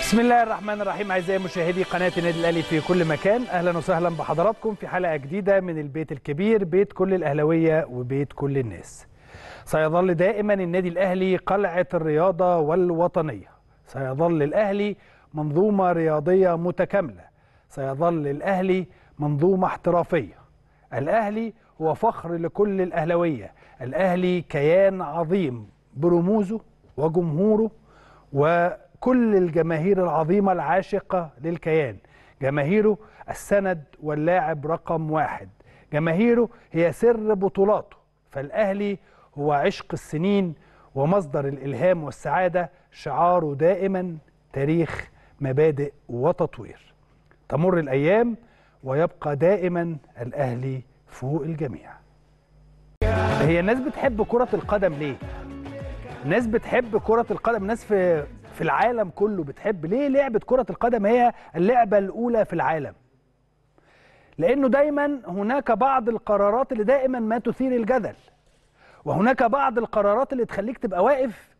بسم الله الرحمن الرحيم اعزائي مشاهدي قناه النادي الاهلي في كل مكان اهلا وسهلا بحضراتكم في حلقه جديده من البيت الكبير بيت كل الاهلاويه وبيت كل الناس سيظل دائما النادي الاهلي قلعه الرياضه والوطنيه سيظل الاهلي منظومه رياضيه متكامله سيظل الاهلي منظومه احترافيه الاهلي هو فخر لكل الاهلاويه الاهلي كيان عظيم برموزه وجمهوره وكل الجماهير العظيمه العاشقه للكيان جماهيره السند واللاعب رقم واحد جماهيره هي سر بطولاته فالاهلي هو عشق السنين ومصدر الالهام والسعاده شعاره دائما تاريخ مبادئ وتطوير تمر الايام ويبقى دائما الاهلي فوق الجميع هي الناس بتحب كره القدم ليه الناس بتحب كره القدم الناس في في العالم كله بتحب ليه لعبه كره القدم هي اللعبه الاولى في العالم لانه دايما هناك بعض القرارات اللي دائما ما تثير الجدل وهناك بعض القرارات اللي تخليك تبقى واقف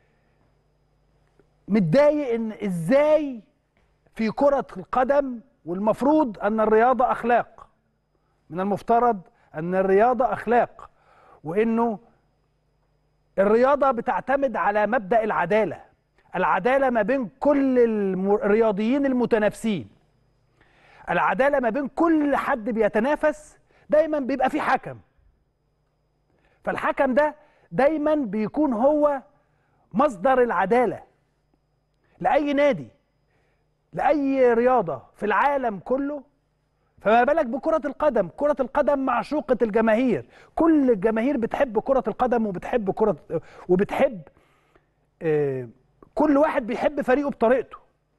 متضايق ان ازاي في كرة القدم والمفروض ان الرياضة اخلاق من المفترض ان الرياضة اخلاق وانه الرياضة بتعتمد على مبدأ العدالة العدالة ما بين كل الرياضيين المتنافسين العدالة ما بين كل حد بيتنافس دايما بيبقى في حكم فالحكم ده دايما بيكون هو مصدر العدالة لأي نادي لأي رياضة في العالم كله فما بالك بكرة القدم كرة القدم معشوقة الجماهير كل الجماهير بتحب كرة القدم وبتحب كرة وبتحب آه كل واحد بيحب فريقه بطريقته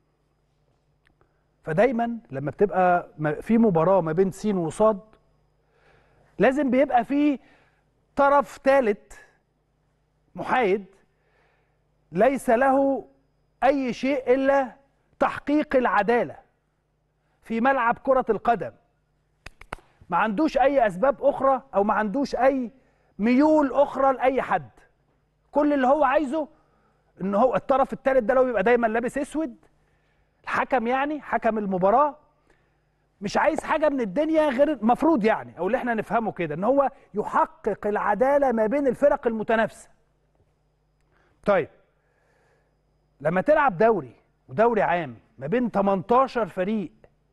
فدايما لما بتبقى في مباراة ما بين سين وصاد لازم بيبقى في طرف ثالث محايد ليس له أي شيء إلا تحقيق العدالة في ملعب كرة القدم ما عندوش أي أسباب أخرى أو ما عندوش أي ميول أخرى لأي حد كل اللي هو عايزه إن هو الطرف الثالث ده لو يبقى دايما لابس أسود الحكم يعني حكم المباراة مش عايز حاجة من الدنيا غير المفروض يعني أو اللي احنا نفهمه كده إن هو يحقق العدالة ما بين الفرق المتنافسة طيب لما تلعب دوري ودوري عام ما بين 18 فريق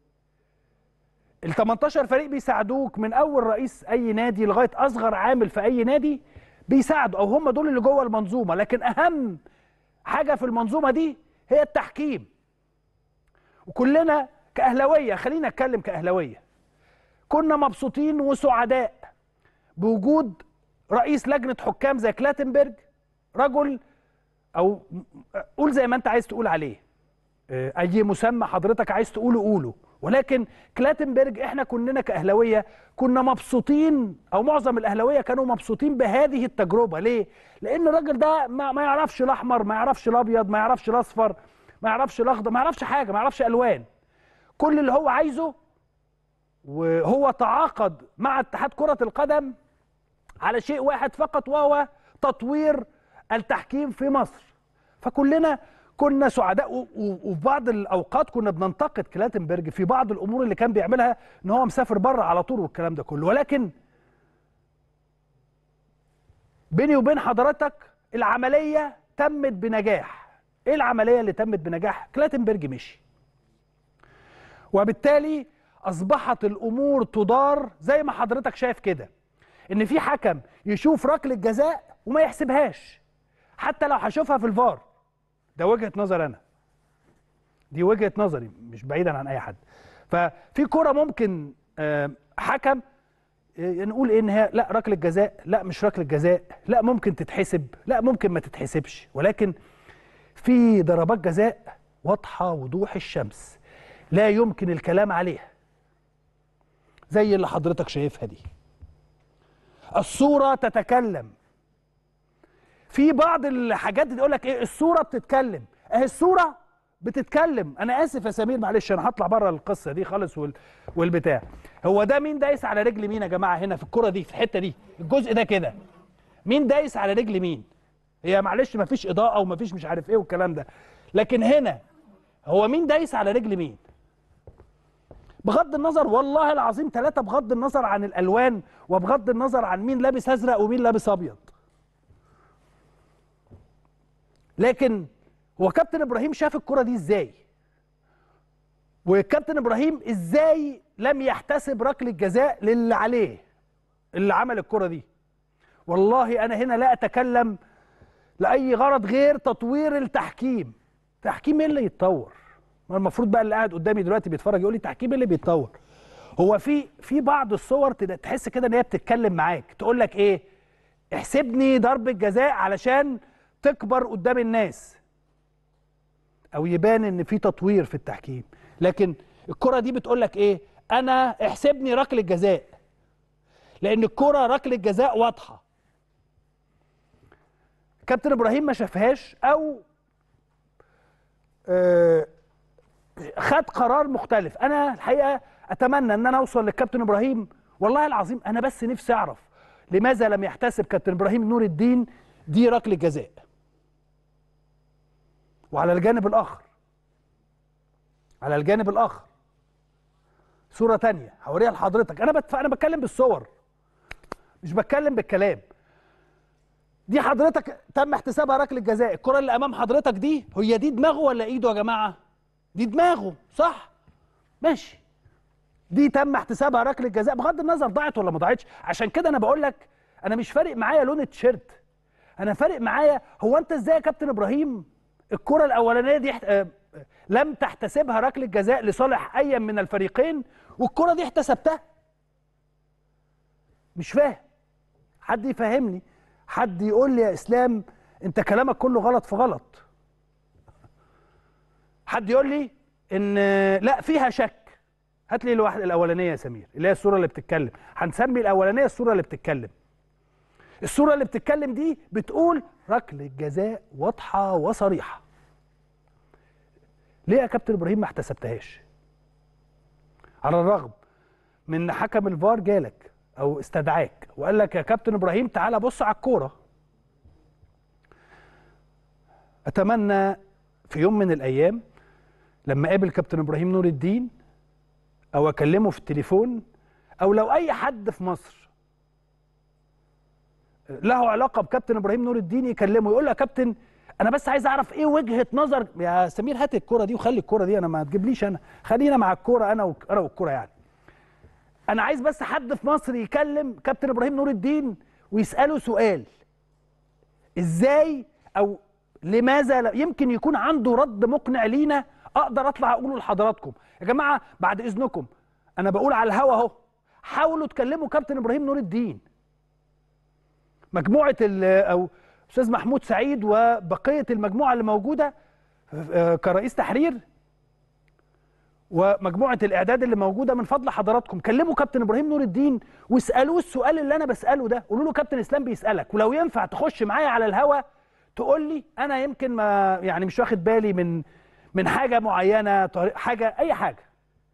ال 18 فريق بيساعدوك من اول رئيس اي نادي لغايه اصغر عامل في اي نادي بيساعدوا او هم دول اللي جوه المنظومه لكن اهم حاجه في المنظومه دي هي التحكيم وكلنا كاهلاويه خلينا اتكلم كاهلاويه كنا مبسوطين وسعداء بوجود رئيس لجنه حكام زي كلاتنبرج رجل او قول زي ما انت عايز تقول عليه اي مسمى حضرتك عايز تقوله قوله ولكن كلاتنبرج احنا كلنا كاهلاويه كنا مبسوطين او معظم الاهلاويه كانوا مبسوطين بهذه التجربه ليه لان الراجل ده ما, ما يعرفش الاحمر ما يعرفش الابيض ما يعرفش الاصفر ما يعرفش الاخضر ما يعرفش حاجه ما يعرفش الوان كل اللي هو عايزه وهو تعاقد مع اتحاد كره القدم على شيء واحد فقط وهو تطوير التحكيم في مصر فكلنا كنا سعداء وفي بعض الاوقات كنا بننتقد كلاتنبرج في بعض الامور اللي كان بيعملها ان هو مسافر بره على طول والكلام ده كله ولكن بيني وبين حضرتك العمليه تمت بنجاح ايه العمليه اللي تمت بنجاح كلاتنبرج مشي وبالتالي اصبحت الامور تدار زي ما حضرتك شايف كده ان في حكم يشوف ركله جزاء وما يحسبهاش حتى لو هشوفها في الفار ده وجهه نظر انا دي وجهه نظري مش بعيدا عن اي حد ففي كره ممكن حكم نقول ايه ان هي لا ركله جزاء لا مش ركله جزاء لا ممكن تتحسب لا ممكن ما تتحسبش ولكن في ضربات جزاء واضحه وضوح الشمس لا يمكن الكلام عليها زي اللي حضرتك شايفها دي الصوره تتكلم في بعض الحاجات اللي يقول لك ايه الصوره بتتكلم اهي الصوره بتتكلم انا اسف يا سمير معلش انا هطلع بره القصه دي خالص وال... والبتاع هو ده مين دايس على رجل مين يا جماعه هنا في الكره دي في الحته دي الجزء ده كده مين دايس على رجل مين هي معلش مفيش اضاءه ومفيش مش عارف ايه والكلام ده لكن هنا هو مين دايس على رجل مين بغض النظر والله العظيم ثلاثة بغض النظر عن الألوان وبغض النظر عن مين لابس أزرق ومين لابس أبيض لكن هو كابتن إبراهيم شاف الكرة دي إزاي وكابتن إبراهيم إزاي لم يحتسب ركلة جزاء للي عليه اللي عمل الكرة دي والله أنا هنا لا أتكلم لأي غرض غير تطوير التحكيم تحكيم إيه اللي يتطور ما المفروض بقى اللي قاعد قدامي دلوقتي بيتفرج يقول لي تحكيم إيه اللي بيتطور هو في في بعض الصور تد- تحس كده ان هي بتتكلم معاك تقول لك ايه احسبني ضربة جزاء علشان تكبر قدام الناس او يبان ان في تطوير في التحكيم لكن الكرة دي بتقول لك ايه انا احسبني ركلة جزاء لان الكرة ركلة جزاء واضحة كابتن ابراهيم ما شافهاش او آه، خد قرار مختلف انا الحقيقه اتمنى ان انا اوصل للكابتن ابراهيم والله العظيم انا بس نفسي اعرف لماذا لم يحتسب كابتن ابراهيم نور الدين دي ركله جزاء وعلى الجانب الاخر على الجانب الاخر صوره تانية هوريها لحضرتك انا بتف... انا بتكلم بالصور مش بتكلم بالكلام دي حضرتك تم احتسابها ركله جزاء الكره اللي امام حضرتك دي هي دي دماغه ولا ايده يا جماعه دي دماغه صح ماشي دي تم احتسابها ركله جزاء بغض النظر ضاعت ولا ما ضاعتش عشان كده انا بقول لك انا مش فارق معايا لون التيشيرت انا فارق معايا هو انت ازاي يا كابتن ابراهيم الكره الاولانيه دي احت... آه، آه، لم تحتسبها ركله جزاء لصالح اي من الفريقين والكره دي احتسبتها مش فاهم حد يفهمني حد يقول لي يا اسلام انت كلامك كله غلط في غلط حد يقول لي ان لا فيها شك هات لي الواحد الاولانيه يا سمير اللي هي الصوره اللي بتتكلم هنسمي الاولانيه الصوره اللي بتتكلم الصوره اللي بتتكلم دي بتقول ركله جزاء واضحه وصريحه ليه يا كابتن ابراهيم ما احتسبتهاش على الرغم من ان حكم الفار جالك او استدعاك وقال لك يا كابتن ابراهيم تعالى بص على الكوره اتمنى في يوم من الايام لما اقابل كابتن ابراهيم نور الدين او اكلمه في التليفون او لو اي حد في مصر له علاقه بكابتن ابراهيم نور الدين يكلمه يقول له يا كابتن انا بس عايز اعرف ايه وجهه نظر يا سمير هات الكوره دي وخلي الكوره دي انا ما تجيبليش انا خلينا مع الكوره انا وك- انا والكوره يعني انا عايز بس حد في مصر يكلم كابتن ابراهيم نور الدين ويساله سؤال ازاي او لماذا لا يمكن يكون عنده رد مقنع لينا اقدر اطلع اقوله لحضراتكم يا جماعه بعد اذنكم انا بقول على الهوا اهو حاولوا تكلموا كابتن ابراهيم نور الدين مجموعه ال- او استاذ محمود سعيد وبقيه المجموعه اللي موجوده آه، كرئيس تحرير ومجموعه الاعداد اللي موجوده من فضل حضراتكم كلموا كابتن ابراهيم نور الدين واسالوه السؤال اللي انا بساله ده قولوا له كابتن اسلام بيسالك ولو ينفع تخش معايا على الهوا تقول لي انا يمكن ما يعني مش واخد بالي من من حاجه معينه طريق حاجه اي حاجه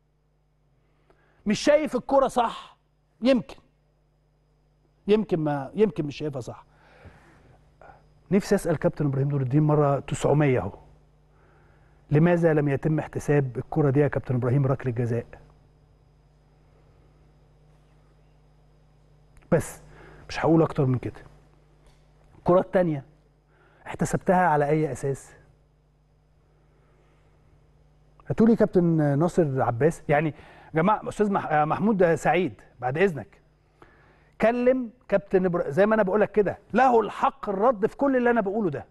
مش شايف الكرة صح يمكن يمكن ما يمكن مش شايفها صح نفسي اسال كابتن ابراهيم نور الدين مره 900 اهو لماذا لم يتم احتساب الكرة دي يا كابتن ابراهيم ركله جزاء بس مش هقول اكتر من كده الكرة التانية احتسبتها على اي اساس هاتولي كابتن ناصر عباس يعني يا جماعه استاذ مح- آه، محمود سعيد بعد اذنك كلم كابتن إبرا... زي ما انا بقول لك كده له الحق الرد في كل اللي انا بقوله ده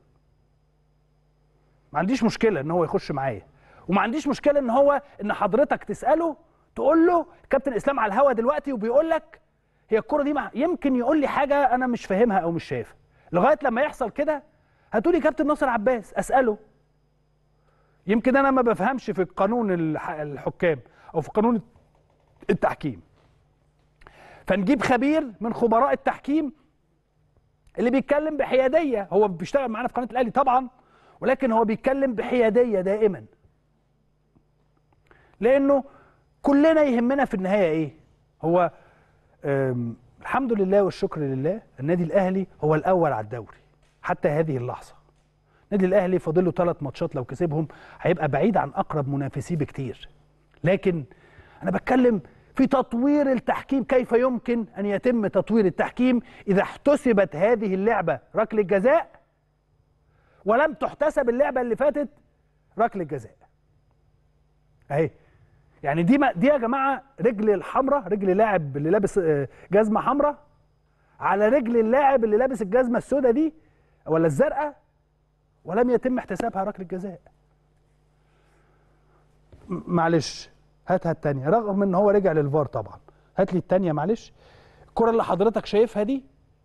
ما عنديش مشكله ان هو يخش معايا وما عنديش مشكله ان هو ان حضرتك تساله تقول له كابتن اسلام على الهوا دلوقتي وبيقول لك هي الكره دي مع... يمكن يقول لي حاجه انا مش فاهمها او مش شايفها لغايه لما يحصل كده هاتولي كابتن ناصر عباس اساله يمكن انا ما بفهمش في قانون الح- الحكام او في قانون التحكيم فنجيب خبير من خبراء التحكيم اللي بيتكلم بحياديه هو بيشتغل معانا في قناه الاهلي طبعا ولكن هو بيتكلم بحياديه دائما لانه كلنا يهمنا في النهايه ايه هو أم، الحمد لله والشكر لله النادي الاهلي هو الاول على الدوري حتى هذه اللحظه النادي الاهلي فاضل له ثلاث ماتشات لو كسبهم هيبقى بعيد عن اقرب منافسيه بكتير لكن انا بتكلم في تطوير التحكيم كيف يمكن ان يتم تطوير التحكيم اذا احتسبت هذه اللعبه ركله جزاء ولم تحتسب اللعبه اللي فاتت ركله جزاء اهي يعني دي ما دي يا جماعه رجل الحمراء رجل لاعب اللي لابس آه، جزمه حمراء على رجل اللاعب اللي لابس الجزمه السوداء دي ولا الزرقاء ولم يتم احتسابها ركله جزاء م- معلش هاتها التانية رغم ان هو رجع للفار طبعا هات لي التانية معلش الكرة اللي حضرتك شايفها دي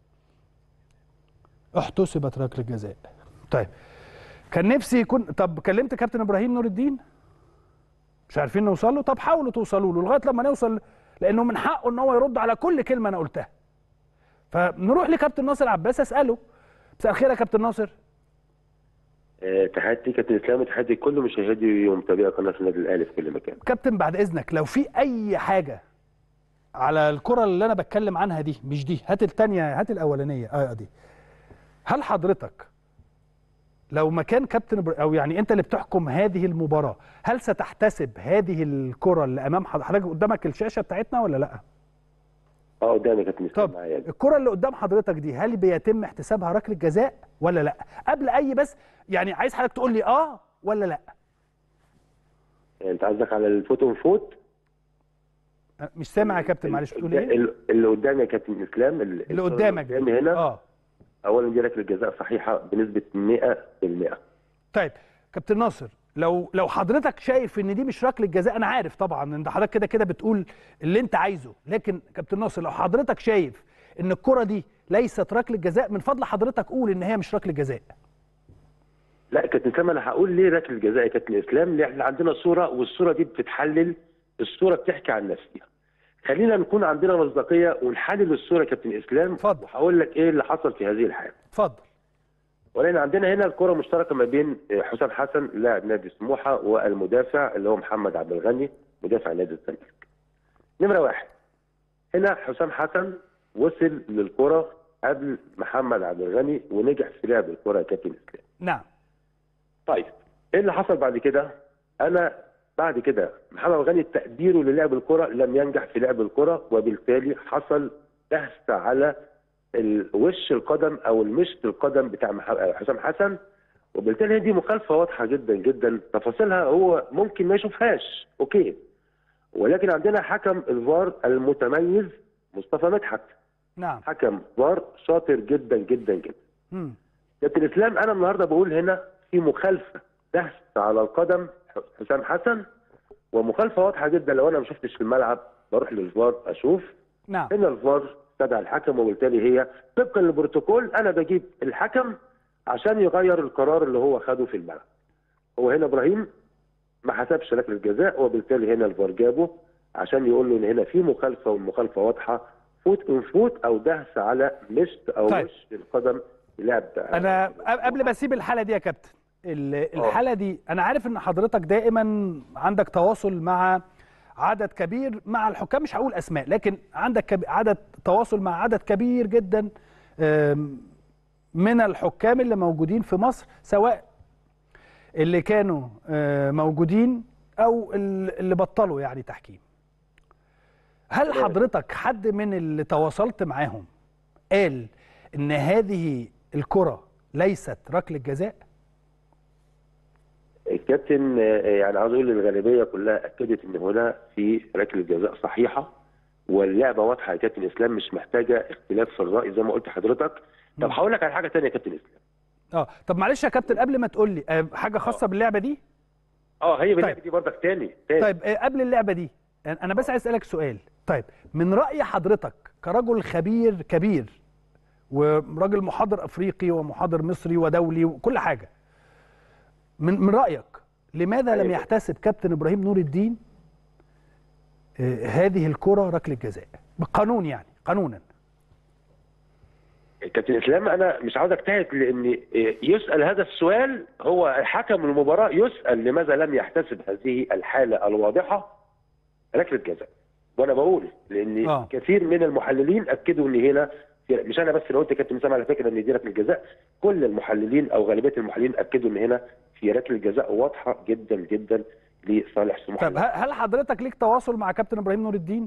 احتسبت ركله جزاء طيب كان نفسي يكون طب كلمت كابتن ابراهيم نور الدين مش عارفين نوصل له طب حاولوا توصلوا له لغايه لما نوصل لانه من حقه ان هو يرد على كل كلمه انا قلتها فنروح لكابتن ناصر عباس اساله مساء الخير يا كابتن ناصر آه، تحياتي كابتن اسلام تحياتي لكل مشاهدي ومتابعي قناه النادي الاهلي في كل مكان كابتن بعد اذنك لو في اي حاجه على الكره اللي انا بتكلم عنها دي مش دي هات التانية هات الاولانيه اه دي هل حضرتك لو مكان كابتن إبر- او يعني انت اللي بتحكم هذه المباراه هل ستحتسب هذه الكره اللي امام حض- حضرتك قدامك الشاشه بتاعتنا ولا لا اه قدامي كابتن اسلام طب معايا الكره اللي قدام حضرتك دي هل بيتم احتسابها ركله جزاء ولا لا قبل اي بس يعني عايز حضرتك تقول لي اه ولا لا انت قصدك على الفوت اون فوت أه، مش سامع يا كابتن معلش بتقول ايه ال- اللي قدامي يا كابتن اسلام ال- اللي الصورة قدامك دي. قدامي هنا اه اولا دي ركله جزاء صحيحه بنسبه 100% طيب كابتن ناصر لو لو حضرتك شايف ان دي مش ركله جزاء انا عارف طبعا ان حضرتك كده كده بتقول اللي انت عايزه لكن كابتن ناصر لو حضرتك شايف ان الكره دي ليست ركله جزاء من فضل حضرتك قول ان هي مش ركله جزاء لا كابتن اسلام انا هقول ليه ركله جزاء يا كابتن اسلام لان احنا عندنا صوره والصوره دي بتتحلل الصوره بتحكي عن نفسها خلينا نكون عندنا مصداقيه ونحلل الصوره يا كابتن اسلام اتفضل. وهقول لك ايه اللي حصل في هذه الحاله اتفضل ولكن عندنا هنا الكرة مشتركة ما بين حسام حسن لاعب نادي سموحة والمدافع اللي هو محمد عبد الغني مدافع نادي الزمالك. نمرة واحد هنا حسام حسن وصل للكرة قبل محمد عبد الغني ونجح في لعب الكرة يا كابتن اسلام. نعم طيب ايه اللي حصل بعد كده؟ انا بعد كده محمد عبد الغني تقديره للعب الكرة لم ينجح في لعب الكرة وبالتالي حصل دهس على الوش القدم او المشط القدم بتاع مح- حسام حسن وبالتالي دي مخالفه واضحه جدا جدا تفاصيلها هو ممكن ما يشوفهاش اوكي ولكن عندنا حكم الفار المتميز مصطفى مدحت نعم حكم فار شاطر جدا جدا جدا مم. كابتن الاسلام انا النهارده بقول هنا في مخالفه دهس على القدم حسام حسن ومخالفه واضحه جدا لو انا ما شفتش في الملعب بروح للفار اشوف نعم هنا الفار استدعى الحكم وبالتالي هي طبقا للبروتوكول انا بجيب الحكم عشان يغير القرار اللي هو خده في الملعب. هو هنا ابراهيم ما حسبش ركله الجزاء وبالتالي هنا الفار جابه عشان يقول له ان هنا في مخالفه والمخالفه واضحه فوت ان فوت او دهس على مشط او طيب. وش القدم لاعب انا قبل ما اسيب الحاله دي يا كابتن ال- الحاله دي انا عارف ان حضرتك دائما عندك تواصل مع عدد كبير مع الحكام مش هقول اسماء لكن عندك كب- عدد تواصل مع عدد كبير جدا آم، من الحكام اللي موجودين في مصر سواء اللي كانوا آه، موجودين او ال- اللي بطلوا يعني تحكيم هل حضرتك حد من اللي تواصلت معاهم قال ان هذه الكرة ليست ركلة جزاء الكابتن آه، يعني عاوز اقول الغالبيه كلها اكدت ان هنا في ركله جزاء صحيحه واللعبه واضحه يا كابتن اسلام مش محتاجه اختلاف في الراي زي ما قلت لحضرتك طب هقول لك على حاجه ثانيه يا كابتن اسلام اه طب معلش يا كابتن قبل ما تقول لي آه، حاجة خاصة باللعبة دي اه هي باللعبه طيب. دي برضك تاني تاني طيب آه، قبل اللعبة دي انا بس عايز اسالك سؤال طيب من رأي حضرتك كرجل خبير كبير وراجل محاضر افريقي ومحاضر مصري ودولي وكل حاجة من من رأيك لماذا لم أيوة. يحتسب كابتن ابراهيم نور الدين آه، هذه الكرة ركلة جزاء بالقانون يعني قانونا كابتن اسلام انا مش عاوز اجتهد لان يسال هذا السؤال هو حكم المباراه يسال لماذا لم يحتسب هذه الحاله الواضحه ركله جزاء وانا بقول لان آه. كثير من المحللين اكدوا ان هنا في مش انا بس اللي قلت يا كابتن اسامه على فكره ان دي ركله جزاء كل المحللين او غالبيه المحللين اكدوا ان هنا في ركله جزاء واضحه جدا جدا لصالح سموحه طب ه- هل حضرتك ليك تواصل مع كابتن ابراهيم نور الدين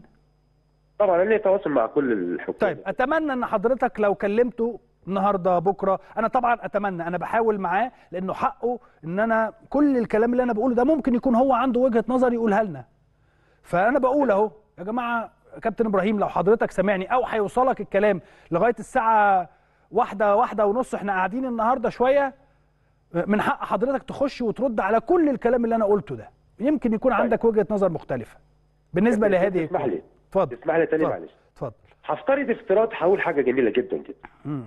طبعا انا ليا تواصل مع كل الحكام طيب اتمنى ان حضرتك لو كلمته النهارده بكره انا طبعا اتمنى انا بحاول معاه لانه حقه ان انا كل الكلام اللي انا بقوله ده ممكن يكون هو عنده وجهه نظر يقولها لنا فانا بقول اهو يا جماعه كابتن ابراهيم لو حضرتك سامعني او هيوصلك الكلام لغايه الساعه واحدة واحدة ونص احنا قاعدين النهارده شويه من حق حضرتك تخش وترد على كل الكلام اللي انا قلته ده يمكن يكون عندك وجهه نظر مختلفه بالنسبه كابتن، لهذه اسمح لي. اتفضل اسمح لي تاني اتفضل. معلش اتفضل هفترض افتراض هقول حاجه جميله جدا جدا مم.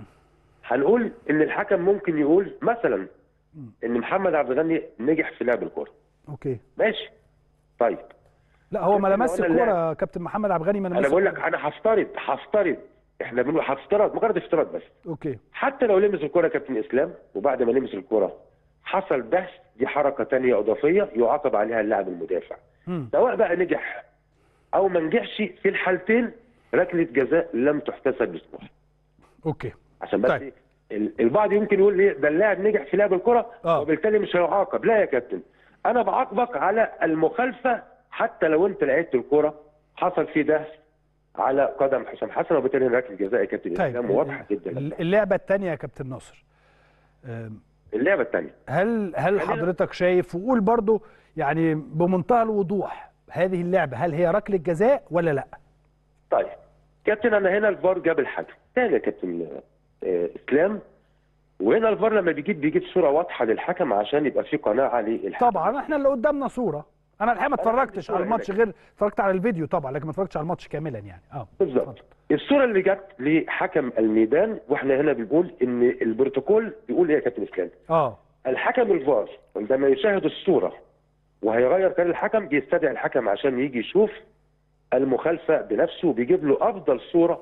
هنقول ان الحكم ممكن يقول مثلا ان محمد عبد الغني نجح في لعب الكوره اوكي ماشي طيب لا هو ما كابتن، لمس لو أنا الكوره يا كابتن محمد عبد الغني ما لمس انا بقول لك الكورة. انا هفترض هفترض احنا بنقول هفترض مجرد افتراض بس اوكي حتى لو لمس الكوره كابتن اسلام وبعد ما لمس الكوره حصل دهس دي حركه تانية اضافيه يعاقب عليها اللاعب المدافع مم. سواء بقى نجح او ما نجحش في الحالتين ركله جزاء لم تحتسب لسموحه اوكي عشان بس طيب. طيب. البعض يمكن يقول ليه ده اللاعب نجح في لعب الكره آه. وبالتالي مش هيعاقب لا يا كابتن انا بعاقبك على المخالفه حتى لو انت لعبت الكره حصل فيه دهس على قدم حسام حسن وبالتالي ركله جزاء يا كابتن طيب اسلام واضحه جدا اللعبه الثانيه يا كابتن ناصر أم، اللعبه الثانيه هل هل خلينا- حضرتك شايف وقول برضو يعني بمنتهى الوضوح هذه اللعبه هل هي ركله جزاء ولا لا طيب كابتن انا هنا الفار جاب الحكم تاني يا كابتن آه، اسلام وهنا الفار لما بيجيب بيجيب صوره واضحه للحكم عشان يبقى في قناعه للحكم طبعا احنا اللي قدامنا صوره انا الحقيقه ما أنا عندي اتفرجتش صورة على الماتش هناك. غير اتفرجت على الفيديو طبعا لكن ما اتفرجتش على الماتش كاملا يعني اه بالظبط الصوره اللي جت لحكم الميدان واحنا هنا بنقول ان البروتوكول بيقول ايه يا كابتن اسلام اه الحكم الفار عندما يشاهد الصوره وهيغير قرار الحكم بيستدعي الحكم عشان يجي يشوف المخالفه بنفسه وبيجيب له افضل صوره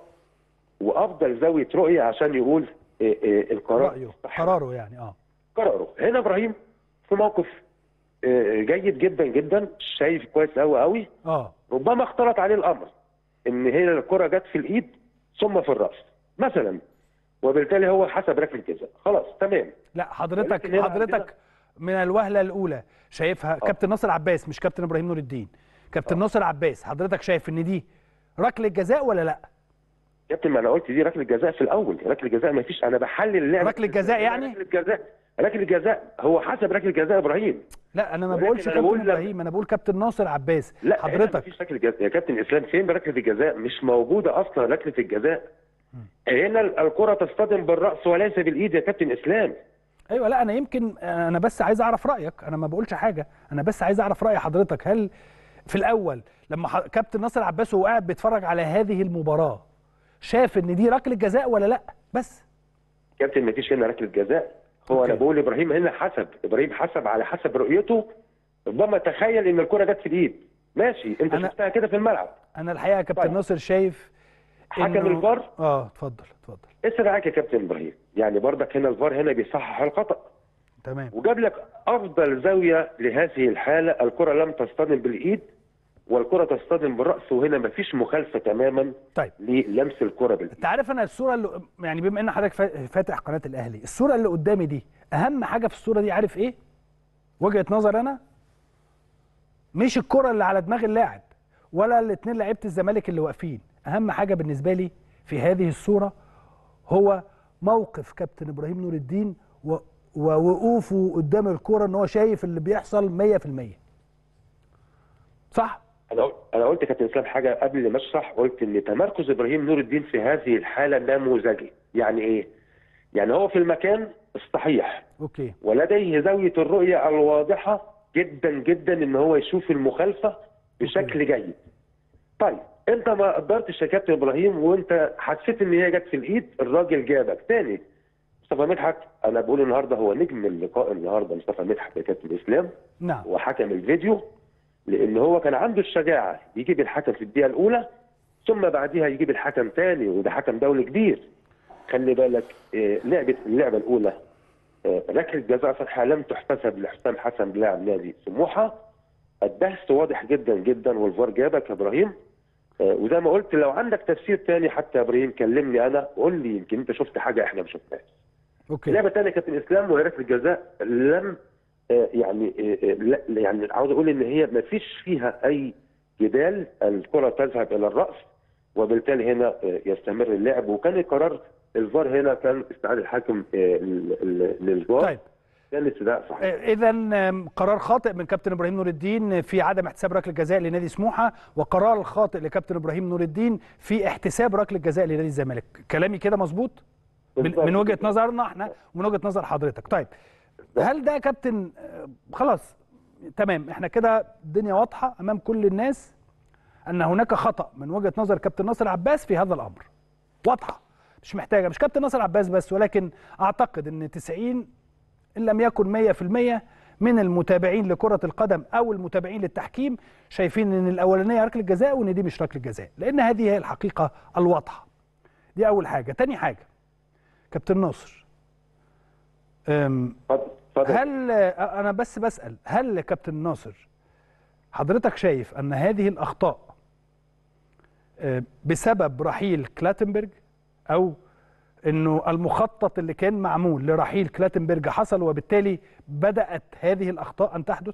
وافضل زاويه رؤيه عشان يقول إيه إيه القرار رايه صح قراره يعني اه قراره هنا ابراهيم في موقف آه، جيد جدا جدا شايف كويس قوي قوي اه ربما اختلط عليه الامر ان هي الكره جت في الايد ثم في الراس مثلا وبالتالي هو حسب ركله جزاء خلاص تمام لا حضرتك ولكن هنا حضرتك عندنا- من الوهله الاولى شايفها كابتن ناصر عباس مش كابتن ابراهيم نور الدين كابتن ناصر عباس حضرتك شايف ان دي ركله جزاء ولا لا كابتن ما انا قلت دي ركله جزاء في الاول ركله جزاء ما فيش انا بحلل اللعبه ركلة جزاء يعني؟ ركله جزاء ركله جزاء هو حسب ركله جزاء ابراهيم لا انا ما ولكن بقولش أنا كابتن بقول لك- ابراهيم انا بقول كابتن ناصر عباس لا هنا حضرتك مفيش ركله جزاء يا كابتن اسلام فين ركله الجزاء مش موجوده اصلا ركله الجزاء هنا الكره تصطدم بالراس وليس بالايد يا كابتن اسلام ايوه لا انا يمكن انا بس عايز اعرف رايك انا ما بقولش حاجه انا بس عايز اعرف راي حضرتك هل في الاول لما ح- كابتن ناصر عباس وهو قاعد بيتفرج على هذه المباراه شاف ان دي ركله جزاء ولا لا بس كابتن ما فيش هنا ركله جزاء هو أوكي. انا بقول ابراهيم هنا حسب ابراهيم حسب على حسب رؤيته ربما تخيل ان الكره جت في الايد ماشي انت أنا- شفتها كده في الملعب انا الحقيقه يا كابتن طيب. ناصر شايف حكم إنه- الفار اه اتفضل اتفضل اسمع معاك يا كابتن ابراهيم يعني برضك هنا الفار هنا بيصحح الخطا تمام وجاب لك افضل زاويه لهذه الحاله الكره لم تصطدم بالايد والكره تصطدم بالراس وهنا ما فيش مخالفه تماما طيب للمس الكره بالايد انت عارف انا الصوره اللي يعني بما ان حضرتك فا- فاتح قناه الاهلي الصوره اللي قدامي دي اهم حاجه في الصوره دي عارف ايه وجهه نظر انا مش الكره اللي على دماغ اللاعب ولا الاثنين لعيبه الزمالك اللي واقفين اهم حاجه بالنسبه لي في هذه الصوره هو موقف كابتن ابراهيم نور الدين و... ووقوفه قدام الكره ان هو شايف اللي بيحصل 100% صح انا قلت- انا قلت يا كابتن اسلام حاجه قبل ما اشرح قلت ان تمركز ابراهيم نور الدين في هذه الحاله نموذجي يعني ايه يعني هو في المكان الصحيح اوكي ولديه زاويه الرؤيه الواضحه جدا جدا ان هو يشوف المخالفه بشكل جيد طيب انت ما قدرتش يا كابتن ابراهيم وانت حسيت ان هي جت في الايد الراجل جابك تاني مصطفى مدحت انا بقول النهارده هو نجم اللقاء النهارده مصطفى مدحت يا كابتن اسلام نعم وحكم الفيديو لان هو كان عنده الشجاعه يجيب الحكم في الدقيقه الاولى ثم بعدها يجيب الحكم تاني وده حكم دولي كبير خلي بالك آه، لعبه اللعبه الاولى آه، ركله جزاء صحيحه لم تحتسب لحسام حسن لاعب نادي سموحه الدهس واضح جدا جدا والفار جابك يا ابراهيم آه، وزي ما قلت لو عندك تفسير تاني حتى يا ابراهيم كلمني انا قول لي يمكن انت شفت حاجه احنا ما شفناهاش اوكي اللعبه الثانيه كابتن اسلام وهي ركله الجزاء لم آه، يعني آه، آه، لا يعني عاوز اقول ان هي ما فيش فيها اي جدال الكره تذهب الى الراس وبالتالي هنا آه، يستمر اللعب وكان قرار الفار هنا كان استعاد الحكم آه، ال- ال- للفار طيب كان استدعاء صحيح اذا قرار خاطئ من كابتن ابراهيم نور الدين في عدم احتساب ركله جزاء لنادي سموحه وقرار خاطئ لكابتن ابراهيم نور الدين في احتساب ركله جزاء لنادي الزمالك كلامي كده مظبوط من, بالظبط من وجهه كده. نظرنا احنا ومن وجهه نظر حضرتك طيب هل ده يا كابتن آه، خلاص تمام احنا كده الدنيا واضحه امام كل الناس ان هناك خطا من وجهه نظر كابتن ناصر عباس في هذا الامر واضحه مش محتاجه مش كابتن ناصر عباس بس ولكن اعتقد ان 90 ان لم يكن 100% من المتابعين لكره القدم او المتابعين للتحكيم شايفين ان الاولانيه ركله جزاء وان دي مش ركله جزاء لان هذه هي الحقيقه الواضحه دي اول حاجه تاني حاجه كابتن ناصر أم، اتفضل اتفضل هل انا بس بسال هل كابتن ناصر حضرتك شايف ان هذه الاخطاء آه، بسبب رحيل كلاتنبرج او انه المخطط اللي كان معمول لرحيل كلاتنبرج حصل وبالتالي بدات هذه الاخطاء ان تحدث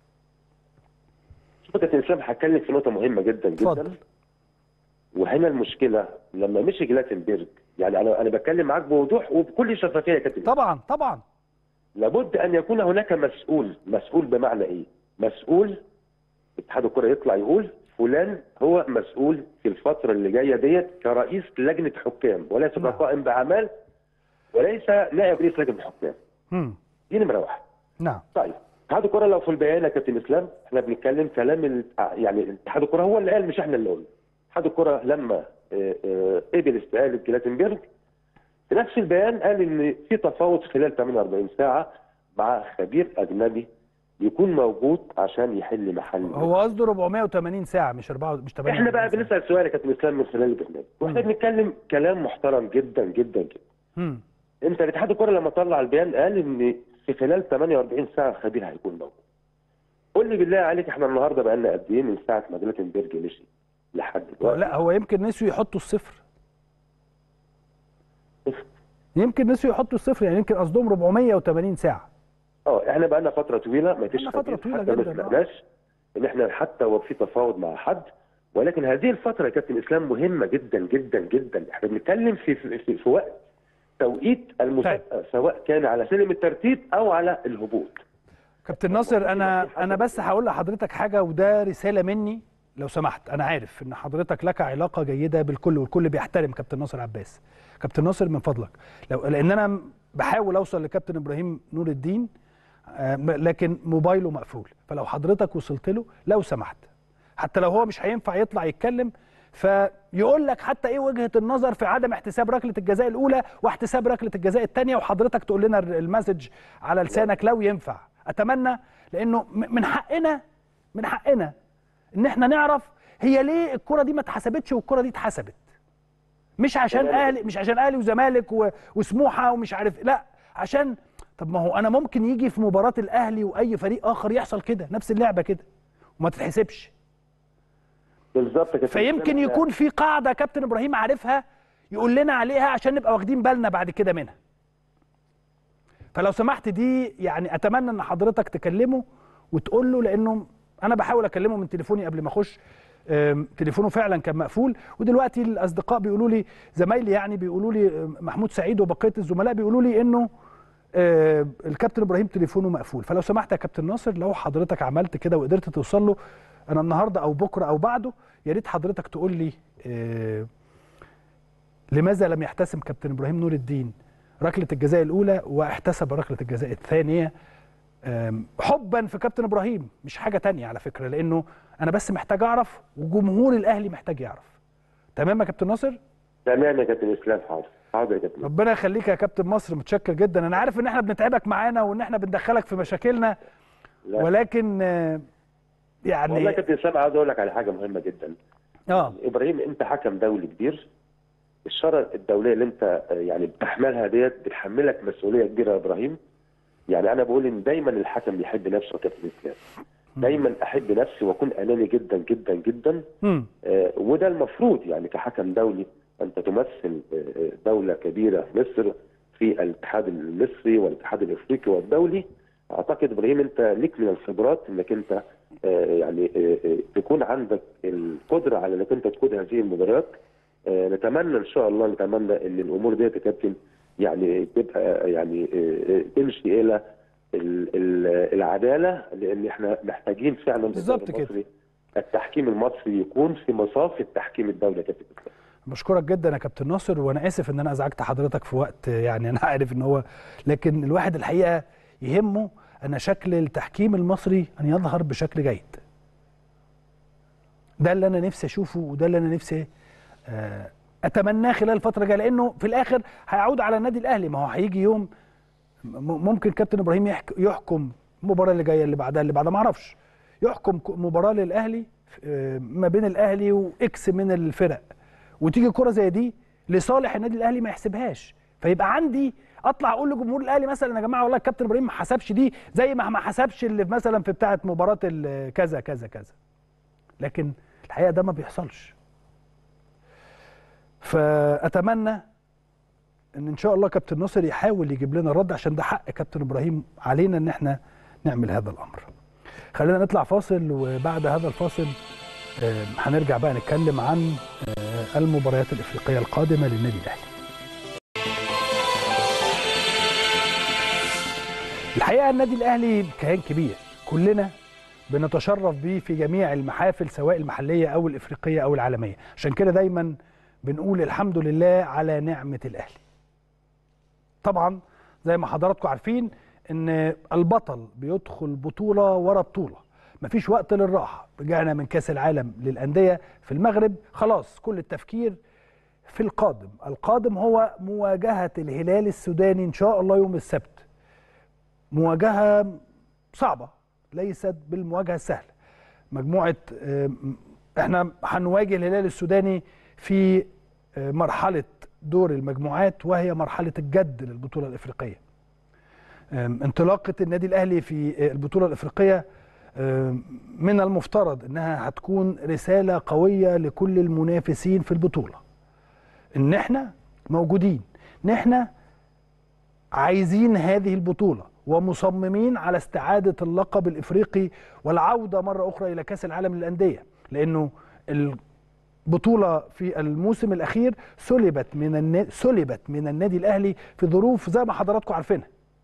شوف يا كابتن اسلام هتكلم في نقطه مهمه جدا جدا اتفضل وهنا المشكله لما مشي جلاتنبرج يعني انا انا بتكلم معاك بوضوح وبكل شفافيه يا كابتن طبعا طبعا لابد ان يكون هناك مسؤول مسؤول بمعنى ايه مسؤول اتحاد الكره يطلع يقول فلان هو مسؤول في الفتره اللي جايه ديت كرئيس لجنه حكام وليس نعم. كقائم باعمال وليس نائب رئيس لجنه حكام مم. دي نمره واحد نعم طيب اتحاد الكره لو في البيان يا كابتن اسلام احنا بنتكلم كلام ال- يعني اتحاد الكره هو اللي قال مش احنا اللي قلنا اتحاد الكره لما اه، اه، قبل استقاله جلاتنبرج في نفس البيان قال ان في تفاوض خلال 48 ساعه مع خبير اجنبي يكون موجود عشان يحل محل هو قصده 480 ساعه مش 4 مش 8 احنا بقى بنسال سؤال يا كابتن اسلام من خلال البرنامج واحنا بنتكلم كلام محترم جدا جدا جدا مم. انت الاتحاد الكره لما طلع البيان قال ان في خلال 48 ساعه خبير هيكون موجود. قول لي بالله عليك احنا النهارده بقى لنا قد ايه من ساعه ما جلاتنبرج مشي لحد دلوقتي؟ لا هو يمكن نسيوا يحطوا الصفر يمكن نسيوا يحطوا الصفر يعني يمكن قصدهم 480 ساعه اه احنا بقى لنا فتره طويله ما فيش بقالنا فترة خبير، طويلة حتى ما جداً، آه. سمعناش ان احنا حتى وفي تفاوض مع حد ولكن هذه الفتره يا كابتن اسلام مهمه جدا جدا جدا احنا بنتكلم في في, في, في وقت توقيت المسابقه سواء كان على سلم الترتيب او على الهبوط. كابتن ناصر انا انا بس هقول لحضرتك حاجه وده رساله مني لو سمحت انا عارف ان حضرتك لك علاقه جيده بالكل والكل بيحترم كابتن ناصر عباس كابتن ناصر من فضلك لو لان انا بحاول اوصل لكابتن ابراهيم نور الدين آه، م- لكن موبايله مقفول فلو حضرتك وصلت له لو سمحت حتى لو هو مش هينفع يطلع يتكلم فيقول لك حتى ايه وجهه النظر في عدم احتساب ركله الجزاء الاولى واحتساب ركله الجزاء الثانيه وحضرتك تقول لنا المسج على لسانك لو ينفع اتمنى لانه م- من حقنا من حقنا ان احنا نعرف هي ليه الكره دي ما اتحسبتش والكره دي اتحسبت مش عشان تمام. اهلي مش عشان اهلي وزمالك و- وسموحه ومش عارف لا عشان طب ما هو انا ممكن يجي في مباراه الاهلي واي فريق اخر يحصل كده نفس اللعبه كده وما تتحسبش بالظبط يا كابتن فيمكن إسلام، يكون في قاعده كابتن ابراهيم عارفها يقول لنا عليها عشان نبقى واخدين بالنا بعد كده منها فلو سمحت دي يعني اتمنى ان حضرتك تكلمه وتقول له لانه انا بحاول اكلمه من تليفوني قبل ما اخش أم، تليفونه فعلا كان مقفول ودلوقتي الاصدقاء بيقولوا لي زمايلي يعني بيقولوا لي أم، محمود سعيد وبقيه الزملاء بيقولوا لي انه آه، الكابتن ابراهيم تليفونه مقفول فلو سمحت يا كابتن ناصر لو حضرتك عملت كده وقدرت توصل له انا النهارده او بكره او بعده يا ريت حضرتك تقول لي آه، لماذا لم يحتسم كابتن ابراهيم نور الدين ركله الجزاء الاولى واحتسب ركله الجزاء الثانيه آم، حبا في كابتن ابراهيم مش حاجه تانية على فكره لانه انا بس محتاج اعرف وجمهور الاهلي محتاج يعرف تمام يا كابتن ناصر تمام يا كابتن اسلام حاضر حاضر يا كابتن ربنا يخليك يا كابتن مصر متشكر جدا انا عارف ان احنا بنتعبك معانا وان احنا بندخلك في مشاكلنا لا. ولكن آه، والله يا يعني كابتن اسلام عاوز اقول لك على حاجه مهمه جدا اه ابراهيم انت حكم دولي كبير الشرع الدوليه اللي انت آه، يعني بتحملها ديت بتحملك مسؤوليه كبيره يا ابراهيم يعني انا بقول ان دايما الحكم بيحب نفسه يا كابتن اسلام دايما احب نفسي واكون اناني جدا جدا جدا مم. آه، وده المفروض يعني كحكم دولي انت تمثل آه، دوله كبيره مصر في الاتحاد المصري والاتحاد الافريقي والدولي اعتقد ابراهيم انت ليك من الخبرات انك انت آه، يعني آه، آه، تكون عندك القدره على انك انت تقود هذه المباريات آه، نتمنى ان شاء الله نتمنى ان الامور ديت يا كابتن يعني تبقى يعني آه، آه، تمشي الى ال- ال- العداله لان احنا محتاجين فعلا بالظبط الدوري كده. المصري التحكيم المصري يكون في مصاف التحكيم الدولي يا كابتن إسلام. بشكرك جدا يا كابتن ناصر وانا اسف ان انا ازعجت حضرتك في وقت يعني انا عارف ان هو لكن الواحد الحقيقه يهمه ان شكل التحكيم المصري ان يظهر بشكل جيد ده اللي انا نفسي اشوفه وده اللي انا نفسي آه، اتمناه خلال الفتره الجايه لانه في الاخر هيعود على النادي الاهلي ما هو هيجي يوم م- ممكن كابتن ابراهيم يحك- يحكم المباراه اللي جايه اللي بعدها اللي بعدها ما اعرفش يحكم ك- مباراه للاهلي آه، ما بين الاهلي واكس من الفرق وتيجي كره زي دي لصالح النادي الاهلي ما يحسبهاش فيبقى عندي اطلع اقول لجمهور الاهلي مثلا يا جماعه والله الكابتن ابراهيم ما حسبش دي زي ما ما حسبش اللي مثلا في بتاعه مباراه ال- كذا كذا كذا لكن الحقيقه ده ما بيحصلش فاتمنى ان ان شاء الله كابتن ناصر يحاول يجيب لنا الرد عشان ده حق كابتن ابراهيم علينا ان احنا نعمل هذا الامر خلينا نطلع فاصل وبعد هذا الفاصل آه، هنرجع بقى نتكلم عن آه، المباريات الافريقيه القادمه للنادي الاهلي الحقيقه النادي الاهلي كيان كبير كلنا بنتشرف بيه في جميع المحافل سواء المحليه او الافريقيه او العالميه عشان كده دايما بنقول الحمد لله على نعمه الاهلي طبعا زي ما حضراتكم عارفين ان البطل بيدخل بطوله ورا بطوله مفيش وقت للراحه رجعنا من كاس العالم للانديه في المغرب خلاص كل التفكير في القادم القادم هو مواجهه الهلال السوداني ان شاء الله يوم السبت مواجهه صعبه ليست بالمواجهه السهله مجموعه آم، احنا هنواجه الهلال السوداني في آه، مرحله دور المجموعات وهي مرحله الجد للبطوله الافريقيه آم، انطلاقه النادي الاهلي في آه، البطوله الافريقيه آم، من المفترض انها هتكون رساله قويه لكل المنافسين في البطوله ان احنا موجودين ان احنا عايزين هذه البطولة ومصممين على استعادة اللقب الإفريقي والعودة مرة أخرى إلى كأس العالم للأندية لأنه البطولة في الموسم الأخير سلبت من النا... سلبت من النادي الأهلي في ظروف زي ما حضراتكم عارفينها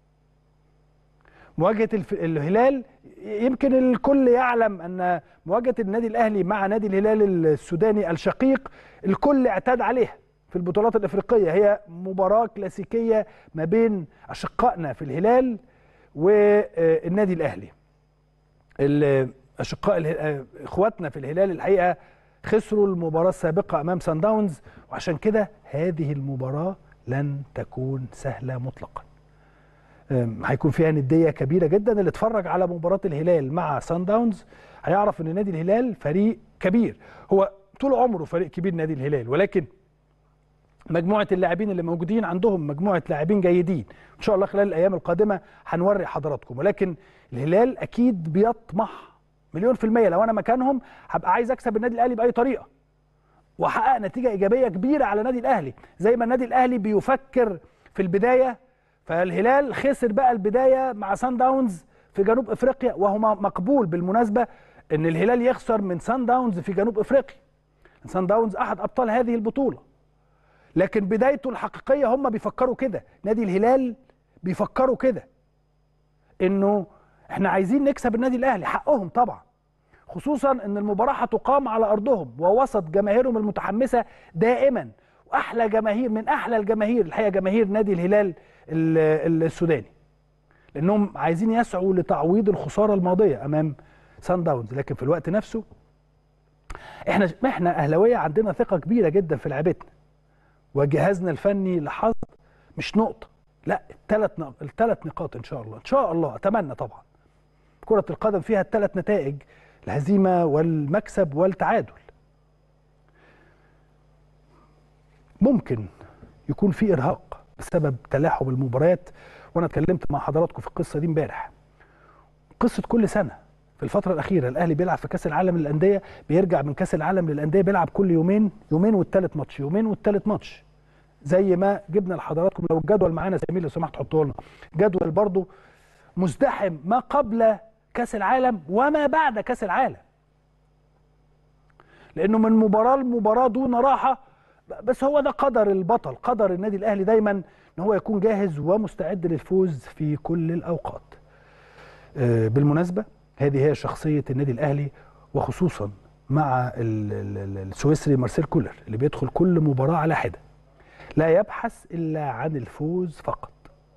مواجهة الف... الهلال يمكن الكل يعلم أن مواجهة النادي الأهلي مع نادي الهلال السوداني الشقيق الكل اعتاد عليها في البطولات الافريقيه هي مباراه كلاسيكيه ما بين اشقائنا في الهلال والنادي الاهلي ال- اشقاء اله- آه، اخواتنا في الهلال الحقيقه خسروا المباراه السابقه امام سان داونز وعشان كده هذه المباراه لن تكون سهله مطلقا أم، هيكون فيها نديه كبيره جدا اللي اتفرج على مباراه الهلال مع سان داونز هيعرف ان نادي الهلال فريق كبير هو طول عمره فريق كبير نادي الهلال ولكن مجموعه اللاعبين اللي موجودين عندهم مجموعه لاعبين جيدين ان شاء الله خلال الايام القادمه هنوري حضراتكم ولكن الهلال اكيد بيطمح مليون في الميه لو انا مكانهم هبقى عايز اكسب النادي الاهلي باي طريقه واحقق نتيجه ايجابيه كبيره على النادي الاهلي زي ما النادي الاهلي بيفكر في البدايه فالهلال خسر بقى البدايه مع سان داونز في جنوب افريقيا وهو مقبول بالمناسبه ان الهلال يخسر من سان داونز في جنوب افريقيا سان داونز احد ابطال هذه البطوله لكن بدايته الحقيقيه هم بيفكروا كده نادي الهلال بيفكروا كده انه احنا عايزين نكسب النادي الاهلي حقهم طبعا خصوصا ان المباراه هتقام على ارضهم ووسط جماهيرهم المتحمسه دائما واحلى جماهير من احلى الجماهير الحقيقه جماهير نادي الهلال ال- السوداني لانهم عايزين يسعوا لتعويض الخساره الماضيه امام سان داونز لكن في الوقت نفسه احنا احنا اهلاويه عندنا ثقه كبيره جدا في لعبتنا وجهازنا الفني لحظ مش نقطه لا الثلاث الثلاث نقاط ان شاء الله ان شاء الله اتمنى طبعا كره القدم فيها الثلاث نتائج الهزيمه والمكسب والتعادل ممكن يكون في ارهاق بسبب تلاحم المباريات وانا اتكلمت مع حضراتكم في القصه دي امبارح قصه كل سنه في الفتره الاخيره الاهلي بيلعب في كاس العالم للانديه بيرجع من كاس العالم للانديه بيلعب كل يومين يومين والثالث ماتش يومين والثالث ماتش زي ما جبنا لحضراتكم لو الجدول معانا سمير لو سمحت حطه لنا جدول برضو مزدحم ما قبل كاس العالم وما بعد كاس العالم لانه من مباراه لمباراه دون راحه بس هو ده قدر البطل قدر النادي الاهلي دايما ان هو يكون جاهز ومستعد للفوز في كل الاوقات آه، بالمناسبه هذه هي شخصيه النادي الاهلي وخصوصا مع ال- ال- ال- السويسري مارسيل كولر اللي بيدخل كل مباراه على حده لا يبحث الا عن الفوز فقط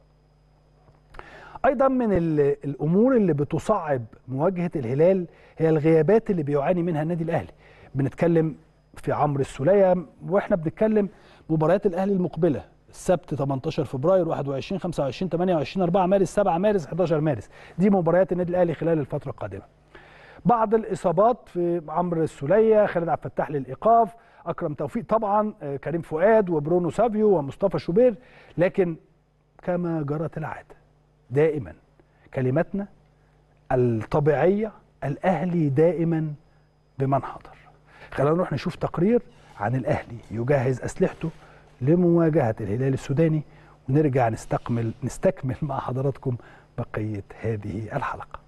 ايضا من ال- الامور اللي بتصعب مواجهه الهلال هي الغيابات اللي بيعاني منها النادي الاهلي بنتكلم في عمرو السوليه واحنا بنتكلم مباريات الاهلي المقبله السبت 18 فبراير 21 25 28 4 مارس 7 مارس 11 مارس دي مباريات النادي الاهلي خلال الفتره القادمه بعض الاصابات في عمرو السوليه خالد عبد الفتاح للايقاف اكرم توفيق طبعا آه، كريم فؤاد وبرونو سافيو ومصطفى شوبير لكن كما جرت العاده دائما كلمتنا الطبيعيه الاهلي دائما بمن حضر خلينا نروح نشوف تقرير عن الاهلي يجهز اسلحته لمواجهه الهلال السوداني ونرجع نستكمل نستكمل مع حضراتكم بقيه هذه الحلقه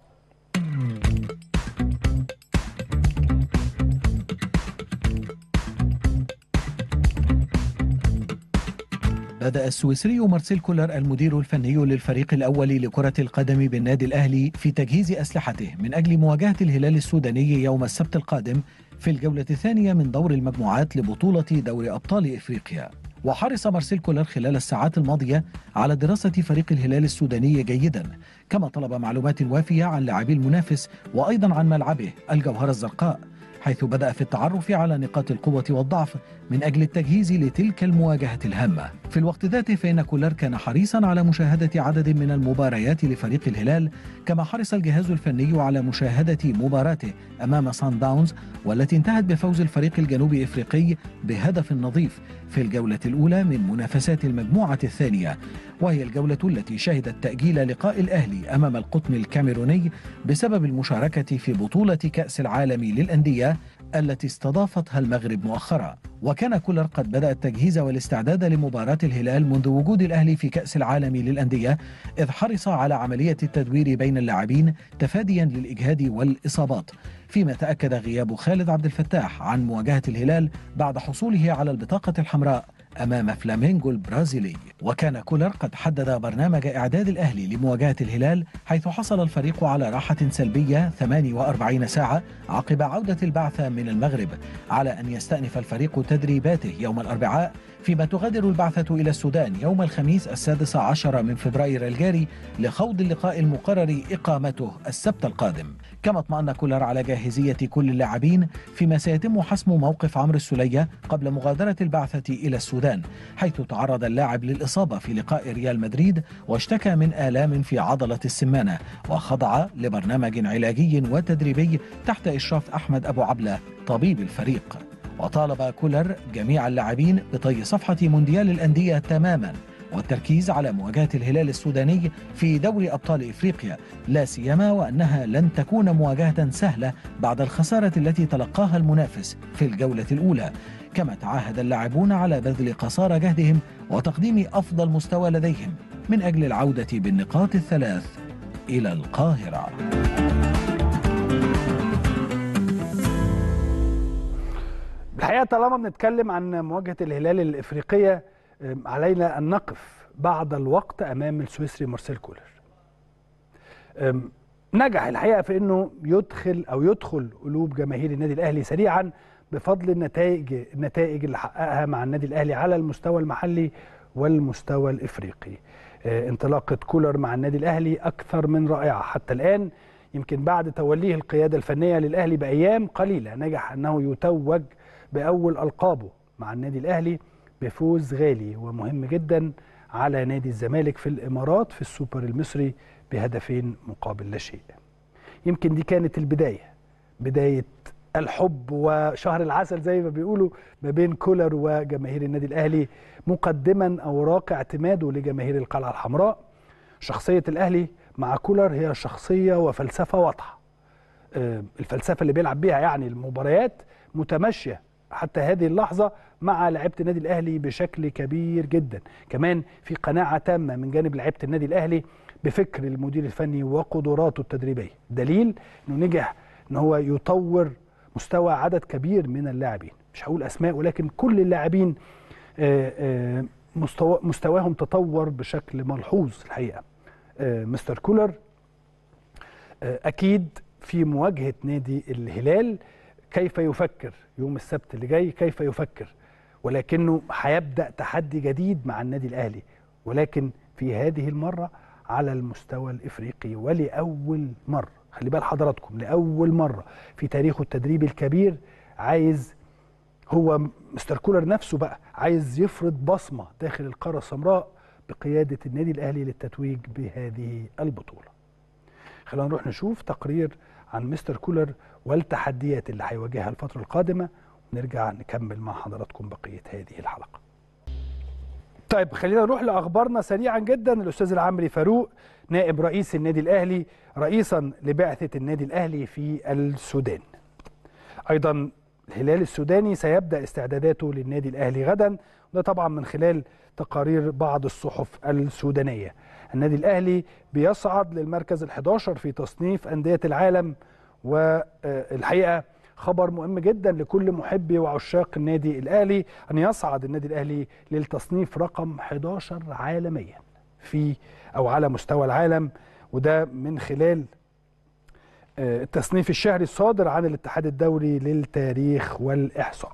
بدأ السويسري مارسيل كولر المدير الفني للفريق الأول لكرة القدم بالنادي الأهلي في تجهيز أسلحته من أجل مواجهة الهلال السوداني يوم السبت القادم في الجولة الثانية من دور المجموعات لبطولة دوري أبطال إفريقيا وحرص مارسيل كولر خلال الساعات الماضية على دراسة فريق الهلال السوداني جيدا كما طلب معلومات وافية عن لاعبي المنافس وأيضا عن ملعبه الجوهرة الزرقاء حيث بدأ في التعرف على نقاط القوة والضعف من أجل التجهيز لتلك المواجهة الهامة في الوقت ذاته فإن كولر كان حريصا على مشاهدة عدد من المباريات لفريق الهلال كما حرص الجهاز الفني على مشاهدة مباراته أمام سان داونز والتي انتهت بفوز الفريق الجنوبي إفريقي بهدف نظيف في الجولة الأولى من منافسات المجموعة الثانية وهي الجولة التي شهدت تأجيل لقاء الأهلي أمام القطن الكاميروني بسبب المشاركة في بطولة كأس العالم للأندية التي استضافتها المغرب مؤخرا وكان كولر قد بدأ التجهيز والاستعداد لمباراة الهلال منذ وجود الأهلي في كأس العالم للأندية إذ حرص على عملية التدوير بين اللاعبين تفاديا للإجهاد والإصابات فيما تأكد غياب خالد عبد الفتاح عن مواجهة الهلال بعد حصوله على البطاقة الحمراء أمام فلامينغو البرازيلي وكان كولر قد حدد برنامج إعداد الأهلي لمواجهة الهلال حيث حصل الفريق على راحة سلبية 48 ساعة عقب عودة البعثة من المغرب على أن يستأنف الفريق تدريباته يوم الأربعاء فيما تغادر البعثة إلى السودان يوم الخميس السادس عشر من فبراير الجاري لخوض اللقاء المقرر إقامته السبت القادم كما اطمأن كولر على جاهزية كل اللاعبين فيما سيتم حسم موقف عمرو السولية قبل مغادرة البعثة إلى السودان حيث تعرض اللاعب للإصابة في لقاء ريال مدريد واشتكى من آلام في عضلة السمانة وخضع لبرنامج علاجي وتدريبي تحت إشراف أحمد أبو عبلة طبيب الفريق وطالب كولر جميع اللاعبين بطي صفحة مونديال الأندية تماما والتركيز على مواجهة الهلال السوداني في دوري أبطال إفريقيا لا سيما وأنها لن تكون مواجهة سهلة بعد الخسارة التي تلقاها المنافس في الجولة الأولى كما تعاهد اللاعبون على بذل قصارى جهدهم وتقديم أفضل مستوى لديهم من أجل العودة بالنقاط الثلاث إلى القاهرة الحقيقه طالما بنتكلم عن مواجهه الهلال الافريقيه أم، علينا ان نقف بعض الوقت امام السويسري مارسيل كولر. أم، نجح الحقيقه في انه يدخل او يدخل قلوب جماهير النادي الاهلي سريعا بفضل النتائج النتائج اللي حققها مع النادي الاهلي على المستوى المحلي والمستوى الافريقي. آه، انطلاقه كولر مع النادي الاهلي اكثر من رائعه حتى الان يمكن بعد توليه القياده الفنيه للاهلي بايام قليله نجح انه يتوج باول القابه مع النادي الاهلي بفوز غالي ومهم جدا على نادي الزمالك في الامارات في السوبر المصري بهدفين مقابل لا شيء. يمكن دي كانت البدايه بدايه الحب وشهر العسل زي ما بيقولوا ما بين كولر وجماهير النادي الاهلي مقدما اوراق اعتماده لجماهير القلعه الحمراء. شخصيه الاهلي مع كولر هي شخصيه وفلسفه واضحه. آه، الفلسفه اللي بيلعب بيها يعني المباريات متماشيه حتى هذه اللحظه مع لعيبه النادي الاهلي بشكل كبير جدا كمان في قناعه تامه من جانب لعيبه النادي الاهلي بفكر المدير الفني وقدراته التدريبيه دليل انه نجح ان هو يطور مستوى عدد كبير من اللاعبين مش هقول اسماء ولكن كل اللاعبين آه، آه، مستوى مستواهم تطور بشكل ملحوظ الحقيقه آه، مستر كولر آه، اكيد في مواجهه نادي الهلال كيف يفكر يوم السبت اللي جاي كيف يفكر ولكنه هيبدا تحدي جديد مع النادي الاهلي ولكن في هذه المره على المستوى الافريقي ولاول مره خلي بال حضراتكم لاول مره في تاريخه التدريبي الكبير عايز هو مستر كولر نفسه بقى عايز يفرض بصمه داخل القاره السمراء بقياده النادي الاهلي للتتويج بهذه البطوله. خلينا نروح نشوف تقرير عن مستر كولر والتحديات اللي هيواجهها الفتره القادمه ونرجع نكمل مع حضراتكم بقيه هذه الحلقه. طيب خلينا نروح لاخبارنا سريعا جدا الاستاذ العمري فاروق نائب رئيس النادي الاهلي رئيسا لبعثه النادي الاهلي في السودان. ايضا الهلال السوداني سيبدا استعداداته للنادي الاهلي غدا وده طبعا من خلال تقارير بعض الصحف السودانيه. النادي الاهلي بيصعد للمركز ال11 في تصنيف انديه العالم والحقيقه خبر مهم جدا لكل محبي وعشاق النادي الاهلي ان يصعد النادي الاهلي للتصنيف رقم 11 عالميا في او على مستوى العالم وده من خلال آه، التصنيف الشهري الصادر عن الاتحاد الدولي للتاريخ والإحصاء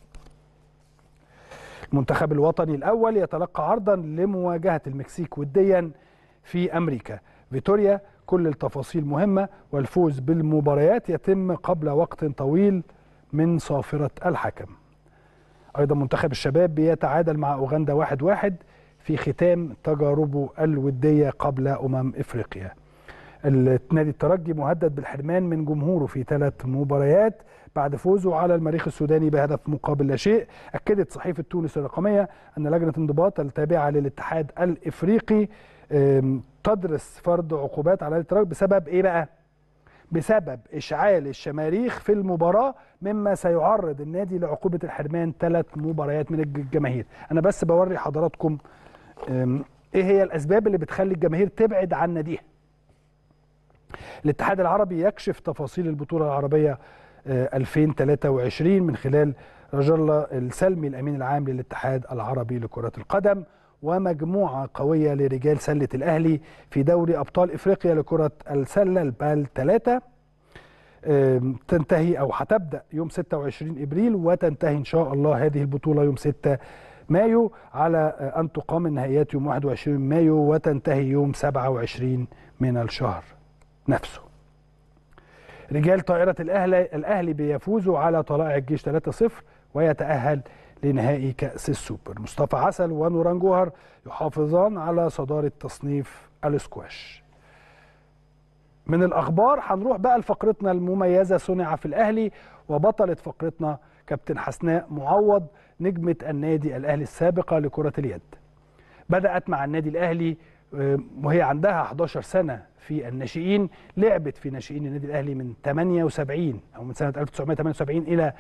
المنتخب الوطني الأول يتلقى عرضا لمواجهة المكسيك وديا في أمريكا فيتوريا كل التفاصيل مهمة والفوز بالمباريات يتم قبل وقت طويل من صافرة الحكم أيضا منتخب الشباب بيتعادل مع أوغندا واحد واحد في ختام تجاربه الودية قبل أمم إفريقيا النادي الترجي مهدد بالحرمان من جمهوره في ثلاث مباريات بعد فوزه على المريخ السوداني بهدف مقابل لا شيء اكدت صحيفه تونس الرقميه ان لجنه انضباط التابعه للاتحاد الافريقي أم، تدرس فرض عقوبات على الترجي بسبب ايه بقى بسبب اشعال الشماريخ في المباراه مما سيعرض النادي لعقوبه الحرمان ثلاث مباريات من الجماهير انا بس بوري حضراتكم أم، ايه هي الاسباب اللي بتخلي الجماهير تبعد عن ناديها الاتحاد العربي يكشف تفاصيل البطولة العربية آه، 2023 من خلال رجل الله السلمي الأمين العام للاتحاد العربي لكرة القدم ومجموعة قوية لرجال سلة الأهلي في دوري أبطال إفريقيا لكرة السلة البال 3 آم، تنتهي أو هتبدأ يوم 26 إبريل وتنتهي إن شاء الله هذه البطولة يوم 6 مايو على آه، أن تقام النهائيات يوم 21 مايو وتنتهي يوم 27 من الشهر نفسه رجال طائرة الأهلي الأهلي بيفوزوا على طلائع الجيش 3-0 ويتأهل لنهائي كأس السوبر مصطفى عسل ونوران جوهر يحافظان على صدارة تصنيف الاسكواش من الأخبار هنروح بقى لفقرتنا المميزة صنع في الأهلي وبطلة فقرتنا كابتن حسناء معوض نجمة النادي الأهلي السابقة لكرة اليد بدأت مع النادي الأهلي آه، وهي عندها 11 سنة في الناشئين لعبت في ناشئين النادي الأهلي من 78 أو من سنة 1978 إلى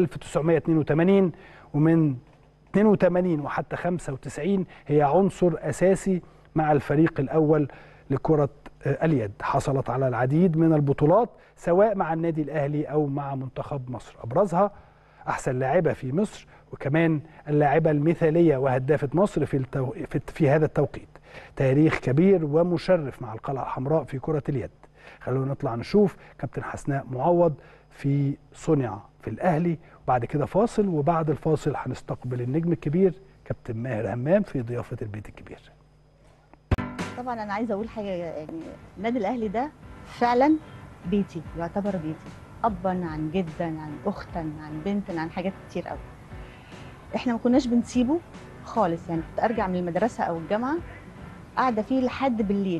1982 ومن 82 وحتى 95 هي عنصر أساسي مع الفريق الأول لكرة آه، اليد حصلت على العديد من البطولات سواء مع النادي الأهلي أو مع منتخب مصر أبرزها أحسن لاعبة في مصر وكمان اللاعبة المثالية وهدافة مصر في, التو... في... في هذا التوقيت تاريخ كبير ومشرف مع القلعة الحمراء في كرة اليد خلونا نطلع نشوف كابتن حسناء معوض في صنع في الأهلي وبعد كده فاصل وبعد الفاصل هنستقبل النجم الكبير كابتن ماهر همام في ضيافة البيت الكبير طبعا انا عايزه اقول حاجه يعني النادي الاهلي ده فعلا بيتي يعتبر بيتي ابا عن جدا عن اختا عن بنتا عن حاجات كتير قوي احنا ما كناش بنسيبه خالص يعني كنت ارجع من المدرسه او الجامعه قاعده فيه لحد بالليل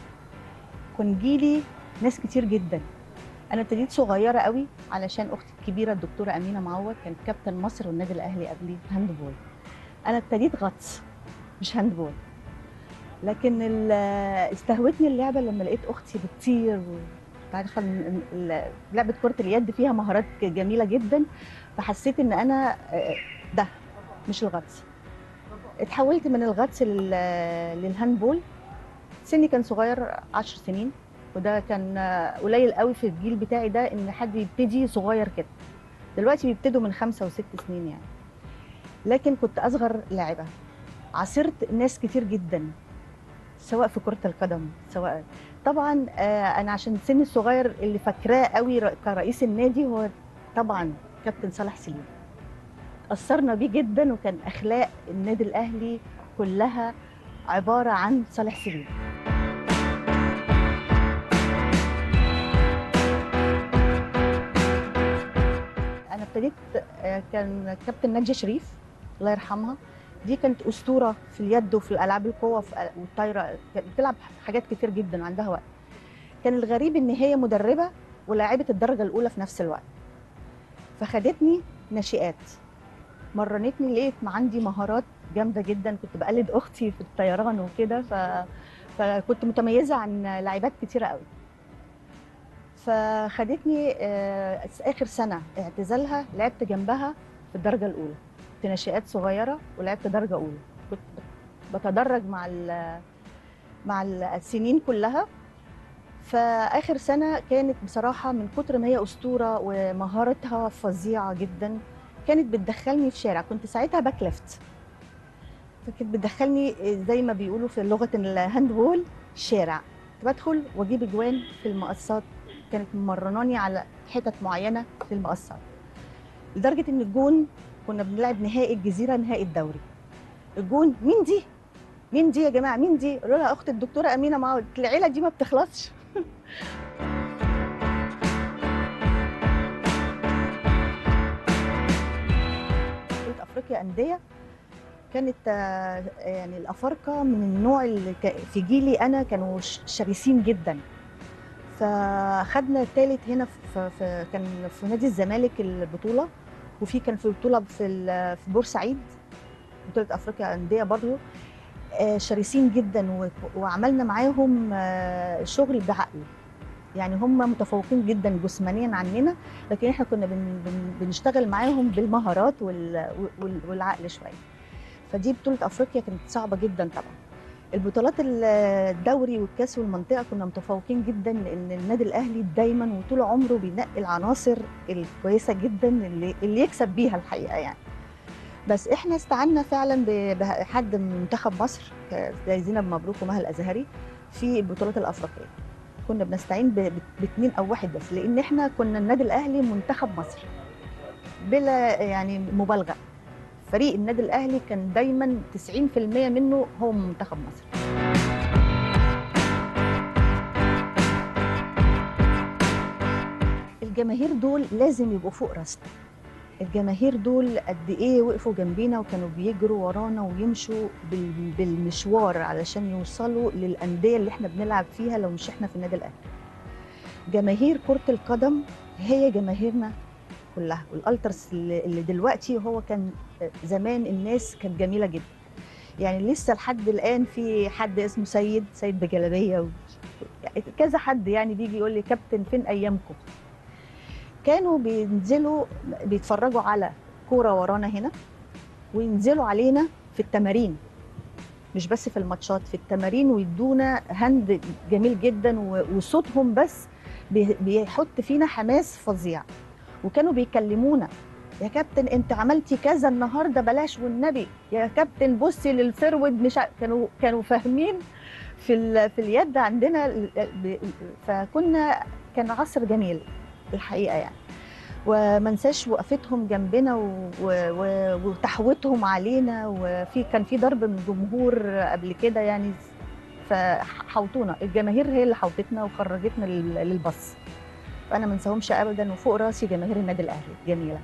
كان جيلي ناس كتير جدا انا ابتديت صغيره قوي علشان اختي الكبيره الدكتوره امينه معوض كانت كابتن مصر والنادي الاهلي قبلي هاند بول انا ابتديت غطس مش هاند بول لكن ال- استهوتني اللعبه لما لقيت اختي بتطير و... انت عارفه إن ال- لعبه كره اليد فيها مهارات جميله جدا فحسيت ان انا آه، ده مش الغطس اتحولت من الغطس لل- للهاندبول سني كان صغير 10 سنين وده كان آه، قليل قوي في الجيل بتاعي ده ان حد يبتدي صغير كده دلوقتي بيبتدوا من خمسة وست سنين يعني لكن كنت اصغر لاعبه عاصرت ناس كتير جدا سواء في كره القدم سواء طبعا آه، انا عشان سني الصغير اللي فاكراه قوي ر- كرئيس النادي هو طبعا كابتن صالح سليم اثرنا بيه جدا وكان اخلاق النادي الاهلي كلها عباره عن صالح سليم انا ابتديت آه، كان كابتن ناديه شريف الله يرحمها دي كانت اسطوره في اليد وفي الالعاب القوه وفي- والطايره كانت بتلعب حاجات كتير جدا وعندها وقت كان الغريب ان هي مدربه ولاعبه الدرجه الاولى في نفس الوقت فخدتني ناشئات مرنتني لقيت ما عندي مهارات جامده جدا كنت بقلد اختي في الطيران وكده ف... فكنت متميزه عن لاعبات كتيره قوي فخدتني آه، اخر سنه اعتزالها لعبت جنبها في الدرجه الاولى كنت ناشئات صغيره ولعبت درجه اولى كنت بتدرج مع ال- مع السنين كلها فاخر سنه كانت بصراحه من كتر ما هي اسطوره ومهارتها فظيعه جدا كانت بتدخلني في شارع كنت ساعتها باك ليفت فكانت بتدخلني زي ما بيقولوا في لغه الهاندبول شارع كنت بدخل واجيب اجوان في المقصات كانت مرناني على حتت معينه في المقصات لدرجه ان الجون كنا بنلعب نهائي الجزيره نهائي الدوري الجون مين دي مين دي يا جماعه مين دي قالوا لها اخت الدكتوره امينه معاود العيله دي ما بتخلصش بطوله افريقيا انديه كانت آه، يعني الافارقه من النوع اللي ك- في جيلي انا كانوا ش- شرسين جدا فخدنا الثالث هنا في, في كان في نادي الزمالك البطوله وفي كان في بطوله في ال- في بورسعيد بطوله افريقيا انديه برضه آه، شرسين جدا و- وعملنا معاهم آه، شغل بعقل يعني هم متفوقين جدا جسمانيا عننا لكن احنا كنا بن بن بنشتغل معاهم بالمهارات وال وال والعقل شويه فدي بطوله افريقيا كانت صعبه جدا طبعا البطولات ال- الدوري والكاس والمنطقه كنا متفوقين جدا لان النادي الاهلي دايما وطول عمره بينقي العناصر الكويسه جدا اللي, اللي يكسب بيها الحقيقه يعني بس احنا استعنا فعلا ب- بحد من منتخب مصر ك- زي زينب مبروك ومها الازهري في البطولات الافريقيه كنا بنستعين ب- ب- باثنين او واحد بس لان احنا كنا النادي الاهلي منتخب مصر بلا يعني مبالغه فريق النادي الاهلي كان دايما 90% منه هو من منتخب مصر الجماهير دول لازم يبقوا فوق راسنا الجماهير دول قد ايه وقفوا جنبينا وكانوا بيجروا ورانا ويمشوا بال- بالمشوار علشان يوصلوا للانديه اللي احنا بنلعب فيها لو مش احنا في النادي الاهلي جماهير كره القدم هي جماهيرنا كلها والالترس اللي اللي دلوقتي هو كان زمان الناس كانت جميله جدا يعني لسه لحد الان في حد اسمه سيد سيد بجلابيه و... كذا حد يعني بيجي يقول لي كابتن فين ايامكم كانوا بينزلوا بيتفرجوا على كوره ورانا هنا وينزلوا علينا في التمارين مش بس في الماتشات في التمارين ويدونا هند جميل جدا و- وصوتهم بس بي- بيحط فينا حماس فظيع وكانوا بيكلمونا يا كابتن انت عملتي كذا النهارده بلاش والنبي يا كابتن بصي للفرود مش ع- كانوا كانوا فاهمين في ال... في اليد عندنا ال- ب- فكنا كان عصر جميل الحقيقه يعني وما ننساش وقفتهم جنبنا و... و... و... وتحويتهم علينا وفي كان في ضرب من الجمهور قبل كده يعني فحوطونا الجماهير هي اللي حوطتنا وخرجتنا لل... للبص فانا ما انساهمش ابدا وفوق راسي جماهير النادي الاهلي جميله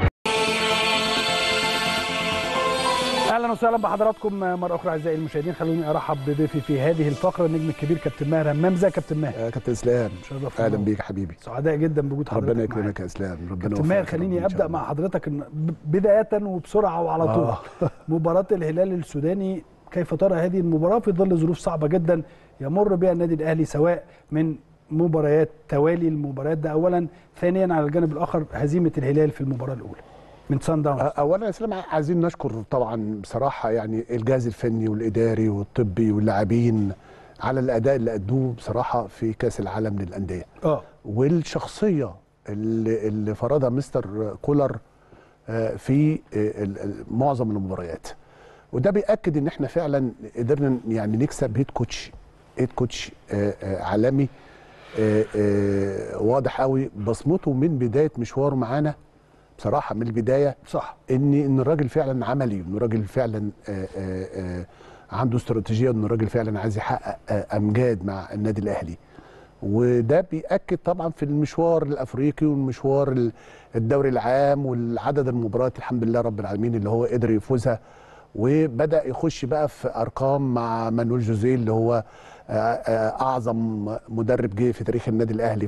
اهلا وسهلا بحضراتكم مره اخرى اعزائي المشاهدين خلوني ارحب بضيفي في هذه الفقره النجم الكبير كابتن ماهر همام ازيك يا كابتن ماهر آه، كابتن اسلام شرف اهلا ونور. بيك حبيبي سعداء جدا بوجود حضرتك ربنا معايا. يكرمك يا اسلام ربنا كابتن ماهر يوفقك يا رب خليني إن شاء ابدا الله. مع حضرتك إن ب- بدايه وبسرعه وعلى طول آه. مباراه الهلال السوداني كيف ترى هذه المباراه في ظل ظروف صعبه جدا يمر بها النادي الاهلي سواء من مباريات توالي المباريات ده اولا ثانيا على الجانب الاخر هزيمه الهلال في المباراه الاولى من سان داونز اولا يا اسلام عايزين نشكر طبعا بصراحه يعني الجهاز الفني والاداري والطبي واللاعبين على الاداء اللي ادوه بصراحه في كاس العالم للانديه اه والشخصيه اللي, اللي فرضها مستر كولر آه، في آه، ال- ال- معظم المباريات وده بياكد ان احنا فعلا قدرنا يعني نكسب هيد كوتش هيد كوتش آه، آه، عالمي آه، آه، واضح قوي بصمته من بدايه مشواره معانا بصراحه من البدايه صح ان ان الراجل فعلا عملي ان الراجل فعلا آه، آه، آه، عنده استراتيجيه ان الراجل فعلا عايز يحقق آه، امجاد مع النادي الاهلي وده بيأكد طبعا في المشوار الافريقي والمشوار ال- الدوري العام والعدد المباريات الحمد لله رب العالمين اللي هو قدر يفوزها وبدا يخش بقى في ارقام مع مانويل جوزيه اللي هو آه، آه، اعظم مدرب جه في تاريخ النادي الاهلي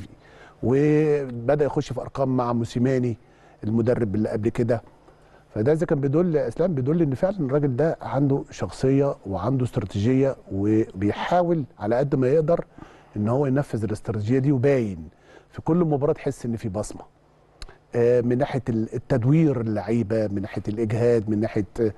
وبدا يخش في ارقام مع موسيماني المدرب اللي قبل كده فده اذا كان بيدل يا اسلام بيدل ان فعلا الراجل ده عنده شخصيه وعنده استراتيجيه وبيحاول على قد ما يقدر ان هو ينفذ الاستراتيجيه دي وباين في كل مباراه تحس ان في بصمه آه، من ناحيه ال- التدوير اللعيبه من ناحيه الاجهاد من ناحيه آه،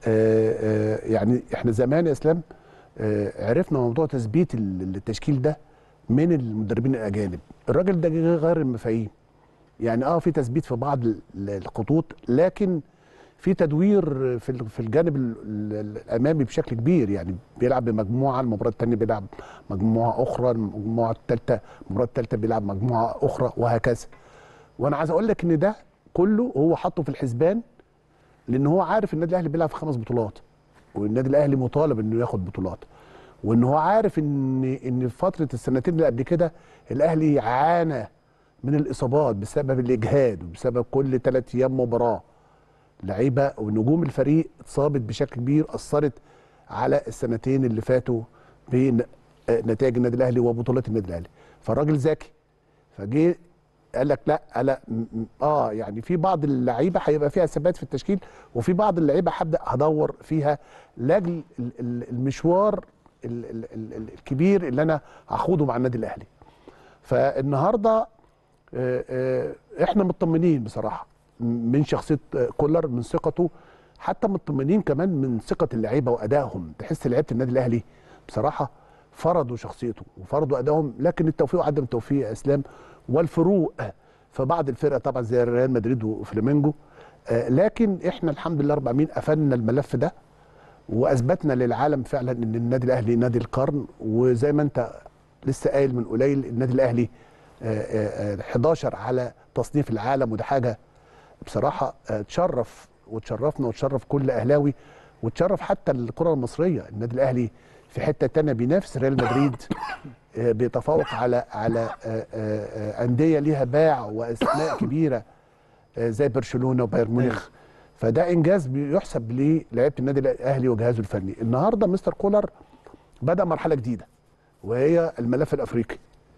آه، يعني احنا زمان يا اسلام آه، عرفنا موضوع تثبيت ال- التشكيل ده من المدربين الاجانب الراجل ده جه غير المفاهيم يعني اه في تثبيت في بعض ال- ال- الخطوط لكن في تدوير في ال- في الجانب ال- ال- الامامي بشكل كبير يعني بيلعب بمجموعه المباراه الثانيه بيلعب مجموعه اخرى المجموعه الثالثه المباراه الثالثه بيلعب مجموعه اخرى وهكذا وانا عايز اقول لك ان ده كله هو حاطه في الحسبان لان هو عارف النادي الاهلي بيلعب في خمس بطولات والنادي الاهلي مطالب انه ياخد بطولات وان هو عارف ان ان في فتره السنتين اللي قبل كده الاهلي عانى من الاصابات بسبب الاجهاد وبسبب كل ثلاث ايام مباراه لعيبه ونجوم الفريق اتصابت بشكل كبير اثرت على السنتين اللي فاتوا بنتائج النادي الاهلي وبطولات النادي الاهلي فالراجل ذكي فجه قال لك لا لا م- م- اه يعني في بعض اللعيبه هيبقى فيها ثبات في التشكيل وفي بعض اللعيبه هبدا هدور فيها لاجل ال- ال- المشوار ال- ال- ال- ال- الكبير اللي انا هخوضه مع النادي الاهلي فالنهارده آه، آه، احنا مطمنين بصراحه من شخصيه آه، كولر من ثقته حتى مطمنين كمان من ثقه اللعيبه وادائهم تحس لعيبه النادي الاهلي بصراحه فرضوا شخصيته وفرضوا ادائهم لكن التوفيق وعدم التوفيق يا اسلام والفروق في بعض الفرق طبعا زي ريال مدريد وفلامينجو آه، لكن احنا الحمد لله رب العالمين قفلنا الملف ده واثبتنا للعالم فعلا ان النادي الاهلي نادي القرن وزي ما انت لسه قايل من قليل النادي الاهلي آه، آه، آه، 11 على تصنيف العالم وده حاجه بصراحه آه، تشرف وتشرفنا وتشرف كل اهلاوي وتشرف حتى الكره المصريه النادي الاهلي في حته تانية بينافس ريال مدريد آه، بيتفوق على على آه، آه، آه، انديه ليها باع واسماء كبيره آه، زي برشلونه وبايرن ميونخ فده انجاز بيحسب للاعيبه النادي الاهلي وجهازه الفني النهارده مستر كولر بدا مرحله جديده وهي الملف الافريقي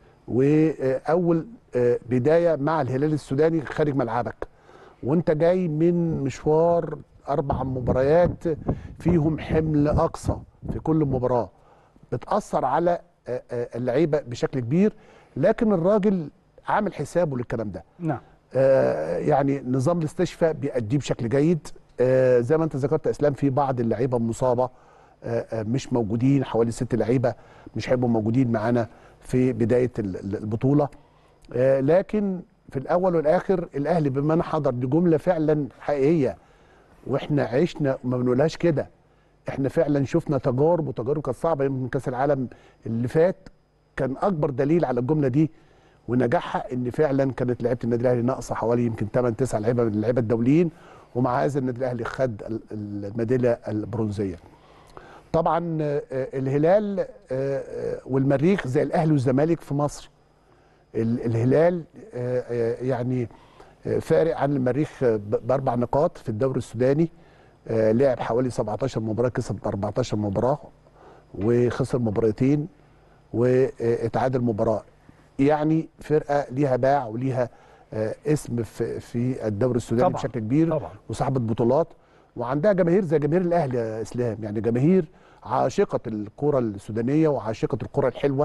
واول آه، بدايه مع الهلال السوداني خارج ملعبك وانت جاي من مشوار اربع مباريات فيهم حمل اقصى في كل مباراه بتاثر على آه، آه، اللعيبه بشكل كبير لكن الراجل عامل حسابه للكلام ده نعم آه، يعني نظام الاستشفاء بيأديه بشكل جيد آه، زي ما انت ذكرت يا اسلام في بعض اللعيبه مصابه آه، آه، مش موجودين حوالي ست لعيبه مش هيبقوا موجودين معانا في بدايه ال- ال- البطوله آه، لكن في الاول والاخر الاهلي بما أنا حضر دي جمله فعلا حقيقيه واحنا عشنا ما بنقولهاش كده احنا فعلا شفنا تجارب وتجارب كانت صعبه من كاس العالم اللي فات كان اكبر دليل على الجمله دي ونجاحها ان فعلا كانت لعيبه النادي الاهلي ناقصه حوالي يمكن 8 9 لعيبه من اللعيبه الدوليين ومع هذا النادي الاهلي خد ال- الميداليه البرونزيه. طبعا آه، آه، الهلال آه، آه، والمريخ زي الاهلي والزمالك في مصر. ال- الهلال آه، آه، يعني آه، فارق عن المريخ آه، ب- باربع نقاط في الدوري السوداني آه، لعب حوالي 17 مباراه كسب 14 مباراه وخسر مباراتين واتعادل مباراه يعني فرقه ليها باع وليها آه، اسم في في الدوري السوداني طبعاً، بشكل كبير طبعاً. وصاحبه بطولات وعندها جماهير زي جماهير الاهلي يا اسلام يعني جماهير عاشقه الكره السودانيه وعاشقه الكره الحلوه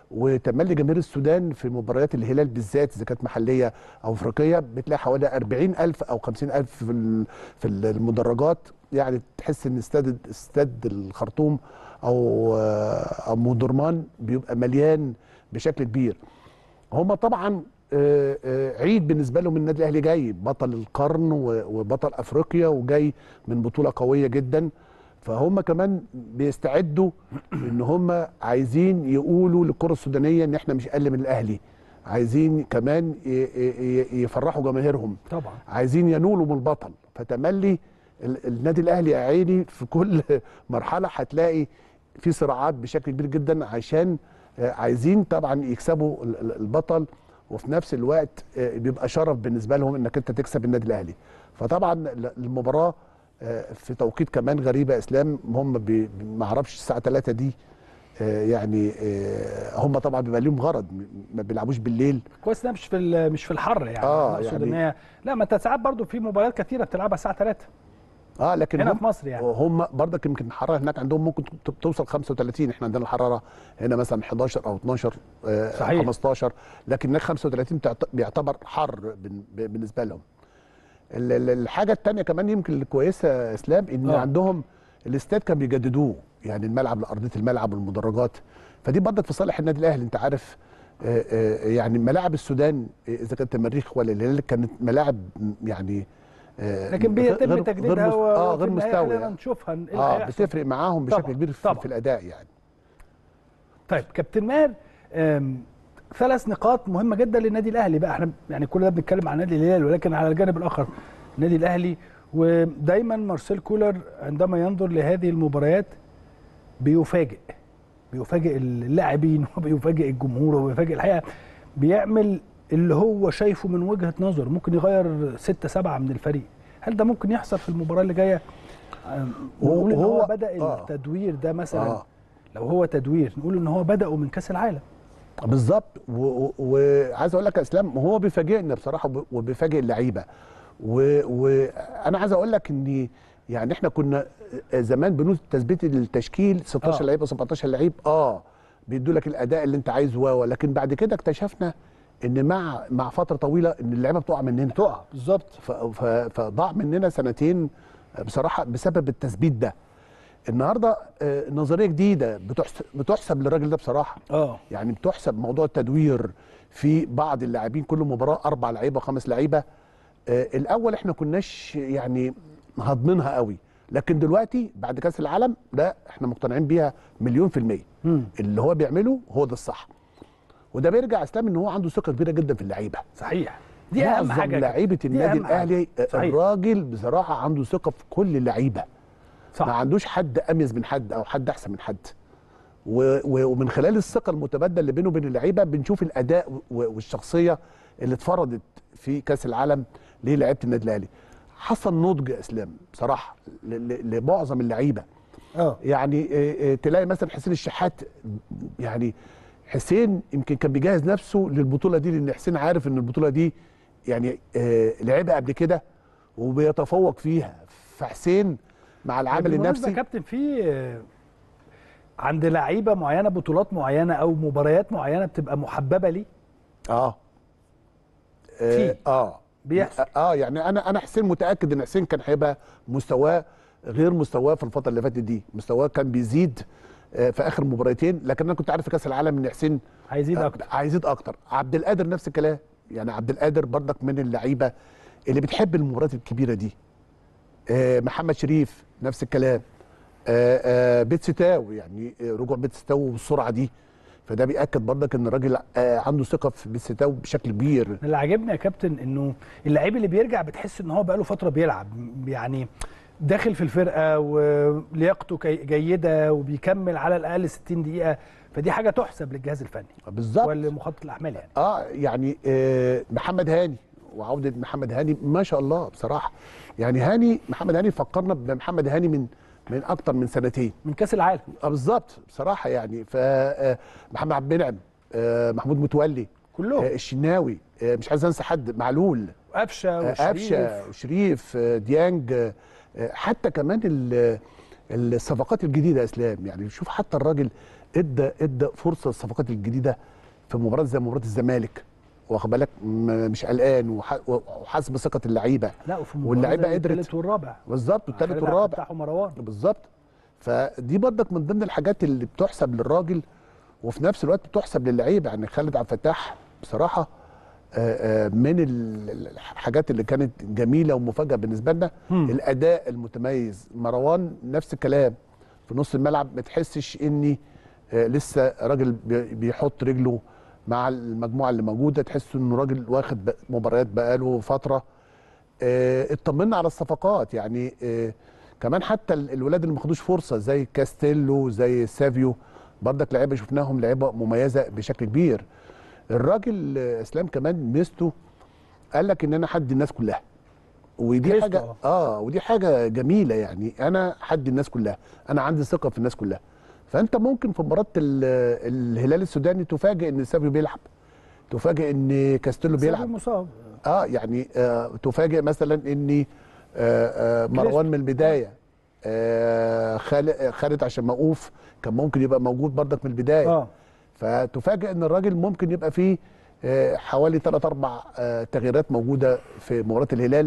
وتملي جماهير السودان في مباريات الهلال بالذات اذا كانت محليه او افريقيه بتلاقي حوالي 40000 او 50000 في ال- في المدرجات يعني تحس ان استاد استاد الخرطوم او او مودرمان بيبقى مليان بشكل كبير هم طبعا آه، آه، عيد بالنسبه لهم النادي الاهلي جاي بطل القرن و- وبطل افريقيا وجاي من بطوله قويه جدا فهم كمان بيستعدوا ان هم عايزين يقولوا للكره السودانيه ان احنا مش اقل من الاهلي عايزين كمان ي- ي- ي- يفرحوا جماهيرهم طبعا عايزين ينولوا من البطل فتملي ال- النادي الاهلي يا عيني في كل مرحله هتلاقي في صراعات بشكل كبير جدا عشان آه، عايزين طبعا يكسبوا ال- ال- البطل وفي نفس الوقت آه، بيبقى شرف بالنسبه لهم انك انت تكسب النادي الاهلي فطبعا ال- المباراه آه، في توقيت كمان غريب يا اسلام هم بي- ما اعرفش الساعه 3 دي آه، يعني آه، هم طبعا بيبقى لهم غرض م- ما بيلعبوش بالليل كويس انها مش في ال- مش في الحر يعني آه، اقصد يعني- ان هي لا ما انت ساعات برضو في مباريات كتيره بتلعبها الساعه 3 اه لكن هنا هم في مصر يعني. هم برضك يمكن الحراره هناك عندهم ممكن ت- توصل 35 احنا عندنا الحراره هنا مثلا 11 او 12 آه صحيح. 15 لكن هناك 35 بتعت- بيعتبر حر بن- ب- بالنسبه لهم ال- ال- الحاجه الثانيه كمان يمكن الكويسه يا اسلام ان آه. آه. عندهم الاستاد كان بيجددوه يعني الملعب لارضيه الملعب والمدرجات فدي برضك في صالح النادي الاهلي انت عارف آه، آه، يعني ملاعب السودان آه، اذا كانت المريخ ولا الهلال كانت ملاعب يعني آه، لكن غير- بيتم غير- تجديدها غير مست- و- اه وفي غير النهاية مستوي خلينا يعني. نشوفها إيه اللي اه هيحصل. بتفرق معاهم بشكل طبعاً، كبير في, طبعاً. في الاداء يعني طيب كابتن ماهر آم، ثلاث نقاط مهمه جدا للنادي الاهلي بقى احنا يعني كل ده بنتكلم عن نادي الهلال ولكن على الجانب الاخر النادي الاهلي ودايما مارسيل كولر عندما ينظر لهذه المباريات بيفاجئ بيفاجئ اللاعبين وبيفاجئ الجمهور وبيفاجئ الحقيقه بيعمل اللي هو شايفه من وجهه نظر ممكن يغير ستة سبعة من الفريق هل ده ممكن يحصل في المباراه اللي جايه آم، نقول ان هو هو- بدا آه. التدوير ده مثلا آه. لو هو تدوير نقول ان هو بدأوا من كاس العالم بالظبط و- و- وعايز اقول لك يا اسلام هو بيفاجئنا بصراحه وب- وبيفاجئ اللعيبه وانا عايز اقول لك ان يعني احنا كنا زمان بنود تثبيت التشكيل 16 آه. لعيب او 17 لعيب اه بيدوا لك الاداء اللي انت عايزه و- لكن بعد كده اكتشفنا ان مع مع فتره طويله ان اللعيبه بتقع مننا تقع بالظبط ف- ف- فضاع مننا سنتين بصراحه بسبب التثبيت ده النهارده آه، نظريه جديده بتحسب, بتحسب للراجل ده بصراحه اه يعني بتحسب موضوع التدوير في بعض اللاعبين كل مباراه اربع لعيبه وخمس لعيبه آه الاول احنا كناش يعني هضمنها قوي لكن دلوقتي بعد كاس العالم ده احنا مقتنعين بيها مليون في الميه مم. اللي هو بيعمله هو ده الصح وده بيرجع اسلام ان هو عنده ثقه كبيره جدا في اللعيبه صحيح دي اهم معظم حاجه لعيبه دي النادي أهم حاجة. الاهلي آه، صحيح. الراجل بصراحه عنده ثقه في كل اللعيبه صح ما عندوش حد اميز من حد او حد احسن من حد و- و- ومن خلال الثقه المتبادله اللي بينه وبين اللعيبه بنشوف الاداء و- والشخصيه اللي اتفرضت في كاس العالم للاعيبه النادي الاهلي حصل نضج يا اسلام بصراحه ل- ل- لمعظم اللعيبه اه يعني آه، آه، تلاقي مثلا حسين الشحات يعني حسين يمكن كان بيجهز نفسه للبطوله دي لان حسين عارف ان البطوله دي يعني آه، لعبها قبل كده وبيتفوق فيها فحسين مع العامل بالمناسبة النفسي يا كابتن في آه، عند لعيبه معينه بطولات معينه او مباريات معينه بتبقى محببه ليه اه في. اه, آه. بيحصل. اه يعني انا انا حسين متاكد ان حسين كان هيبقى مستواه غير مستواه في الفتره اللي فاتت دي مستواه كان بيزيد آه، في اخر مباراتين لكن انا كنت عارف في كاس العالم ان حسين هيزيد آه، اكتر هيزيد اكتر عبد القادر نفس الكلام يعني عبد القادر برضك من اللعيبه اللي بتحب المباريات الكبيره دي آه، محمد شريف نفس الكلام آه، آه، بيتسي تاو يعني آه، رجوع بيتسي تاو بالسرعه دي فده بياكد برضك ان الراجل آه، عنده ثقه في بيتسي تاو بشكل كبير اللي عاجبني يا كابتن انه اللعيب اللي بيرجع بتحس ان هو بقاله فتره بيلعب يعني داخل في الفرقه ولياقته كي- جيده وبيكمل على الاقل 60 دقيقه فدي حاجه تحسب للجهاز الفني بالظبط ولمخطط الاحمال يعني اه يعني آه محمد هاني وعوده محمد هاني ما شاء الله بصراحه يعني هاني محمد هاني فكرنا بمحمد هاني من من اكتر من سنتين من كاس العالم اه بالظبط بصراحه يعني ف آه، محمد عبد المنعم آه، محمود متولي كلهم آه، الشناوي آه، مش عايز انسى حد معلول قفشه آه، وشريف قفشه وشريف آه، ديانج آه، آه، حتى كمان ال- الصفقات الجديده يا اسلام يعني شوف حتى الراجل ادى ادى فرصه للصفقات الجديده في مباراه زي مباراه الزمالك واخد بالك م- مش قلقان وح- وحاسس بثقه اللعيبه لا وفي واللعيبه المباراة قدرت. الثالث والرابع بالظبط والثالث خالد والرابع فتح ومروان بالظبط فدي برضك من ضمن الحاجات اللي بتحسب للراجل وفي نفس الوقت بتحسب للعيبه يعني خالد عبد الفتاح بصراحه آه، آه، من ال- الحاجات اللي كانت جميله ومفاجاه بالنسبه لنا مم. الاداء المتميز مروان نفس الكلام في نص الملعب ما تحسش اني آه، لسه راجل بي- بيحط رجله مع المجموعه اللي موجوده تحس انه راجل واخد ب- مباريات بقاله فتره آه، اطمنا على الصفقات يعني آه، كمان حتى ال- الولاد اللي ما خدوش فرصه زي كاستيلو زي سافيو برضك لعيبه شفناهم لعيبه مميزه بشكل كبير الراجل آه، اسلام كمان ميزته قال لك ان انا حد الناس كلها ودي كريستو، حاجه آه. اه ودي حاجه جميله يعني انا حد الناس كلها انا عندي ثقه في الناس كلها فانت ممكن في مباراه ال- الهلال السوداني تفاجئ ان سافيو بيلعب تفاجئ ان كاستيلو سافيو بيلعب مصاب اه يعني آه تفاجئ مثلا ان آه آه مروان من البدايه آه خالد خالد عشان موقوف كان ممكن يبقى موجود برضك من البدايه اه فتفاجئ ان الراجل ممكن يبقى فيه آه حوالي ثلاث اربع آه تغييرات موجوده في مباراه الهلال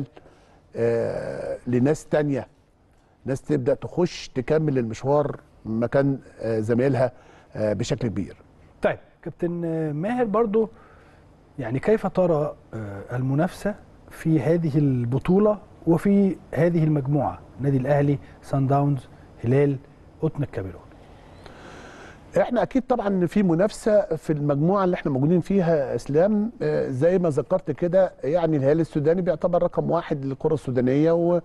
آه لناس تانية ناس تبدا تخش تكمل المشوار مكان آه زميلها آه بشكل كبير طيب كابتن آه، ماهر برضو يعني كيف ترى آه، المنافسه في هذه البطوله وفي هذه المجموعه النادي الاهلي سان داونز هلال قطن الكاميرون احنا اكيد طبعا في منافسه في المجموعه اللي احنا موجودين فيها اسلام آه، زي ما ذكرت كده يعني الهلال السوداني بيعتبر رقم واحد للكره السودانيه و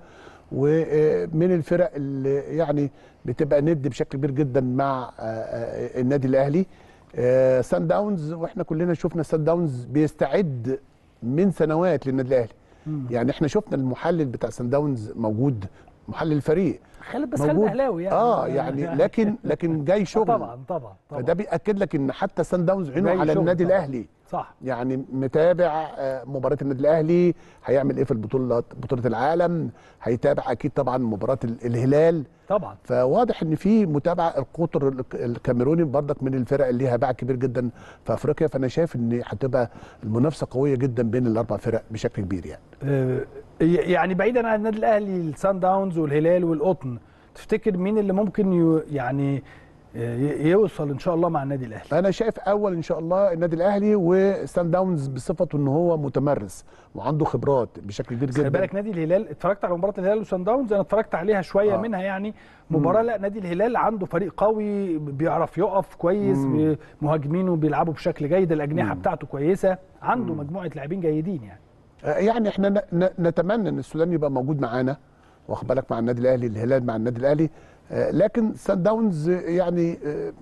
ومن الفرق اللي يعني بتبقى ند بشكل كبير جدا مع آه، آه، النادي الاهلي آه، سان داونز واحنا كلنا شفنا سان داونز بيستعد من سنوات للنادي الاهلي يعني احنا شفنا المحلل بتاع سان داونز موجود محلل الفريق خالد بس خالد موجود. اهلاوي يعني اه يعني لكن لكن جاي شغل طبعا طبعا طبعا فده بياكد لك ان حتى سان داونز عينه جاي على شغل النادي طبعاً. الاهلي صح يعني متابع آه، مباراه النادي الاهلي هيعمل ايه في البطوله بطوله العالم هيتابع اكيد طبعا مباراه ال- الهلال طبعا فواضح ان في متابعه القطر الك- الكاميروني برضك من الفرق اللي ليها باع كبير جدا في افريقيا فانا شايف ان هتبقى المنافسه قويه جدا بين الاربع فرق بشكل كبير يعني آه، يعني بعيدا عن النادي الاهلي السان داونز والهلال والقطن تفتكر مين اللي ممكن يو- يعني آه، ي- يوصل ان شاء الله مع النادي الاهلي انا شايف اول ان شاء الله النادي الاهلي وستان داونز بصفته ان هو متمرس وعنده خبرات بشكل كبير خلي جدا بالك نادي الهلال اتفرجت على مباراه الهلال وسان داونز انا اتفرجت عليها شويه آه. آه. منها يعني مباراه لا نادي الهلال عنده فريق قوي بيعرف يقف كويس بي- مهاجمينه بيلعبوا بشكل جيد الاجنحه بتاعته كويسه عنده مجموعه لاعبين جيدين يعني آه، يعني احنا ن- ن- نتمنى ان السودان يبقى موجود معانا واخد بالك مع النادي الاهلي الهلال مع النادي الاهلي آه، لكن سان داونز آه، يعني آه،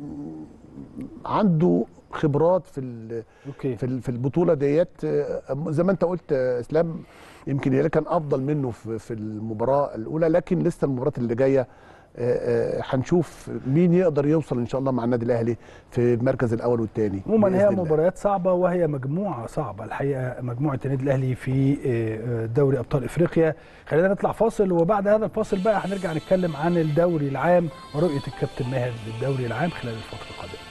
عنده خبرات في ال- اوكي في ال- في البطوله ديت آه، زي ما انت قلت آه، اسلام يمكن الهلال كان افضل منه في في المباراه الاولى لكن لسه المباريات اللي جايه آه، آه، هنشوف مين يقدر يوصل ان شاء الله مع النادي الاهلي في المركز الاول والثاني عموما هي مباريات صعبه وهي مجموعه صعبه الحقيقه مجموعه النادي الاهلي في آه، آه، دوري ابطال افريقيا خلينا نطلع فاصل وبعد هذا الفاصل بقى هنرجع نتكلم عن الدوري العام ورؤيه الكابتن ماهر للدوري العام خلال الفتره القادمه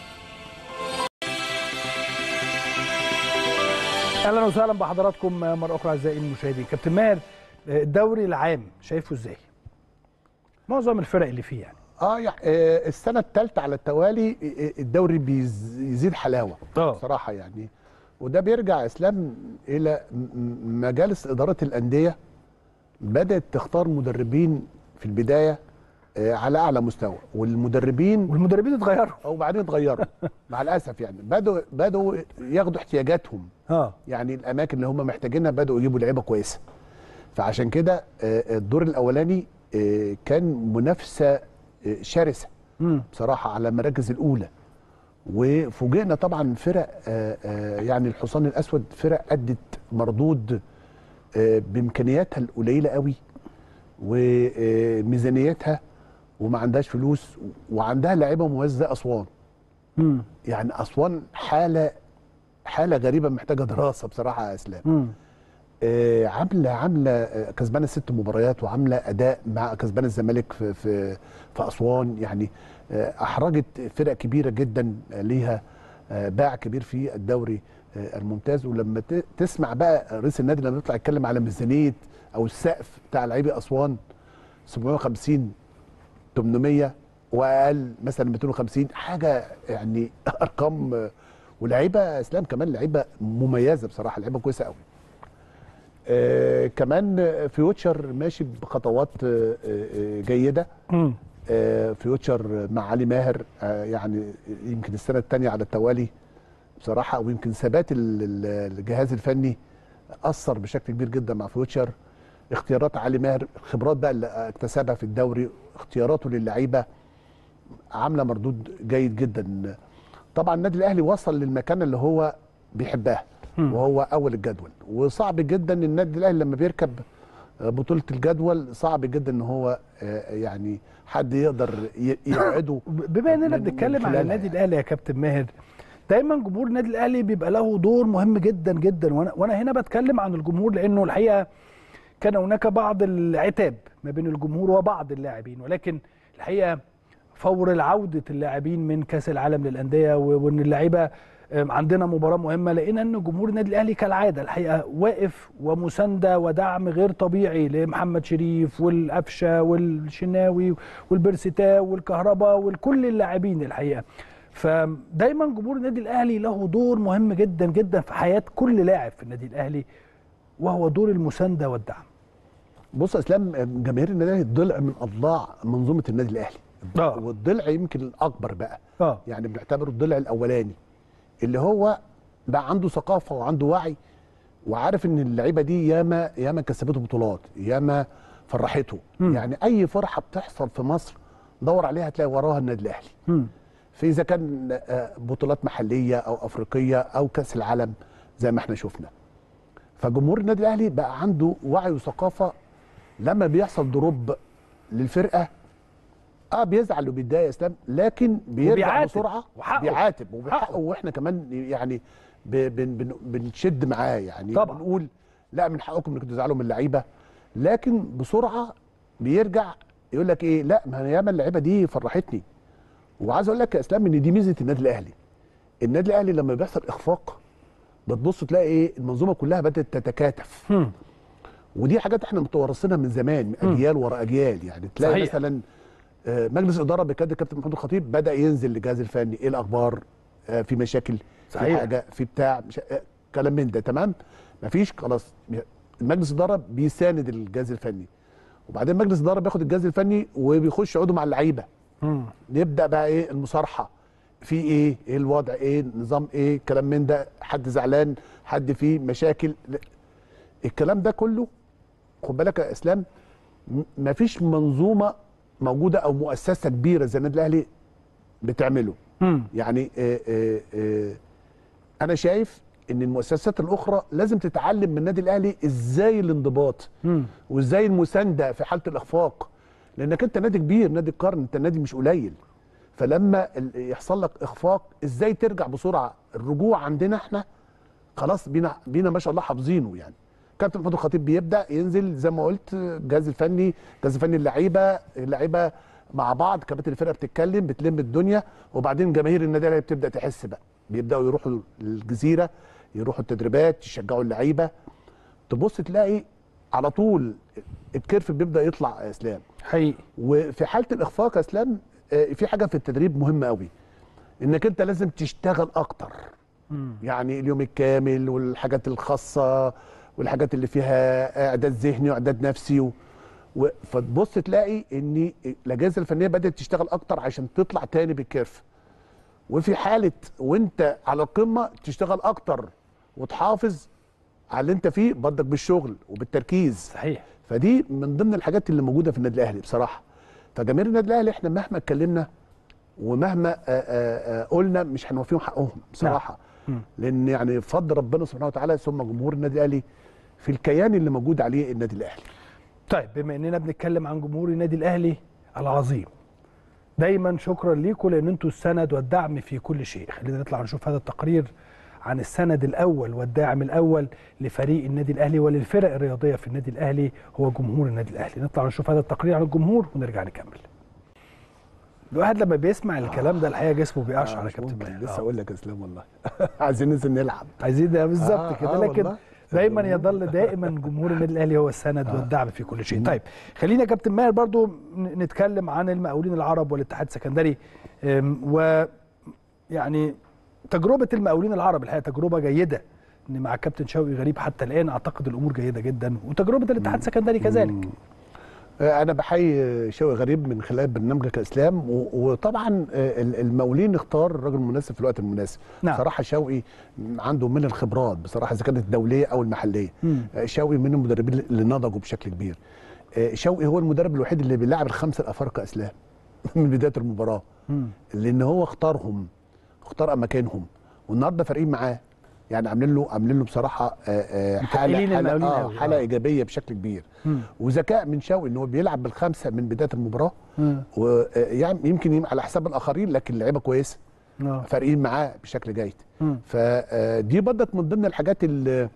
اهلا وسهلا بحضراتكم مره اخرى اعزائي المشاهدين كابتن ماهر آه، الدوري العام شايفه ازاي معظم الفرق اللي فيه يعني اه يعني آه، السنه الثالثه على التوالي آه، آه، الدوري بيزيد حلاوه اه بصراحه يعني وده بيرجع اسلام الى م- م- مجالس اداره الانديه بدات تختار مدربين في البدايه آه، على اعلى مستوى والمدربين والمدربين اتغيروا او بعدين اتغيروا مع الاسف يعني بدوا بدوا ياخدوا احتياجاتهم اه يعني الاماكن اللي هم محتاجينها بداوا يجيبوا لعيبه كويسه فعشان كده آه، الدور الاولاني آه، كان منافسه آه، شرسه امم بصراحه على المراكز الاولى وفوجئنا طبعا فرق آه، آه، يعني الحصان الاسود فرق ادت مردود آه، بامكانياتها القليله قوي وميزانيتها وما عندهاش فلوس وعندها لعيبه مميزه زي اسوان امم يعني اسوان حاله حاله غريبه محتاجه دراسه بصراحه يا اسلام امم آه، عامله عامله آه، كسبانه ست مباريات وعامله اداء مع كسبانه الزمالك في في في اسوان يعني آه، احرجت فرق كبيره جدا آه، ليها آه، باع كبير في الدوري آه، الممتاز ولما ت- تسمع بقى رئيس النادي لما يطلع يتكلم على ميزانيه او السقف بتاع لعيبه اسوان 750 800 واقل مثلا 250 حاجه يعني ارقام آه، ولاعيبه اسلام كمان لعيبه مميزه بصراحه لعيبه كويسه قوي آه كمان فيوتشر ماشي بخطوات آه آه جيده مم. آه فيوتشر مع علي ماهر آه يعني يمكن السنه الثانيه على التوالي بصراحه ويمكن ثبات ال- ال- الجهاز الفني اثر بشكل كبير جدا مع فيوتشر اختيارات علي ماهر الخبرات بقى اللي اكتسبها في الدوري اختياراته للعيبه عامله مردود جيد جدا طبعا النادي الاهلي وصل للمكانه اللي هو بيحبها مم. وهو اول الجدول وصعب جدا ان النادي الاهلي لما بيركب بطوله الجدول صعب جدا ان هو آه، يعني حد يقدر ي- يبعده بما اننا من- بنتكلم من عن خلالها النادي يعني. الاهلي يا كابتن ماهر دايما جمهور النادي الاهلي بيبقى له دور مهم جدا جدا وانا وانا هنا بتكلم عن الجمهور لانه الحقيقه كان هناك بعض العتاب ما بين الجمهور وبعض اللاعبين ولكن الحقيقه فور العوده اللاعبين من كاس العالم للانديه و- وان اللعيبه آم، عندنا مباراه مهمه لقينا ان جمهور النادي الاهلي كالعاده الحقيقه واقف ومسانده ودعم غير طبيعي لمحمد شريف والقفشه والشناوي والبرسيتاو والكهرباء وكل اللاعبين الحقيقه فدايما جمهور النادي الاهلي له دور مهم جدا جدا في حياه كل لاعب في النادي الاهلي وهو دور المسانده والدعم بص يا اسلام جماهير النادي الاهلي ضلع من اضلاع منظومه النادي الاهلي آه. والضلع يمكن الاكبر بقى اه يعني بنعتبره الضلع الاولاني اللي هو بقى عنده ثقافه وعنده وعي وعارف ان اللعيبه دي ياما ياما كسبته بطولات ياما فرحته مم. يعني اي فرحه بتحصل في مصر دور عليها هتلاقي وراها النادي الاهلي مم. في اذا كان آه، بطولات محليه او افريقيه او كاس العالم زي ما احنا شفنا فجمهور النادي الاهلي بقى عنده وعي وثقافه لما بيحصل دروب للفرقه اه بيزعل وبيتضايق يا اسلام لكن بيرجع وبيعاتب. بسرعه وحقه. بيعاتب وبحقه حقه. واحنا كمان يعني ب- بن بن بنشد معاه يعني طبعا. بنقول لا من حقكم انكم تزعلوا من اللعيبه لكن بسرعه بيرجع يقول لك ايه لا ما ياما اللعيبه دي فرحتني وعايز اقول لك يا اسلام ان دي ميزه النادي الاهلي النادي الاهلي لما بيحصل اخفاق بتبص تلاقي ايه المنظومه كلها بدات تتكاتف مم. ودي حاجات احنا متوارثينها من زمان اجيال ورا اجيال يعني تلاقي صحيح. مثلا آه، مجلس اداره بقياده الكابتن محمود الخطيب بدا ينزل للجهاز الفني ايه الاخبار آه، في مشاكل في صحيح. حاجه في بتاع مش آه، كلام من ده تمام مفيش خلاص المجلس الاداره بيساند الجهاز الفني وبعدين مجلس الاداره بياخد الجهاز الفني وبيخش يقعدوا مع اللعيبه مم. نبدا بقى ايه المصارحه في ايه ايه الوضع ايه نظام ايه كلام من ده حد زعلان حد فيه مشاكل لا. الكلام ده كله خد بالك يا اسلام م- مفيش منظومه موجوده او مؤسسه كبيره زي النادي الاهلي بتعمله مم. يعني آه آه آه انا شايف ان المؤسسات الاخرى لازم تتعلم من النادي الاهلي ازاي الانضباط مم. وازاي المسانده في حاله الاخفاق لانك انت نادي كبير نادي القرن انت نادي مش قليل فلما ال- يحصل لك اخفاق ازاي ترجع بسرعه الرجوع عندنا احنا خلاص بينا بينا ما شاء الله حافظينه يعني كابتن محمود الخطيب بيبدا ينزل زي ما قلت الجهاز الفني الجهاز الفني اللعيبه اللعيبه مع بعض كباتن الفرقه بتتكلم بتلم الدنيا وبعدين جماهير النادي الاهلي بتبدا تحس بقى بيبداوا يروحوا الجزيره يروحوا التدريبات يشجعوا اللعيبه تبص تلاقي على طول الكيرف بيبدا يطلع يا اسلام حقيقي وفي حاله الاخفاق يا اسلام آه، في حاجه في التدريب مهمه قوي انك انت لازم تشتغل اكتر مم. يعني اليوم الكامل والحاجات الخاصه والحاجات اللي فيها اعداد ذهني واعداد نفسي و... و... فتبص تلاقي ان الاجهزه الفنيه بدات تشتغل اكتر عشان تطلع تاني بالكيرف وفي حاله وانت على القمه تشتغل اكتر وتحافظ على اللي انت فيه برضك بالشغل وبالتركيز صحيح فدي من ضمن الحاجات اللي موجوده في النادي الاهلي بصراحه فجماهير النادي الاهلي احنا مهما اتكلمنا ومهما آآ آآ قلنا مش هنوفيهم حقهم بصراحه مم. لان يعني فضل ربنا سبحانه وتعالى ثم جمهور النادي الاهلي في الكيان اللي موجود عليه النادي الاهلي طيب بما اننا بنتكلم عن جمهور النادي الاهلي العظيم دايما شكرا ليكم لان انتوا السند والدعم في كل شيء خلينا نطلع نشوف هذا التقرير عن السند الاول والداعم الاول لفريق النادي الاهلي وللفرق الرياضيه في النادي الاهلي هو جمهور النادي الاهلي نطلع نشوف هذا التقرير عن الجمهور ونرجع نكمل الواحد لما بيسمع الكلام ده الحقيقه جسمه بيقشعر يا مش كابتن ممكن. ماهر. لسه آه. اقول لك يا اسلام والله عايزين ننزل نلعب عايزين ده بالظبط آه، كده آه لكن والله. دايما الجمهور. يظل دائما جمهور النادي الاهلي هو السند والدعم في كل شيء طيب خلينا يا كابتن ماهر برضو ن- نتكلم عن المقاولين العرب والاتحاد السكندري أم، و يعني تجربه المقاولين العرب الحقيقه تجربه جيده ان مع كابتن شوقي غريب حتى الان اعتقد الامور جيده جدا وتجربه الاتحاد السكندري كذلك آه، انا بحيي شوقي غريب من خلال برنامجك اسلام و- وطبعا آه، ال- المقاولين اختار الراجل المناسب في الوقت المناسب نعم. بصراحه شوقي عنده من الخبرات بصراحه اذا كانت الدوليه او المحليه مم. آه، شوقي من المدربين اللي نضجوا بشكل كبير آه، شوقي هو المدرب الوحيد اللي بيلعب الخمسه الافارقه اسلام من بدايه المباراه مم. لان هو اختارهم اختار اماكنهم والنهارده فارقين معاه يعني عاملين له عاملين له بصراحه آه، آه، حاله متقلين حاله, المقاولين آه أوي، آه. حاله ايجابيه بشكل كبير مم. وذكاء من شوقي ان هو بيلعب بالخمسه من بدايه المباراه مم. ويعني يمكن يم- على حساب الاخرين لكن لعيبه كويسه آه. فارقين معاه بشكل جيد مم. فدي برضك من ضمن الحاجات اللي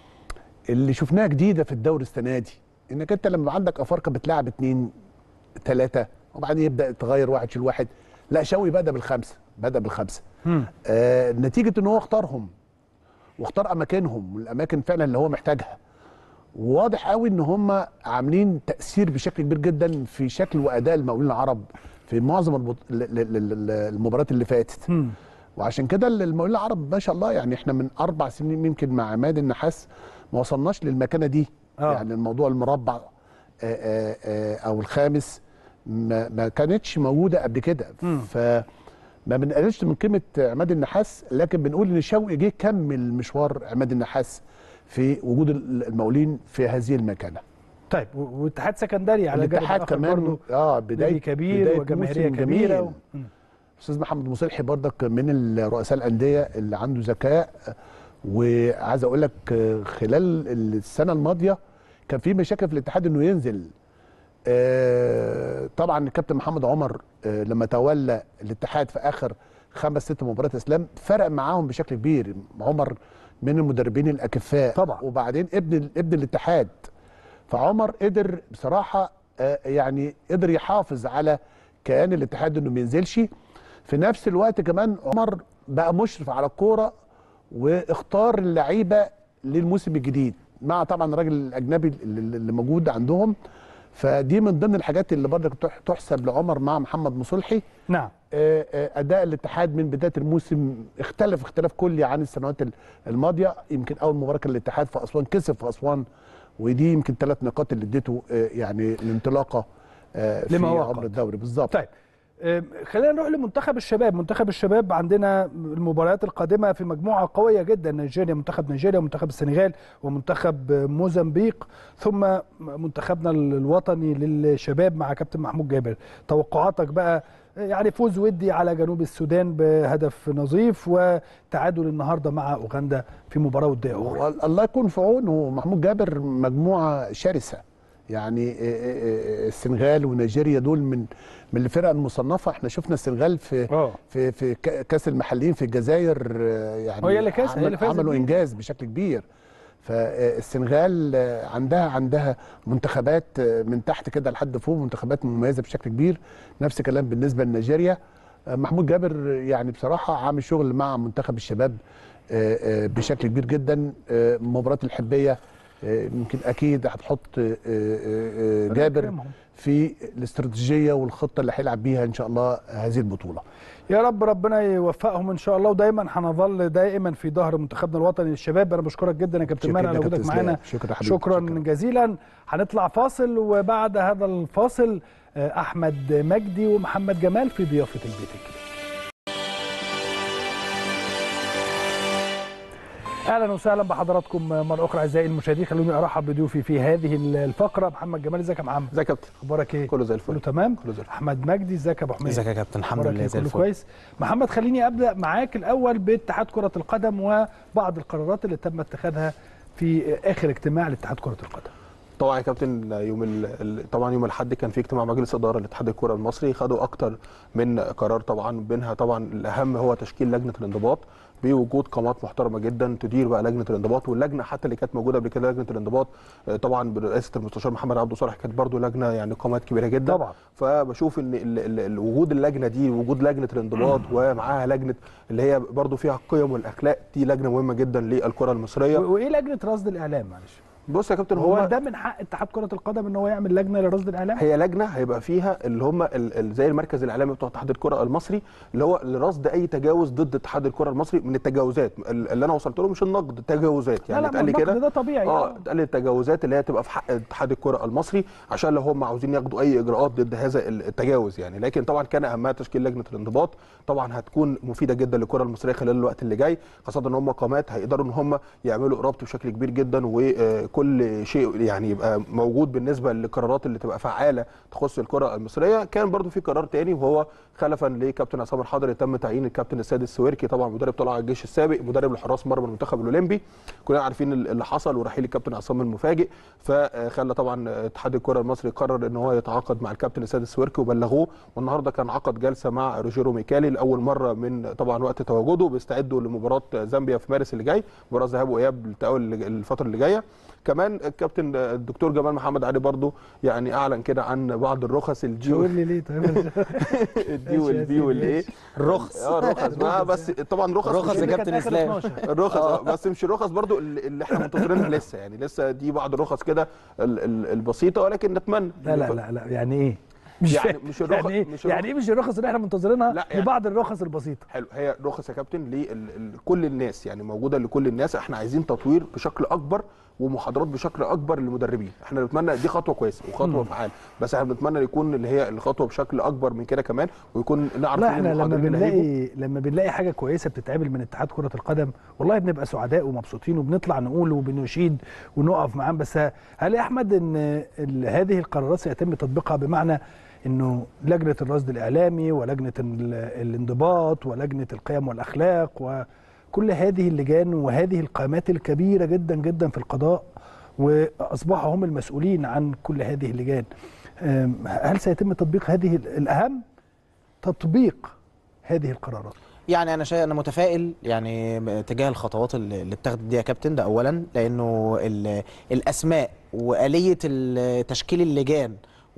اللي شفناها جديده في الدوري السنه دي انك انت لما يبقى عندك افارقه بتلعب اتنين ثلاثه وبعدين يبدا تغير واحد شيل واحد لا شوقي بدا بالخمسه بدا بالخمسه مم. آه نتيجه ان هو اختارهم واختار اماكنهم والاماكن فعلا اللي هو محتاجها وواضح قوي ان هم عاملين تاثير بشكل كبير جدا في شكل واداء المقاولين العرب في معظم البط... ال- ال- ال- المباريات اللي فاتت مم. وعشان كده المقاولين العرب ما شاء الله يعني احنا من اربع سنين يمكن مع عماد النحاس ما وصلناش للمكانه دي آه. يعني الموضوع المربع آه، آه، آه، او الخامس ما, ما كانتش موجوده قبل كده مم. فما بنقللش من قيمه عماد النحاس لكن بنقول ان شوقي جه كمل مشوار عماد النحاس في وجود المقاولين في هذه المكانه طيب و- والاتحاد سكندري على جانب الاتحاد آخر كمان برضو اه نادي بدايه كبير بداية وجماهيريه موسم كبيره جميل. و... مم. استاذ محمد مصلحي برضك من رؤساء الانديه اللي عنده ذكاء وعايز اقول لك خلال السنه الماضيه كان في مشاكل في الاتحاد انه ينزل آه، طبعا الكابتن محمد عمر آه، لما تولى الاتحاد في اخر خمس ست مباريات اسلام فرق معاهم بشكل كبير عمر من المدربين الاكفاء طبعا. وبعدين ابن ابن الاتحاد فعمر قدر بصراحه آه، يعني قدر يحافظ على كيان الاتحاد انه ما ينزلش في نفس الوقت كمان عمر بقى مشرف على الكوره واختار اللعيبه للموسم الجديد مع طبعا الراجل الاجنبي اللي اللي موجود عندهم فدي من ضمن الحاجات اللي برضك تح- تحسب لعمر مع محمد مصلحي نعم آه، آه، اداء الاتحاد من بدايه الموسم اختلف اختلاف كلي عن السنوات ال- الماضيه يمكن اول مباراه كان الاتحاد في اسوان كسب في اسوان ودي يمكن ثلاث نقاط اللي اديته آه، يعني الانطلاقه آه، في لما هو عمر قاد. الدوري بالظبط طيب آم، خلينا نروح لمنتخب الشباب منتخب الشباب عندنا المباريات القادمة في مجموعة قوية جدا نيجيريا منتخب نيجيريا ومنتخب السنغال ومنتخب موزمبيق ثم منتخبنا الوطني للشباب مع كابتن محمود جابر توقعاتك بقى يعني فوز ودي على جنوب السودان بهدف نظيف وتعادل النهارده مع اوغندا في مباراه وديه اخرى وال- الله يكون في عونه محمود جابر مجموعه شرسه يعني آه، آه، آه، السنغال ونيجيريا دول من من الفرق المصنفه احنا شفنا السنغال في اه في في ك- كاس المحليين في الجزائر آه، يعني هي اللي كاس- هي عمل- اللي فازت عملوا بيه. انجاز بشكل كبير فالسنغال آه، عندها عندها منتخبات آه، من تحت كده لحد فوق منتخبات مميزه بشكل كبير نفس الكلام بالنسبه لنيجيريا آه، محمود جابر يعني بصراحه عامل شغل مع منتخب الشباب آه، آه، بشكل كبير جدا آه، مباراه الحبيه آه، يمكن اكيد هتحط آه، آه، آه، جابر يكرمهم. في الاستراتيجيه والخطه اللي هيلعب بيها ان شاء الله هذه البطوله يا رب ربنا يوفقهم ان شاء الله ودايما هنظل دائما في ظهر منتخبنا الوطني للشباب انا بشكرك جدا يا كابتن شكراً ماهر على يا وجودك كابتن معانا إسلام. شكراً حبيبي. شكرا شكراً. جزيلا هنطلع فاصل وبعد هذا الفاصل آه، احمد مجدي ومحمد جمال في ضيافه البيت الكبير اهلا وسهلا بحضراتكم مره اخرى اعزائي المشاهدين خلوني ارحب بضيوفي في هذه الفقره محمد جمال ازيك يا محمد ازيك يا كابتن اخبارك ايه كله زي الفل كله تمام كله زي الفل احمد مجدي ازيك يا ابو حميد ازيك يا كابتن الحمد أخبارك لله إيه؟ زي كله الفل كويس محمد خليني ابدا معاك الاول باتحاد كره القدم وبعض القرارات اللي تم اتخاذها في اخر اجتماع لاتحاد كره القدم طبعا يا كابتن يوم ال- ال- طبعا يوم الاحد كان في اجتماع مجلس اداره لاتحاد الكره المصري خدوا اكتر من قرار طبعا بينها طبعا الاهم هو تشكيل لجنه الانضباط بوجود قامات محترمه جدا تدير بقى لجنه الانضباط واللجنه حتى اللي كانت موجوده قبل كده لجنه الانضباط آه، طبعا برئاسه المستشار محمد عبده صالح كانت برضو لجنه يعني قامات كبيره جدا طبعا. فبشوف ان ال- ال- ال- وجود اللجنه دي وجود لجنه الانضباط ومعاها لجنه اللي هي برضو فيها القيم والاخلاق دي لجنه مهمه جدا للكره المصريه و- وايه لجنه رصد الاعلام معلش بص يا كابتن هو هو ده من حق اتحاد كره القدم ان هو يعمل لجنه لرصد الاعلام هي لجنه هيبقى فيها اللي هم ال- ال- زي المركز الاعلامي بتاع اتحاد الكره المصري اللي هو لرصد اي تجاوز ضد اتحاد الكره المصري من التجاوزات ال- اللي انا وصلت له مش النقد التجاوزات لا يعني لا اتقال لي النقد كده ده طبيعي اه اتقال لي التجاوزات اللي هي تبقى في حق اتحاد الكره المصري عشان لو هم عاوزين ياخدوا اي اجراءات ضد هذا ال- التجاوز يعني لكن طبعا كان اهمها تشكيل لجنه الانضباط طبعا هتكون مفيده جدا للكره المصريه خلال الوقت اللي جاي خاصه ان هم قامات هيقدروا ان هم يعملوا ربط بشكل كبير جدا وكل شيء يعني يبقى موجود بالنسبه للقرارات اللي تبقى فعاله تخص الكره المصريه كان برضو في قرار تاني وهو خلفا لكابتن عصام الحضري تم تعيين الكابتن السيد السويركي طبعا مدرب طلائع الجيش السابق مدرب لحراس مرمى المنتخب الاولمبي كلنا عارفين اللي حصل ورحيل الكابتن عصام المفاجئ فخلى طبعا اتحاد الكره المصري قرر ان هو يتعاقد مع الكابتن السيد السويركي وبلغوه والنهارده كان عقد جلسه مع روجيرو ميكالي لاول مره من طبعا وقت تواجده بيستعدوا لمباراه زامبيا في مارس اللي جاي مباراه ذهاب واياب للتاهل الفتره اللي جايه كمان الكابتن الدكتور جمال محمد علي برضو يعني اعلن كده عن بعض الرخص الجي تقول لي ليه طيب الدي والبي والايه الرخص اه رخص بقى بس طبعا رخص رخص مش- يا اللي كابتن كانت آخر اسلام 12. الرخص آه. بس مش الرخص برضو اللي اللي احنا منتظرينها لسه يعني لسه دي بعض الرخص كده ال- ال- البسيطه ولكن نتمنى لا لا لا لا يعني ايه مش يعني فاهم. مش الرخص- يعني ايه مش يعني ايه مش الرخص اللي احنا منتظرينها لا، يعني- لبعض الرخص البسيطه حلو هي رخص يا كابتن لكل الناس يعني موجوده لكل الناس احنا عايزين تطوير بشكل اكبر ومحاضرات بشكل اكبر للمدربين احنا بنتمنى دي خطوه كويسه وخطوه فعاله بس احنا بنتمنى يكون اللي هي الخطوه بشكل اكبر من كده كمان ويكون نعرف لا مين احنا لما المحاضرين اللي هيجوا. بنلاقي لما بنلاقي حاجه كويسه بتتعمل من اتحاد كره القدم والله بنبقى سعداء ومبسوطين وبنطلع نقول وبنشيد ونقف معاهم بس هل يا احمد ان ال- هذه القرارات سيتم تطبيقها بمعنى انه لجنه الرصد الاعلامي ولجنه ال- الانضباط ولجنه القيم والاخلاق وكل هذه اللجان وهذه القامات الكبيره جدا جدا في القضاء واصبحوا هم المسؤولين عن كل هذه اللجان أم، هل سيتم تطبيق هذه ال- الاهم تطبيق هذه القرارات يعني انا شايف انا متفائل يعني تجاه الخطوات اللي اللي اتخذت دي يا كابتن ده اولا لانه ال- الاسماء واليه ال- تشكيل اللجان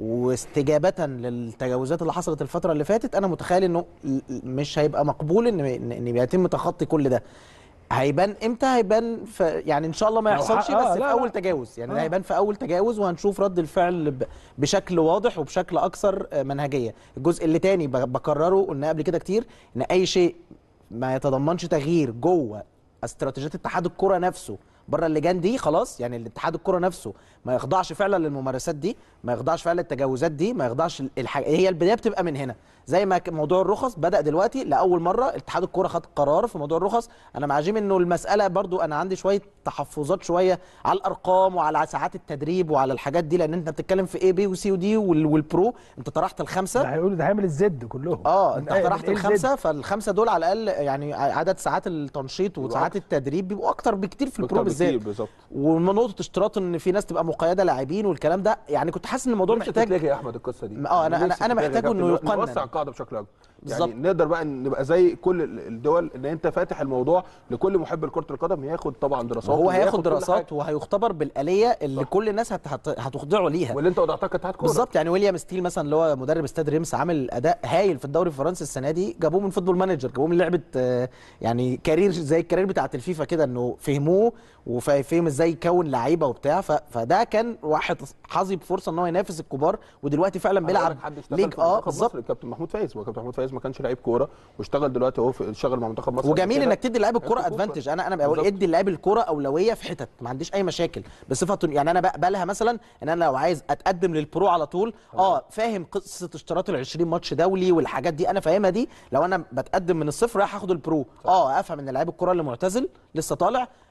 واستجابه للتجاوزات اللي حصلت الفتره اللي فاتت انا متخيل انه ل- مش هيبقى مقبول ان ان إن بيتم تخطي كل ده هيبان امتى هيبان في يعني ان شاء الله ما لو يحصلش حق- آه، بس لا، في اول لا. تجاوز يعني آه. هيبان في اول تجاوز وهنشوف رد الفعل ب- بشكل واضح وبشكل اكثر آه، منهجيه الجزء اللي تاني ب- بكرره قلنا قبل كده كتير ان اي شيء ما يتضمنش تغيير جوه استراتيجيات اتحاد الكره نفسه بره اللجان دي خلاص يعني الاتحاد الكره نفسه ما يخضعش فعلا للممارسات دي ما يخضعش فعلا للتجاوزات دي ما يخضعش الحاجة هي البدايه بتبقى من هنا زي ما ك- موضوع الرخص بدا دلوقتي لاول مره اتحاد الكره خد قرار في موضوع الرخص انا مع جيم انه المساله برضو انا عندي شويه تحفظات شويه على الارقام وعلى ساعات التدريب وعلى الحاجات دي لان انت بتتكلم في اي بي وسي ودي وال- والبرو انت طرحت ده الخمسه هيقولوا ده هيعمل الزد كلهم اه من انت أي- من طرحت إيه الزد؟ الخمسه فالخمسه دول على الاقل يعني عدد ساعات التنشيط وساعات التدريب بيبقوا اكتر بكتير في البرو أكتر بكتير بالذات بالظبط ومن نقطه اشتراط ان في ناس تبقى مقيده لاعبين والكلام ده يعني كنت حاسس ان الموضوع نفسي محتاج تتلغي يا احمد القصه دي اه، أنا- نفسي أنا- أنا تتلغي يا محتاجه كابتن. إنه يقنن. نوسع القاعده بشكل اكبر بالظبط. يعني نقدر بقى نبقى زي كل ال- الدول ان انت فاتح الموضوع لكل محب لكره القدم ياخد طبعا دراسات هو وياخد هياخد كل دراسات حاجة. وهيختبر بالاليه اللي صح. كل الناس هت- هت- هتخضعه ليها واللي انت وضعتها كانت كوره بالظبط يعني ويليام ستيل مثلا اللي هو مدرب استاد ريمس عامل اداء هايل في الدوري الفرنسي السنه دي جابوه من فوتبول مانجر جابوه من لعبه آه، يعني كارير زي الكارير بتاعه الفيفا كده انه فهموه وفهم ازاي يكون لعيبه وبتاع ف- فده كان واحد حظي بفرصه ان هو ينافس الكبار ودلوقتي فعلا بيلعب حد اشتغل ليج في اه منتخب بالظبط مصر الكابتن محمود فايز وكابتن محمود فايز ما كانش لعيب كوره واشتغل دلوقتي اهو في- اشتغل مع منتخب مصر وجميل كده. انك تدي لعيب الكوره هياخد فرصة. ادفانتج انا انا بقول بالظبط. ادي لعيب الكوره اولويه في حتت ما عنديش اي مشاكل بصفه يعني انا بقبلها مثلا ان انا لو عايز اتقدم للبرو على طول اه فاهم قصه اشتراط ال 20 ماتش دولي والحاجات دي انا فاهمها دي لو انا بتقدم من الصفر رايح اخد البرو اه افهم ان لعيب الكوره اللي معتزل لسه طالع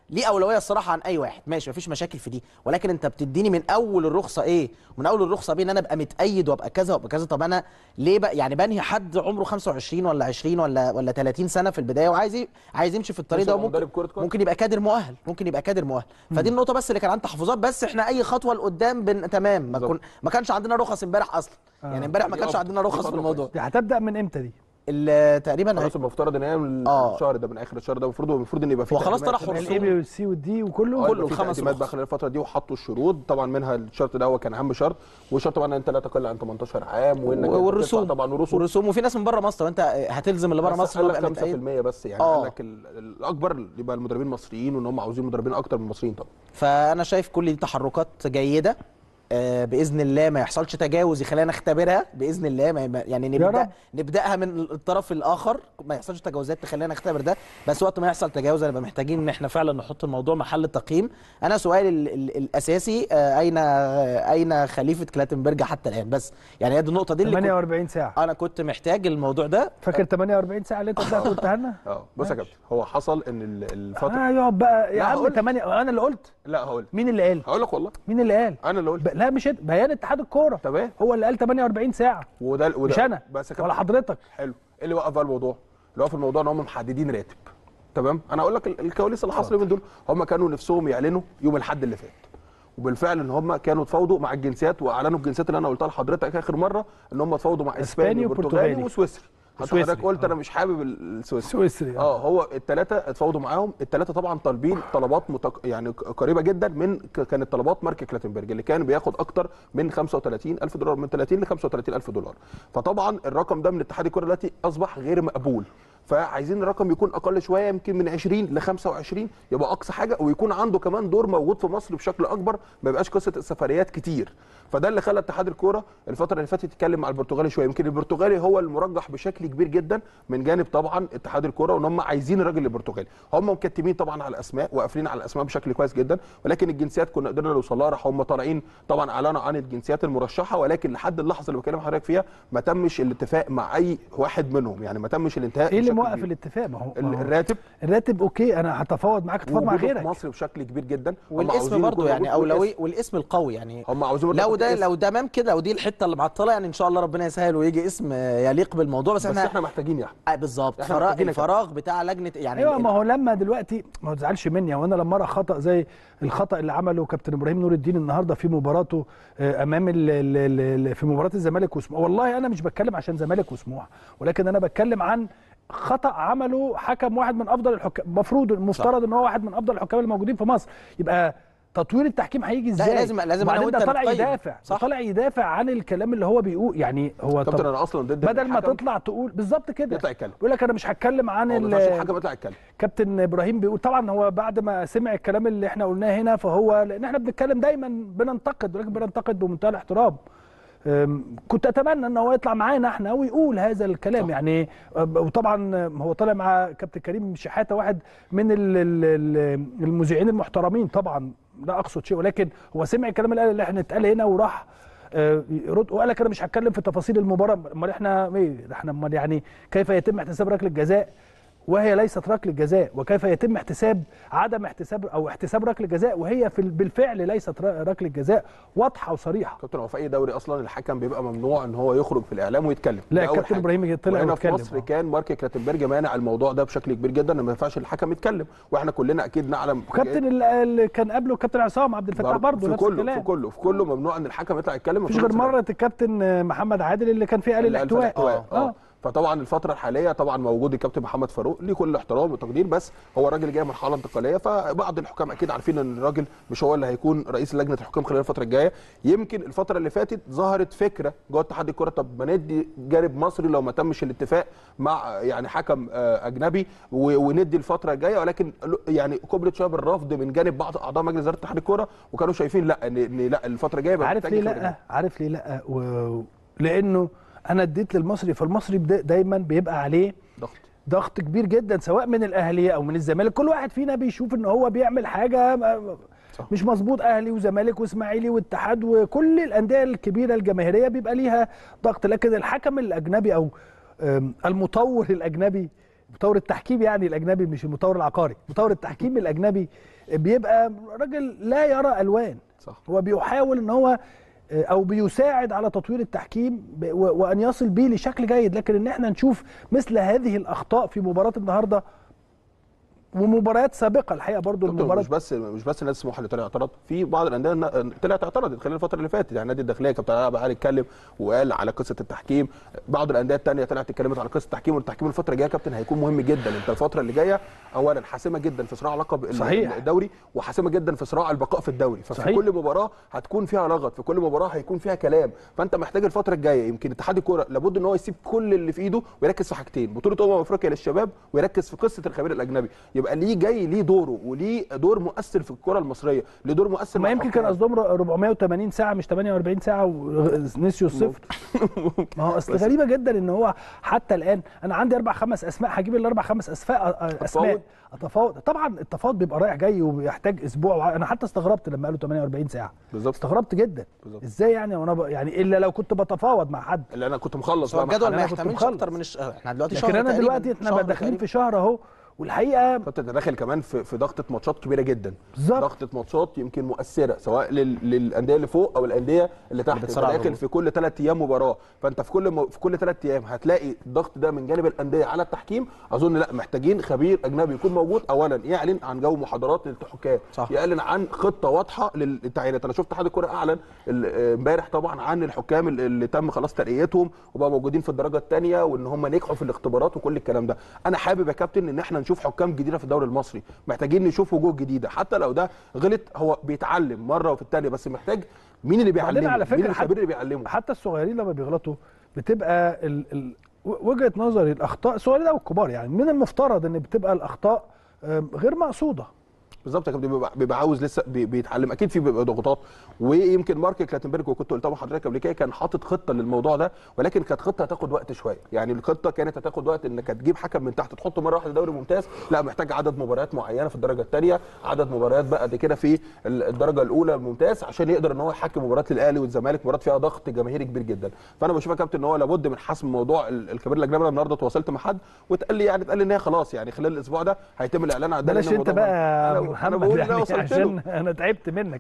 ليه اولويه الصراحه عن اي واحد ماشي مفيش مشاكل في دي ولكن انت بتديني من اول الرخصه ايه من اول الرخصه بيه ان انا ابقى متأيد وابقى كذا وابقى كذا طب انا ليه بقى يعني بنهي حد عمره 25 ولا 20 ولا ولا 30 سنه في البدايه وعايز ي- عايز يمشي في الطريق ده يبقى وممكن مدرب كرة قدم. ممكن يبقى كادر مؤهل ممكن يبقى كادر مؤهل فدي النقطه بس اللي كان عندي تحفظات بس احنا اي خطوه لقدام بن... تمام ما, بالظبط. كن... ما كانش عندنا رخص امبارح اصلا يعني امبارح ما دي كانش أفضل. عندنا دي رخص في خطوة الموضوع دي هتبدا من امتى دي؟ ال- تقريبا خلاص المفترض ان هي من آه. الشهر ده من اخر الشهر ده المفروض المفروض ان يبقى في هو خلاص تقديمات. طرح الاي بي والسي والدي وكله آه، كله يبقى في الخمس تقديمات رخص. بقى خلال الفتره دي وحطوا الشروط طبعا منها الشرط ده هو كان اهم شرط والشرط طبعا ان انت لا تقل عن 18 عام وانك أنت والرسوم تدفع طبعا ورسوم والرسوم وفي ناس من بره مصر وانت هتلزم اللي بره بس مصر قال إن هو لك يبقى متأيد. 5% بس يعني آه. قال لك ال- الاكبر يبقى المدربين المصريين وان هم عاوزين مدربين اكتر من المصريين طبعا فانا شايف كل دي تحركات جيده آه، باذن الله ما يحصلش تجاوز يخلينا نختبرها باذن الله ما ما- يعني يا نبدا رب. نبداها من الطرف الاخر ما يحصلش تجاوزات تخلينا نختبر ده بس وقت ما يحصل تجاوز هنبقى محتاجين ان احنا فعلا نحط الموضوع محل التقييم انا سؤالي ال ال الاساسي آه، اين آه، اين خليفه كلاتنبرج حتى الان بس يعني هي دي النقطه دي اللي كنت 48 ساعه انا كنت محتاج الموضوع ده فاكر 48 ساعه اللي انت طلعت قلتها لنا؟ اه بص يا ماشي. كابتن هو حصل ان ال- الفتره اه يقعد بقى يا لا، عم هقول- 8 انا اللي قلت لا هقول مين اللي قال؟ هقول لك والله مين اللي قال؟ انا اللي قلت ب... لا مش انت، بيان اتحاد الكوره تمام هو اللي قال 48 ساعه وده وده مش انا بس يا ولا كابتن حضرتك حلو ايه اللي وقف بقى الموضوع؟ اللي وقف الموضوع ان هم محددين راتب تمام انا اقول لك ال- الكواليس اللي حصل من دول هم كانوا نفسهم يعلنوا يوم الاحد اللي فات وبالفعل ان هم كانوا اتفاوضوا مع الجنسيات واعلنوا الجنسيات اللي انا قلتها لحضرتك اخر مره ان هم اتفاوضوا مع إسباني اسباني وبرتغالي وبرتغالي. وسويسري حتى وسويسري، حضرتك قلت آه. انا مش حابب ال- السويسري سويسري اه هو الثلاثه اتفاوضوا معاهم الثلاثه طبعا طالبين طلبات متق... يعني ق- قريبه جدا من ك- كانت طلبات مارك كلاتنبرج اللي كان بياخد اكتر من 35 الف دولار من 30 ل 35 الف دولار فطبعا الرقم ده من اتحاد الكره دلوقتي اصبح غير مقبول فعايزين الرقم يكون اقل شويه يمكن من 20 ل 25 يبقى اقصى حاجه ويكون عنده كمان دور موجود في مصر بشكل اكبر ما يبقاش قصه السفريات كتير فده اللي خلى اتحاد الكوره الفتره اللي فاتت يتكلم مع البرتغالي شويه يمكن البرتغالي هو المرجح بشكل كبير جدا من جانب طبعا اتحاد الكوره وان هم عايزين الراجل البرتغالي هم مكتمين طبعا على الاسماء وقافلين على الاسماء بشكل كويس جدا ولكن الجنسيات كنا قدرنا نوصل لها راح هم طالعين طبعا اعلنوا عن الجنسيات المرشحه ولكن لحد اللحظه اللي بكلم حضرتك فيها ما تمش الاتفاق مع اي واحد منهم يعني ما تمش الانتهاء ايه اللي بشكل موقف كبير. الاتفاق ما هو ال- ما هو الراتب الراتب اوكي انا هتفاوض معاك اتفاوض مع ووجوده في غيرك مصر بشكل كبير جدا هم والاسم عاوزين برضه يكون يعني موجود اولوي والاسم. والاسم القوي يعني هم عاوزين لو ده الاسم. لو ده تمام كده ودي الحته اللي معطله يعني ان شاء الله ربنا يسهل ويجي اسم آه، يليق بالموضوع بس بس احنا احنا محتاجين يا احمد آه، بالظبط إحنا فراغ محتاجينك. الفراغ بتاع لجنه يعني ايوه ال- ما هو لما دلوقتي ما تزعلش مني وانا لما ارى خطا زي الخطا اللي عمله كابتن ابراهيم نور الدين النهارده في مباراته آه، امام ال ال ال ال- في مباراه الزمالك وسموحه والله انا مش بتكلم عشان زمالك وسموحه ولكن انا بتكلم عن خطا عمله حكم واحد من افضل الحكام المفروض المفترض ان هو واحد من افضل الحكام الموجودين في مصر يبقى تطوير التحكيم هيجي ازاي لازم- لازم أنا وبعدين وأنت ده طالع نقيم. يدافع صح. طالع يدافع عن الكلام اللي هو بيقول يعني هو كابتن طب انا اصلا ضد إن بدل ما الحكم تطلع تقول بالظبط كده يطلع يتكلم يقول لك انا مش هتكلم عن هو ما ال- ينفعش الحكم يطلع يتكلم كابتن ابراهيم بيقول طبعا هو بعد ما سمع الكلام اللي احنا قلناه هنا فهو لان احنا بنتكلم دايما بننتقد ولكن بننتقد بمنتهى الاحترام أم، كنت اتمنى ان هو يطلع معانا احنا ويقول هذا الكلام صح. يعني أم، وطبعا هو طالع مع كابتن كريم شحاته واحد من ال- ال- ال- المذيعين المحترمين طبعا لا اقصد شيء ولكن هو سمع الكلام اللي اللي احنا اتقال هنا وراح آه، يرد وقال لك انا مش هتكلم في تفاصيل المباراه امال احنا ايه ده احنا امال يعني كيف يتم احتساب ركله الجزاء وهي ليست ركله جزاء وكيف يتم احتساب عدم احتساب او احتساب ركله جزاء وهي في ال- بالفعل ليست ر- ركله جزاء واضحه وصريحه كابتن هو في اي دوري اصلا الحكم بيبقى ممنوع ان هو يخرج في الاعلام ويتكلم لا، ده أول كابتن حاجة. إبراهيم طلع وهنا في واتكلم، مصر آه. كان مارك كلاتنبرج مانع الموضوع ده بشكل كبير جدا ان ما ينفعش الحكم يتكلم واحنا كلنا اكيد نعلم وكابتن ال- اللي كان قبله كابتن عصام عبد الفتاح برضه في نفس كله الكلام في كله في كله ممنوع ان الحكم يطلع يتكلم مفيش غير مره الكابتن محمد عادل اللي كان فيه قال اللي قال في الاحتواء الاحتواء اه فطبعا الفتره الحاليه طبعا موجود الكابتن محمد فاروق ليه كل الاحترام والتقدير بس هو الراجل جاي مرحله انتقاليه فبعض الحكام اكيد عارفين ان الراجل مش هو اللي هيكون رئيس لجنه الحكام خلال الفتره الجايه يمكن الفتره اللي فاتت ظهرت فكره جوه اتحاد الكره طب ما ندي جانب مصري لو ما تمش الاتفاق مع يعني حكم آه، اجنبي و- وندي الفتره الجايه ولكن ل- يعني كبرت شويه بالرفض من جانب بعض اعضاء مجلس اداره اتحاد الكره وكانوا شايفين لا ان إن لا الفتره الجايه بقى عارف محتاج ليه خبرة لا عارف ليه لا و... لانه انا اديت للمصري فالمصري بدا- دايما بيبقى عليه ضغط ضغط كبير جدا سواء من الاهليه او من الزمالك كل واحد فينا بيشوف ان هو بيعمل حاجه م- صح. مش مظبوط اهلي وزمالك واسماعيلي واتحاد وكل الانديه الكبيره الجماهيريه بيبقى ليها ضغط لكن الحكم الاجنبي او أم، المطور الاجنبي مطور التحكيم يعني الاجنبي مش المطور العقاري مطور التحكيم الاجنبي بيبقى راجل لا يرى الوان صح هو بيحاول ان هو آه، او بيساعد على تطوير التحكيم ب- و- وان يصل بيه لشكل جيد لكن ان احنا نشوف مثل هذه الاخطاء في مباراه النهارده ومباريات سابقه الحقيقه برضو دكتور المباراه مش بس مش بس نادي سموحه اللي طلع اعترض في بعض الانديه ن- طلعت اعترضت خلال الفتره اللي فاتت يعني نادي الداخليه كابتن علاء بقى اتكلم وقال على قصه التحكيم بعض الانديه الثانيه طلعت اتكلمت على قصه التحكيم والتحكيم الفتره الجايه يا كابتن هيكون مهم جدا انت الفتره اللي جايه اولا حاسمه جدا في صراع لقب ال- صحيح. الدوري وحاسمه جدا في صراع البقاء في الدوري ففي صحيح. كل مباراه هتكون فيها لغط في كل مباراه هيكون فيها كلام فانت محتاج الفتره الجايه يمكن اتحاد الكوره لابد ان هو يسيب كل اللي في ايده ويركز في حاجتين بطوله امم افريقيا للشباب ويركز في قصه الخبير الاجنبي يبقى ليه جاي ليه دوره وليه دور مؤثر في الكره المصريه ليه دور مؤثر ما مع يمكن كان الحكام. قصدهم 480 ساعه مش 48 ساعه ونسيوا الصفر ما هو اصل بس- غريبه جدا ان هو حتى الان انا عندي اربع خمس اسماء هجيب الاربع خمس اسماء اسماء اتفاوض طبعا التفاوض بيبقى رايح جاي وبيحتاج اسبوع وع- انا حتى استغربت لما قالوا 48 ساعه بالظبط استغربت جدا بالظبط. ازاي يعني وانا ب... يعني الا لو كنت بتفاوض مع حد اللي انا كنت مخلص بس هو بقى مع الجدول حد. ما أنا كنت يحتملش مخلص. اكتر من الش... احنا دلوقتي لكن شهر انا تقريباً. دلوقتي احنا شهر داخلين تقريباً. في شهر اهو والحقيقه فانت داخل كمان في في ضغطه ماتشات كبيره جدا بالظبط. ضغطه ماتشات يمكن مؤثره سواء لل... للانديه اللي فوق او الانديه اللي تحت انت بتصارع داخل الهبوط. في كل ثلاث ايام مباراه فانت في كل م... في كل ثلاث ايام هتلاقي الضغط ده من جانب الانديه على التحكيم اظن لا محتاجين خبير اجنبي يكون موجود اولا يعلن عن جو محاضرات للحكام صح. يعلن عن خطه واضحه للتعيينات انا شفت اتحاد الكره اعلن ال- امبارح طبعا عن الحكام اللي- اللي تم خلاص ترقيتهم وبقى موجودين في الدرجه الثانيه وان هم نجحوا في الاختبارات وكل الكلام ده انا حابب يا كابتن ان احنا نشوف حكام جديده في الدوري المصري محتاجين نشوف وجوه جديده حتى لو ده غلط هو بيتعلم مره وفي الثانيه بس محتاج مين اللي وبعدين بيعلمه على مين فكره الخبير اللي بيعلمه حتى الصغيرين لما بيغلطوا بتبقى ال... ال... وجهه نظري الاخطاء الصغيرين او الكبار يعني من المفترض ان بتبقى الاخطاء آم، غير مقصوده بالظبط يا كابتن بيبقى, بيبقى عاوز لسه بي- بيتعلم اكيد في بيبقى ضغوطات ويمكن مارك كلاتنبرج وكنت قلتها مع حضرتك قبل كده كان حاطط خطه للموضوع ده ولكن كانت خطه هتاخد وقت شويه يعني الخطه كانت هتاخد وقت انك هتجيب حكم من تحت تحطه مره واحده دوري ممتاز لا محتاج عدد مباريات معينه في الدرجه الثانيه عدد مباريات بقى قد كده في ال- الدرجه الاولى الممتاز عشان يقدر ان هو يحكم مباريات للاهلي والزمالك مباريات فيها ضغط جماهيري كبير جدا فانا بشوف يا كابتن ان هو لابد من حسم موضوع ال- الكبير الاجنبي أنا النهارده تواصلت مع حد واتقال لي يعني اتقال لي ان هي خلاص يعني خلال الاسبوع ده هيتم الاعلان عن ده بلاش لأن انت الموضوع- بقى أنا- يا أنا محمد بقول إن أنا يعني وصلت له. عشان انا تعبت منك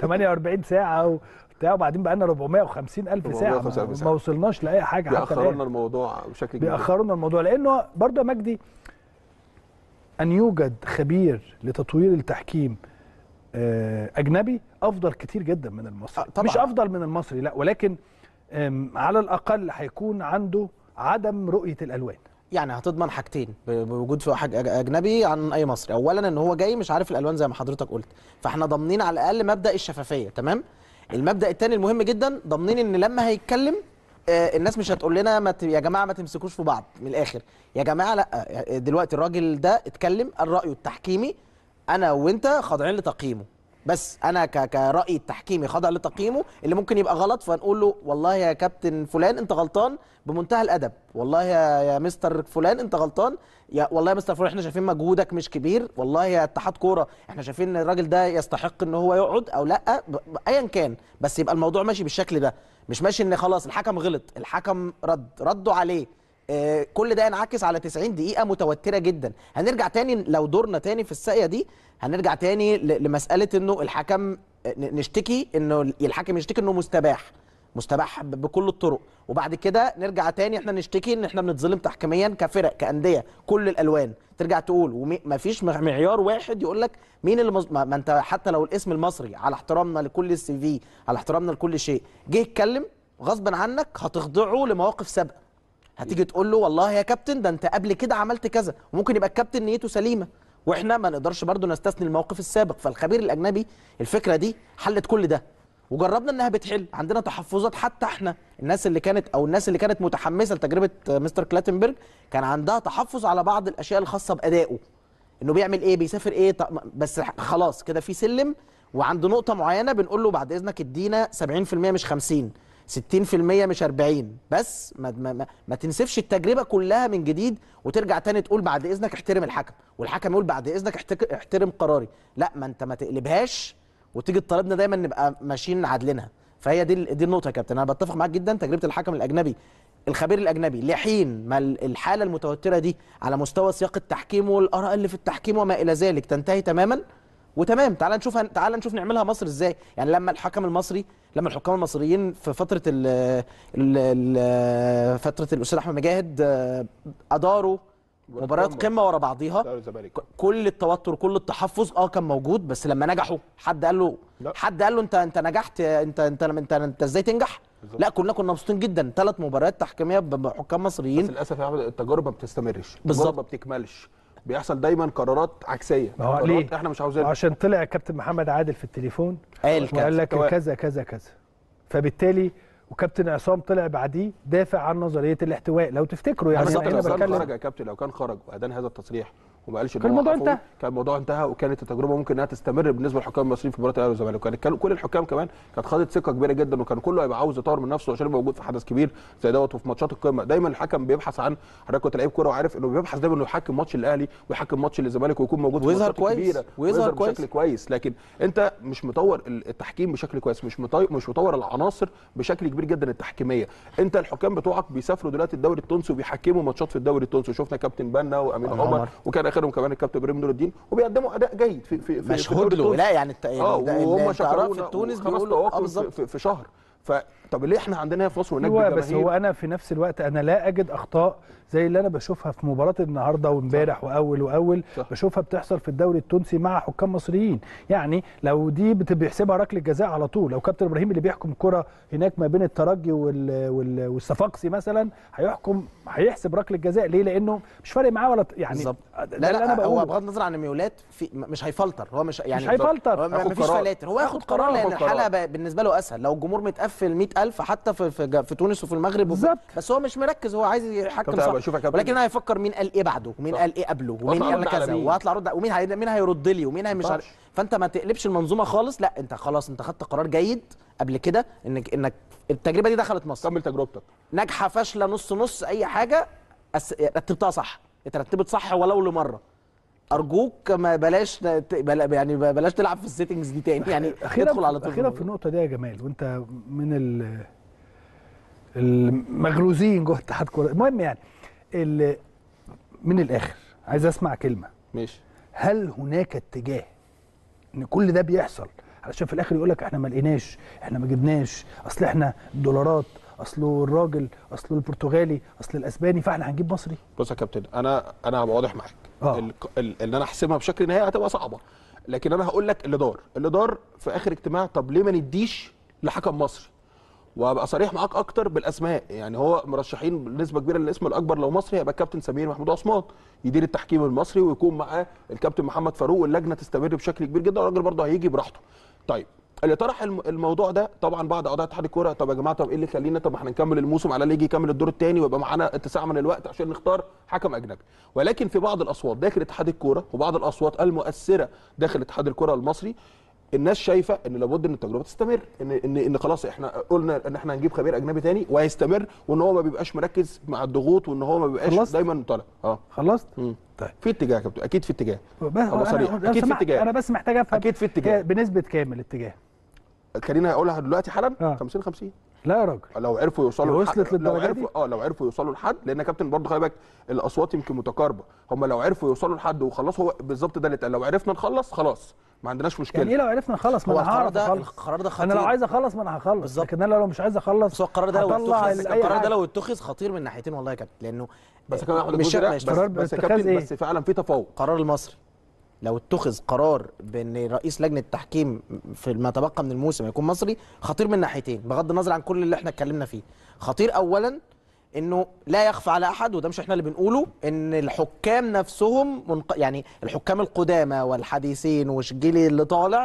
48 ساعه وبتاع وبعدين بقى لنا 450 الف ساعه 450 ما, ألف ساعة. ما وصلناش لاي حاجه حتى بيأخروا لنا الان الموضوع بشكل كبير بيأخرونا الموضوع لانه برضه يا مجدي ان يوجد خبير لتطوير التحكيم آه، اجنبي افضل كتير جدا من المصري آه، طبعاً. مش افضل من المصري لا ولكن آم، على الاقل هيكون عنده عدم رؤيه الالوان يعني هتضمن حاجتين ب- بوجود في حاجه أج- اجنبي عن اي مصري اولا ان هو جاي مش عارف الالوان زي ما حضرتك قلت فاحنا ضامنين على الاقل مبدا الشفافيه تمام المبدا الثاني المهم جدا ضامنين ان لما هيتكلم آه، الناس مش هتقول لنا ما ت... يا جماعه ما تمسكوش في بعض من الاخر يا جماعه لا آه، دلوقتي الراجل ده اتكلم الراي التحكيمي انا وانت خاضعين لتقييمه بس انا ك... كرايي التحكيمي خاضع لتقييمه اللي ممكن يبقى غلط فنقول له والله يا كابتن فلان انت غلطان بمنتهى الادب والله يا يا مستر فلان انت غلطان يا والله يا مستر فلان احنا شايفين مجهودك مش كبير والله يا اتحاد كوره احنا شايفين ان الراجل ده يستحق ان هو يقعد او لا ب... ب- ايا كان بس يبقى الموضوع ماشي بالشكل ده مش ماشي ان خلاص الحكم غلط الحكم رد ردوا عليه آه، كل ده ينعكس على 90 دقيقة متوترة جدا هنرجع تاني لو دورنا تاني في الساقية دي هنرجع تاني ل- لمسألة انه الحكم آه، ن- نشتكي انه الحكم يشتكي انه مستباح مستباح ب- بكل الطرق وبعد كده نرجع تاني احنا نشتكي ان احنا بنتظلم تحكيميا كفرق كأندية كل الالوان ترجع تقول ومفيش معيار واحد يقول لك مين اللي مز... ما ما انت حتى لو الاسم المصري على احترامنا لكل السي في على احترامنا لكل شيء جه يتكلم غصبا عنك هتخضعه لمواقف سابقه هتيجي تقول له والله يا كابتن ده انت قبل كده عملت كذا وممكن يبقى الكابتن نيته سليمه واحنا ما نقدرش برضو نستثني الموقف السابق فالخبير الاجنبي الفكره دي حلت كل ده وجربنا انها بتحل عندنا تحفظات حتى احنا الناس اللي كانت او الناس اللي كانت متحمسه لتجربه مستر كلاتنبرج كان عندها تحفظ على بعض الاشياء الخاصه بادائه انه بيعمل ايه بيسافر ايه طب بس خلاص كده في سلم وعند نقطه معينه بنقول له بعد اذنك ادينا 70% مش 50 60% مش 40 بس ما, ما, ما, ما تنسفش التجربه كلها من جديد وترجع تاني تقول بعد اذنك احترم الحكم والحكم يقول بعد اذنك احتك- احترم قراري لا ما انت ما تقلبهاش وتيجي تطالبنا دايما نبقى ماشيين عادلينها فهي دي ال- دي النقطه يا كابتن انا بتفق معاك جدا تجربه الحكم الاجنبي الخبير الاجنبي لحين ما ال- الحاله المتوتره دي على مستوى سياق التحكيم والاراء اللي في التحكيم وما الى ذلك تنتهي تماما وتمام تعال نشوف تعال نشوف نعملها مصر ازاي يعني لما الحكم المصري لما الحكام المصريين في فتره ال ال ال فتره الاستاذ احمد مجاهد آه، اداروا مباريات قمه ورا بعضيها الاهلي والزمالك ك- كل التوتر كل التحفظ اه كان موجود بس لما نجحوا حد قال له لا. حد قال له انت انت نجحت انت انت انت, انت ازاي تنجح لا كلنا كنا مبسوطين جدا ثلاث مباريات تحكيميه ب- بحكام بس مصريين للاسف يا احمد التجارب ما بتستمرش بالظبط. التجارب ما بتكملش بيحصل دايما قرارات عكسيه ما هو قرارات ليه؟ احنا مش عاوزينها عشان طلع كابتن محمد عادل في التليفون قال وقال كده لك سواء. كذا كذا كذا فبالتالي وكابتن عصام طلع بعديه دافع عن نظريه الاحتواء لو تفتكروا يعني بالظبط انا لو هنا كان بتكلم خرج يا كابتن لو كان خرج وادان هذا التصريح وما قالش إن كان هو الموضوع عفوي، انتهى. كان الموضوع انتهى وكانت التجربه ممكن انها تستمر بالنسبه للحكام المصريين في مباراه الاهلي والزمالك وكان كان كل الحكام كمان كانت خدت ثقه كبيره جدا وكان كله هيبقى عاوز يطور من نفسه عشان يبقى موجود في حدث كبير زي دوت وفي ماتشات القمه دايما الحكم بيبحث عن حضرتك كنت لعيب كوره وعارف انه بيبحث دايما انه يحكم ماتش الاهلي ويحكم ماتش الزمالك ويكون موجود في ويظهر الماتشات كويس. الكبيره ويظهر كويس. بشكل كويس لكن انت مش مطور التحكيم بشكل كويس مش مطور مش مطور العناصر بشكل كبير جدا التحكيميه انت الحكام بتوعك بيسافروا دلوقتي الدوري التونسي وبيحكموا ماتشات في الدوري التونسي وشفنا كابتن بنا وامين عمر. عمر وكان اخرهم كمان الكابتن ابراهيم نور الدين وبيقدموا اداء جيد في في في مشهود الدوري له التونسي. لا يعني الت- اه يعني ده- وهم التعرف شكرونا في تونس وخمس بيقولوا اه تواقف في, بالظبط في, في شهر فطب ليه احنا عندنا هنا في مصر هناك ايوه بس بالجماهير؟ هو انا في نفس الوقت انا لا اجد اخطاء زي اللي انا بشوفها في مباراه النهارده وامبارح واول واول صح. بشوفها بتحصل في الدوري التونسي مع حكام مصريين يعني لو دي بت- بيحسبها ركله جزاء على طول لو كابتن ابراهيم اللي بيحكم كره هناك ما بين الترجي وال... وال... والصفاقسي مثلا هيحكم هيحسب ركله جزاء ليه لانه مش فارق معاه ولا ط- يعني بالظبط ده لا اللي انا لا هو بقوله بغض النظر عن الميولات في م- مش هيفلتر هو مش يعني مش هيفلتر. هو ما- هياخد مفيش قرار. فلاتر هو ياخد هياخد قرار قرار، لان هياخد الحاله قرار. ب- بالنسبه له اسهل لو الجمهور متقفل 100000 حتى في في, جا- في تونس وفي المغرب وفي بالظبط. بس هو مش مركز هو عايز يحكم طب صح بشوف يا كابتن. ولكن هيفكر مين قال ايه بعده ومين صح. قال ايه قبله ومين وأطلع قال أرد على كذا مين؟ وهطلع ارد ومين هي... مين هيرد لي ومين هي مش ينفعش. عارف فانت ما تقلبش المنظومه خالص لا انت خلاص انت خدت قرار جيد قبل كده انك انك التجربه دي دخلت مصر كمل تجربتك ناجحه فاشله نص نص اي حاجه أس... رتبتها صح اترتبت صح ولو لمره ارجوك ما بلاش ت- بلا يعني بلاش تلعب في السيتنجز دي تاني يعني اخيرا ادخل على طول اخيرا في النقطه دي يا جمال وانت من ال المغروزين جوه اتحاد كوره المهم يعني ال- من الاخر عايز اسمع كلمه ماشي هل هناك اتجاه ان كل ده بيحصل علشان في الاخر يقول لك احنا ما لقيناش احنا ما جبناش اصل احنا دولارات اصله الراجل اصله البرتغالي اصل الاسباني فاحنا هنجيب مصري بص يا كابتن انا انا هبقى واضح معاك آه. ال- ال- ان انا احسمها بشكل نهائي هتبقى صعبه لكن انا هقول لك اللي دار اللي دار في اخر اجتماع طب ليه ما نديش لحكم مصري وابقى صريح معاك اكتر بالاسماء يعني هو مرشحين بنسبه كبيره الاسم الاكبر لو مصري هيبقى الكابتن سمير محمود عثمان يدير التحكيم المصري ويكون معاه الكابتن محمد فاروق واللجنه تستمر بشكل كبير جدا والراجل برضه هيجي براحته طيب اللي طرح الم- الموضوع ده طبعا بعد اعضاء اتحاد الكوره طب يا جماعه طب ايه اللي يخلينا طب ما احنا نكمل الموسم على اللي يجي يكمل الدور الثاني ويبقى معانا اتساع من الوقت عشان نختار حكم اجنبي ولكن في بعض الاصوات داخل اتحاد الكوره وبعض الاصوات المؤثره داخل اتحاد الكوره المصري الناس شايفه ان لابد ان التجربه تستمر ان ان ان خلاص احنا قلنا ان احنا هنجيب خبير اجنبي تاني وهيستمر وان هو ما بيبقاش مركز مع الضغوط وان هو ما بيبقاش خلصت؟ دايما طالع اه خلصت مم. طيب في اتجاه يا كابتن اكيد في اتجاه بس أبقى صريح. أنا- لو أكيد في سمحت، اتجاه. انا بس محتاج افهم أكيد في اتجاه. هي بنسبه كام الاتجاه خلينا اقولها دلوقتي حالا آه. 50 50 لا يا راجل لو عرفوا يوصلوا هي وصلت لحد- لو للدرجة عرفوا اه لو عرفوا يوصلوا لحد لان يا كابتن برضه خلي بالك الاصوات يمكن متقاربه هم لو عرفوا يوصلوا لحد وخلصوا هو بالظبط ده اللي اتقال لو عرفنا نخلص خلاص ما عندناش مشكله يعني ايه لو عرفنا نخلص ما هو انا القرار هعرف ده اخلص القرار ده انا لو خطير. عايز اخلص ما انا هخلص بالظبط. لكن انا لو مش عايز اخلص بس هو القرار ده لو هطلع اتخذ أي القرار حاجة. ده لو اتخذ خطير من ناحيتين والله يا كابتن لانه بس كمان احمد مش الجزء ده مش بس, قرار بس يا باتخاذ كابتن إيه؟ بس فعلا في تفوق القرار المصري لو اتخذ قرار بان رئيس لجنه التحكيم في ما تبقى من الموسم يكون مصري خطير من ناحيتين بغض النظر عن كل اللي احنا اتكلمنا فيه خطير اولا انه لا يخفى على احد وده مش احنا اللي بنقوله ان الحكام نفسهم منق... يعني الحكام القدامى والحديثين والجيل اللي طالع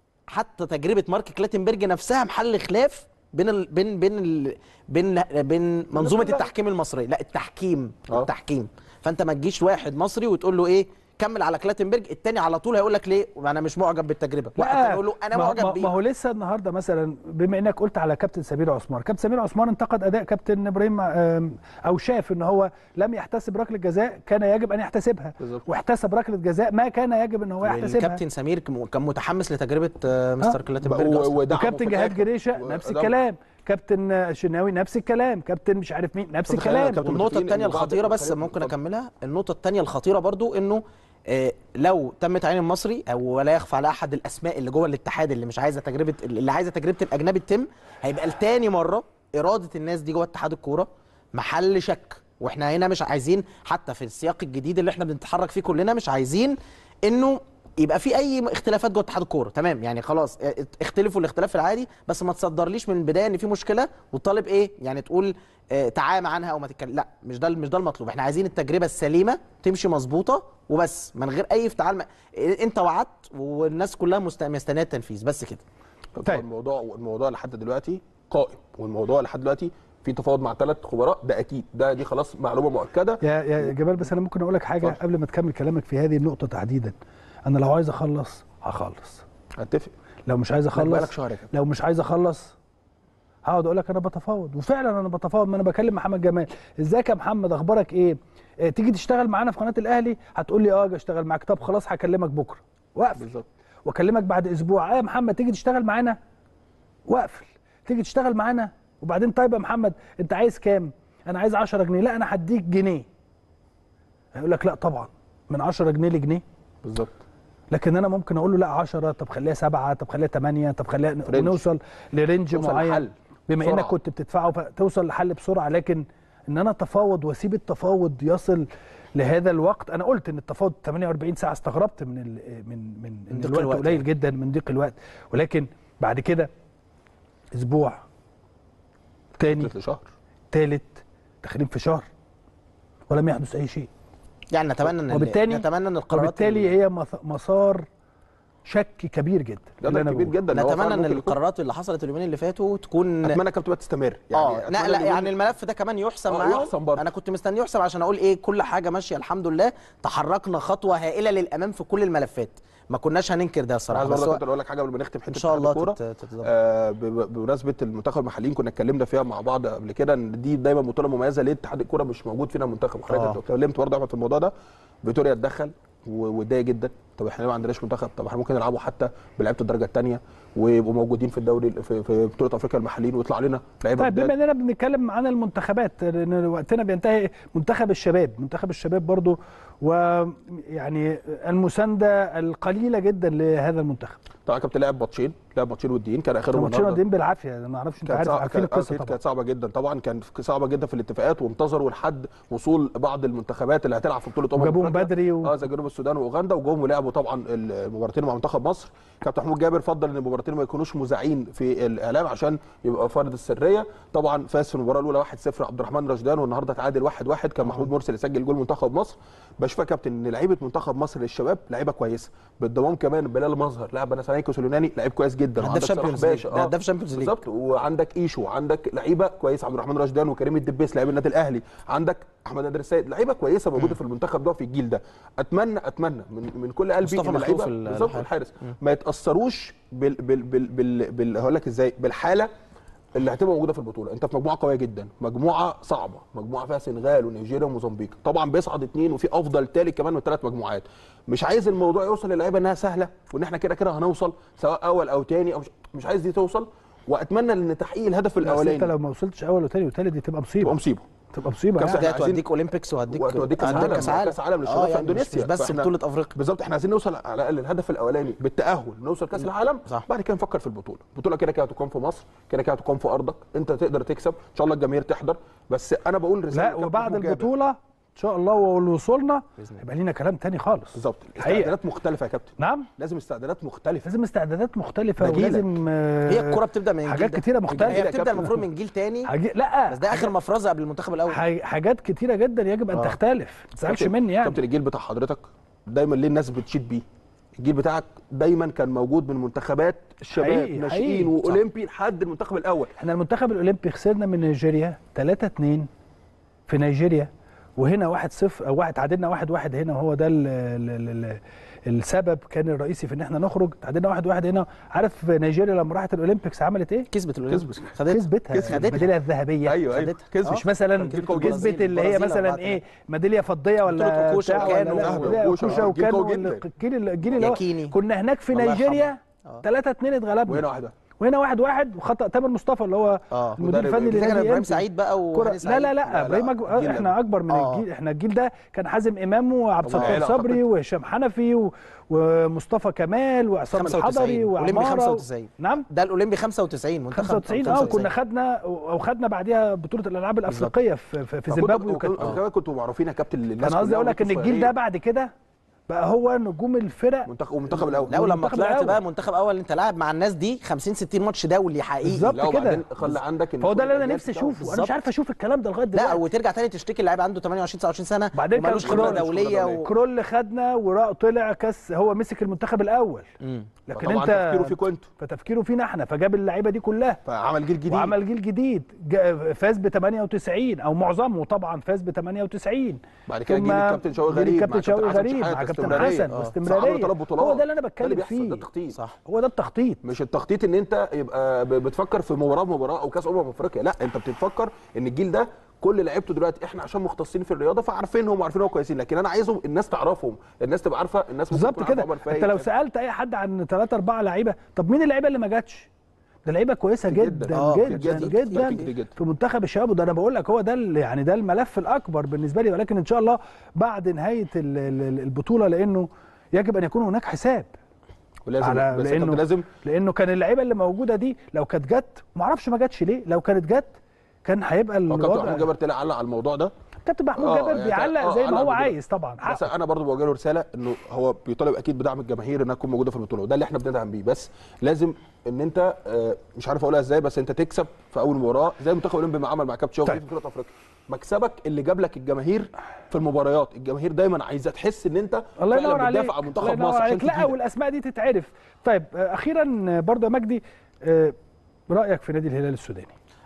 حتى تجربه مارك كلاتنبرج نفسها محل خلاف بين ال... بين بين ال... بين بين منظومه كلها. التحكيم المصريه لا التحكيم آه. التحكيم فانت ما تجيش واحد مصري وتقول له ايه كمل على كلاتنبرج التاني على طول هيقول لك ليه انا مش معجب بالتجربه واحد تاني يقول له انا ما هو- معجب ما- بيه ما هو لسه النهارده مثلا بما انك قلت على كابتن سمير عثمان كابتن سمير عثمان انتقد اداء كابتن ابراهيم آم، او شاف ان هو لم يحتسب ركله جزاء كان يجب ان يحتسبها بالظبط. واحتسب ركله جزاء ما كان يجب ان هو يحتسبها الكابتن سمير كان كان متحمس لتجربه آه، مستر آه. كلاتنبرج و- أصلاً. ودعمه وكابتن في جهاد الآخر. جريشه و- نفس دعمه. الكلام كابتن آه، شناوي نفس الكلام كابتن مش عارف مين نفس طب خلينا الكلام كابتن والنقطة متفقين الثانية إن بعض الخطيرة بس الخليج- ممكن اتفضل. أكملها النقطة الثانية الخطيرة برضو إنه آه، لو تم تعيين المصري او ولا يخفى على احد الاسماء اللي جوه الاتحاد اللي مش عايزه تجربه اللي عايزه تجربه الاجنبي تتم هيبقى لتاني مره اراده الناس دي جوه اتحاد الكوره محل شك واحنا هنا مش عايزين حتى في السياق الجديد اللي احنا بنتحرك فيه كلنا مش عايزين انه يبقى في اي اختلافات جوه اتحاد الكوره تمام يعني خلاص اه، اختلفوا الاختلاف العادي بس ما تصدرليش من البدايه ان في مشكله والطالب ايه يعني تقول اه، تعامى عنها او ما تتكلم لا مش ده مش ده المطلوب احنا عايزين التجربه السليمه تمشي مظبوطه وبس من غير اي افتعال ما... اه، انت وعدت والناس كلها مست- مستنيه التنفيذ بس كده طيب. طيب الموضوع الموضوع لحد دلوقتي قائم والموضوع لحد دلوقتي في تفاوض مع ثلاث خبراء ده اكيد ده دي خلاص معلومه مؤكده يا يا جمال بس انا ممكن اقول لك حاجه اتفضل. قبل ما تكمل كلامك في هذه النقطه تحديدا انا لو عايز اخلص هخلص اتفق لو مش عايز بقالك اخلص شهر يا كابتن. لو مش عايز اخلص هقعد اقول لك انا بتفاوض وفعلا انا بتفاوض ما انا بكلم محمد جمال ازيك يا محمد اخبارك ايه اه تيجي تشتغل معانا في قناه الاهلي هتقول لي اه اجي اشتغل معاك طب خلاص هكلمك بكره واقفل بالظبط واكلمك بعد اسبوع اه يا محمد تيجي تشتغل معانا واقفل تيجي تشتغل معانا وبعدين طيب يا محمد انت عايز كام انا عايز 10 جنيه لا انا هديك جنيه هيقول لك لا طبعا من 10 جنيه لجنيه بالظبط لكن انا ممكن اقول له لا 10 طب خليها 7 طب خليها 8 طب خليها رينج. نوصل لرينج توصل معين لحل بما بسرعة. انك كنت بتدفعه فتوصل لحل بسرعه لكن ان انا اتفاوض واسيب التفاوض يصل لهذا الوقت انا قلت ان التفاوض 48 ساعه استغربت من ال من من ان ضيق الوقت الوقت قليل يعني. جدا من ضيق الوقت ولكن بعد كده اسبوع تاني وصلت لشهر تالت داخلين في شهر ولم يحدث اي شيء يعني نتمنى ان وبالتالي نتمنى ان القرارات وبالتالي هي مث- مسار شك كبير جدا ده اللي ده أنا كبير بقوله. جدا هو نتمنى فعلاً ان ممكن يكون- القرارات اللي حصلت اليومين اللي فاتوا تكون اتمنى كابتن بقى تستمر اه أتمنى لا لا اليومين- يعني الملف ده كمان يحسم آه، معاهم يحسم برضه. انا كنت مستنيه يحسم عشان اقول ايه كل حاجه ماشيه الحمد لله تحركنا خطوه هائله للامام في كل الملفات ما كناش هننكر ده انا الصراحه عايز بس برضه هو كنت اقول لك حاجه قبل ما نختم حته ان شاء اتحاد الله الكورة. تت- تتظبط آه ب- ب- بمناسبه المنتخب المحليين كنا اتكلمنا فيها مع بعض قبل كده ان دي دايما بطوله مميزه ليه اتحاد الكوره مش موجود فينا منتخب آه. حضرتك اتكلمت برضه احمد في الموضوع ده فيتوريا اتدخل و- واتضايق جدا طب احنا ليه ما عندناش منتخب طب احنا ممكن نلعبوا حتى بلعيبه الدرجه الثانيه ويبقوا موجودين في الدوري في, في بطوله افريقيا المحليين ويطلع لنا لعيبه طيب جداد. بما اننا بنتكلم عن المنتخبات لان وقتنا بينتهي منتخب الشباب منتخب الشباب برضو ويعني المسانده القليله جدا لهذا المنتخب طبعا كابتن لعب ماتشين لعب ماتشين وديين كان اخرهم ماتشين النهارده قاعدين بالعافيه ما اعرفش انت كانت عارف صعبة عارفين كانت- القصه أكيد طبعا كانت صعبه جدا طبعا كان صعبه جدا في الاتفاقات وانتظروا لحد وصول بعض المنتخبات اللي هتلعب في بطوله امم وجابوهم أفريقيا. بدري و... اه زي جنوب السودان واوغندا وجم ولعبوا طبعا المباراتين مع منتخب مصر كابتن محمود جابر فضل ان المباراتين ما يكونوش مذاعين في الاعلام عشان يبقى فرض السريه طبعا فاز في المباراه الاولى 1-0 عبد الرحمن رشدان والنهارده تعادل 1-1 كان محمود مرسي اللي سجل جول منتخب مصر بشوف يا كابتن ان لعيبه منتخب مصر للشباب لعيبه كويسه بالضمان كمان بلال مظهر لاعب بنسانيكوس اليوناني لعيب كويس جدا هداف وعندك صلاح شامبيونز ليج باشا. ده آه. هداف شامبيونز ليج بالظبط وعندك ايشو وعندك لعيبه كويسه عبد الرحمن رشدان وكريم الدبيس لاعب النادي الاهلي عندك احمد نادر السيد لعيبه كويسه موجوده في المنتخب ده في الجيل ده اتمنى اتمنى من, من كل قلبي مصطفى ان مخلوف اللعيبه ال- بالظبط الحارس. الحارس ما يتاثروش بال بال بال بال, بال هقول لك ازاي بالحاله اللي هتبقى موجوده في البطوله انت في مجموعه قويه جدا مجموعه صعبه مجموعه فيها سنغال ونيجيريا وموزمبيق طبعا بيصعد اثنين وفي افضل ثالث كمان من ثلاث مجموعات مش عايز الموضوع يوصل للعيبه انها سهله وان احنا كده كده هنوصل سواء اول او ثاني او مش, مش عايز دي توصل واتمنى ان تحقيق الهدف بس انت الاولاني لو ما وصلتش اول وثاني وثالث دي تبقى مصيبه تبقى مصيبه تبقى مصيبه كابتن يعني. ده عايزين- هتوديك اولمبيكس وهديك وهتوديك كاس هتوديك عالم كاس عالم كاس عالم للشباب آه في يعني مش- اندونيسيا مش بس فإحنا- بطوله افريقيا بالظبط احنا عايزين نوصل على الاقل الهدف الاولاني بالتاهل نوصل كاس العالم صح. بعد كده نفكر في البطوله البطوله كده كده هتقام في مصر كده كده هتقام في ارضك انت تقدر تكسب ان شاء الله الجماهير تحضر بس انا بقول رساله لا لكابتن وبعد محمود جابر. البطوله ان شاء الله ووصولنا بإذن الله. يبقى لينا كلام تاني خالص بالظبط حقيقة. استعدادات مختلفه يا كابتن نعم لازم استعدادات مختلفه لازم استعدادات مختلفه ده جيلك. ولازم آه، هي الكوره بتبدا من حاجات الجيل ده. كتيرة مختلفة. هي يا بتبدا كابتن. المفروض من جيل تاني حاجة لا بس ده اخر مفرزه قبل المنتخب الاول حاج- حاجات كتيره جدا يجب ان آه. تختلف ما تزعلش كابتن- مني يعني كابتن الجيل بتاع حضرتك دايما ليه الناس بتشيد بيه الجيل بتاعك دايما كان موجود من منتخبات الشباب حقيقي، ناشئين حقيقي. واولمبي لحد المنتخب الاول احنا المنتخب الاولمبي خسرنا من نيجيريا 3 2 في نيجيريا وهنا 1 0 او واحد تعادلنا 1 1 هنا وهو ده ال ال ال السبب كان الرئيسي في ان احنا نخرج تعادلنا 1 1 هنا عارف نيجيريا لما راحت الاولمبيكس عملت ايه؟ كسبت الاولمبيكس كسبت. خدتها كسبتها خدتها. الميداليه الذهبيه ايوه ايوه خدتها. كسب آه. مش مثلا كان جيل قوي جدا. كسبت اللي هي البرازيل مثلا 4 ايه ميداليه فضيه ولا بطولة أوكوشا بتاع وكانو. ولا لا ذهب لا، وأوكوشا. اوكوشا جيل وكانو قوي جدا. الجيل الجيل اللي هو ياكيني. كنا هناك في الله نيجيريا يرحمه. آه. 3 2 اتغلبنا وهنا واحده وهنا واحد واحد وخطا تامر مصطفى اللي هو اه المدير مدرب الفني ده كان لنادي ابراهيم إنبي. سعيد بقى كرة وهاني لا سعيد لا لا لا، ابراهيم لا، أكبر جيل احنا اكبر من آه. الجيل احنا الجيل ده كان حازم امام وعبد أبو الستار العيلة صبري أعتقد. وهشام حنفي و... ومصطفى كمال وعصام 95 الحضري اولمبي وعماره 95 نعم ده الاولمبي 95 منتخب 95 اه كنا خدنا او خدنا بعديها بطوله الالعاب الافريقيه في في, في زيمبابوي وكانت وكنت كمان كنتوا معروفين يا كابتن للناس انا قصدي كلها اقول لك ان وانتوا الجيل ده صغيرين. بعد كده بقى هو نجوم الفرق منتخب ومنتخب الاول لا ولما المنتخب طلعت الأول. بقى منتخب اول انت لاعب مع الناس دي 50 60 ماتش دولي حقيقي بالظبط. لا كده. وبعدين خلي عندك ان فهو ده كل اللي انا الناس نفسي بتاعهم اشوفه انا بالظبط. مش عارف اشوف الكلام ده لغايه لا دلوقتي وترجع تاني تشتكي اللاعب عنده 28 29 سنه بعدين كان ومالوش خبره كرول- دوليه و... كرول خدنا وراء طلع كاس هو مسك المنتخب الاول مم. لكن طبعا انت تفكيره فيكم انتوا فتفكيره فينا احنا فجاب اللعيبه دي كلها فعمل جيل جديد وعمل جيل جديد جا- فاز ب 98 او معظمه طبعا فاز ب 98 بعد كده ثم جيل الكابتن شوقي جيل غريب الكابتن مع شوقي حسن غريب شحاتة، مع كابتن استمرارية. حسن آه. واستمراريه فعملوا ثلاث بطولات. هو ده اللي انا ده بتكلم بيحصل، فيه ده تخطيط صح هو ده التخطيط مش التخطيط ان انت يبقى ب- بتفكر في مباراه بمباراه او كاس امم افريقيا لا انت بتفكر ان الجيل ده كل لعيبته دلوقتي احنا عشان مختصين في الرياضه فعارفينهم وعارفين هو كويسين لكن انا عايزهم الناس تعرفهم الناس تبقى عارفه الناس ممكن بالظبط تكون عارفة كده عمر فايق، انت لو فاهم؟ سالت اي حد عن ثلاثة أربعة لعيبه طب مين اللعيبه اللي ما جاتش ده لعيبه كويسه جداً. جدا آه، جدا جداً. جدا, جداً. كتير جداً. في منتخب الشباب وده انا بقول لك هو ده ال- يعني ده الملف الاكبر بالنسبه لي ولكن ان شاء الله بعد نهايه ال- ال- البطوله لانه يجب ان يكون هناك حساب ولازم على بس انت لانه لازم لانه كان اللعيبه اللي موجوده دي لو كانت جت ما اعرفش ما جاتش ليه لو كانت جت كان هيبقى هو كابتن الوضع محمود جابر طلع علق على الموضوع ده كابتن محمود آه، جابر يعني بيعلق آه، زي ما علق هو بجد. عايز طبعا بس حقه انا برضو بوجه له رساله انه هو بيطالب اكيد بدعم الجماهير انها تكون موجوده في البطوله وده اللي احنا بندعم بيه بس لازم ان انت آه، مش عارف اقولها ازاي بس انت تكسب في اول مباراه زي المنتخب الاولمبي ما عمل مع كابتن شوقي طيب. في بطوله افريقيا مكسبك اللي جاب لك الجماهير في المباريات الجماهير دايما عايزه تحس ان انت الله فعلا ينور عليك بتدافع عن الله منتخب ينور مصر عشان عليك لا تجيلك. والاسماء دي تتعرف طيب آه، اخيرا آه، برضه يا مجدي آه، رايك في نادي الهلال السوداني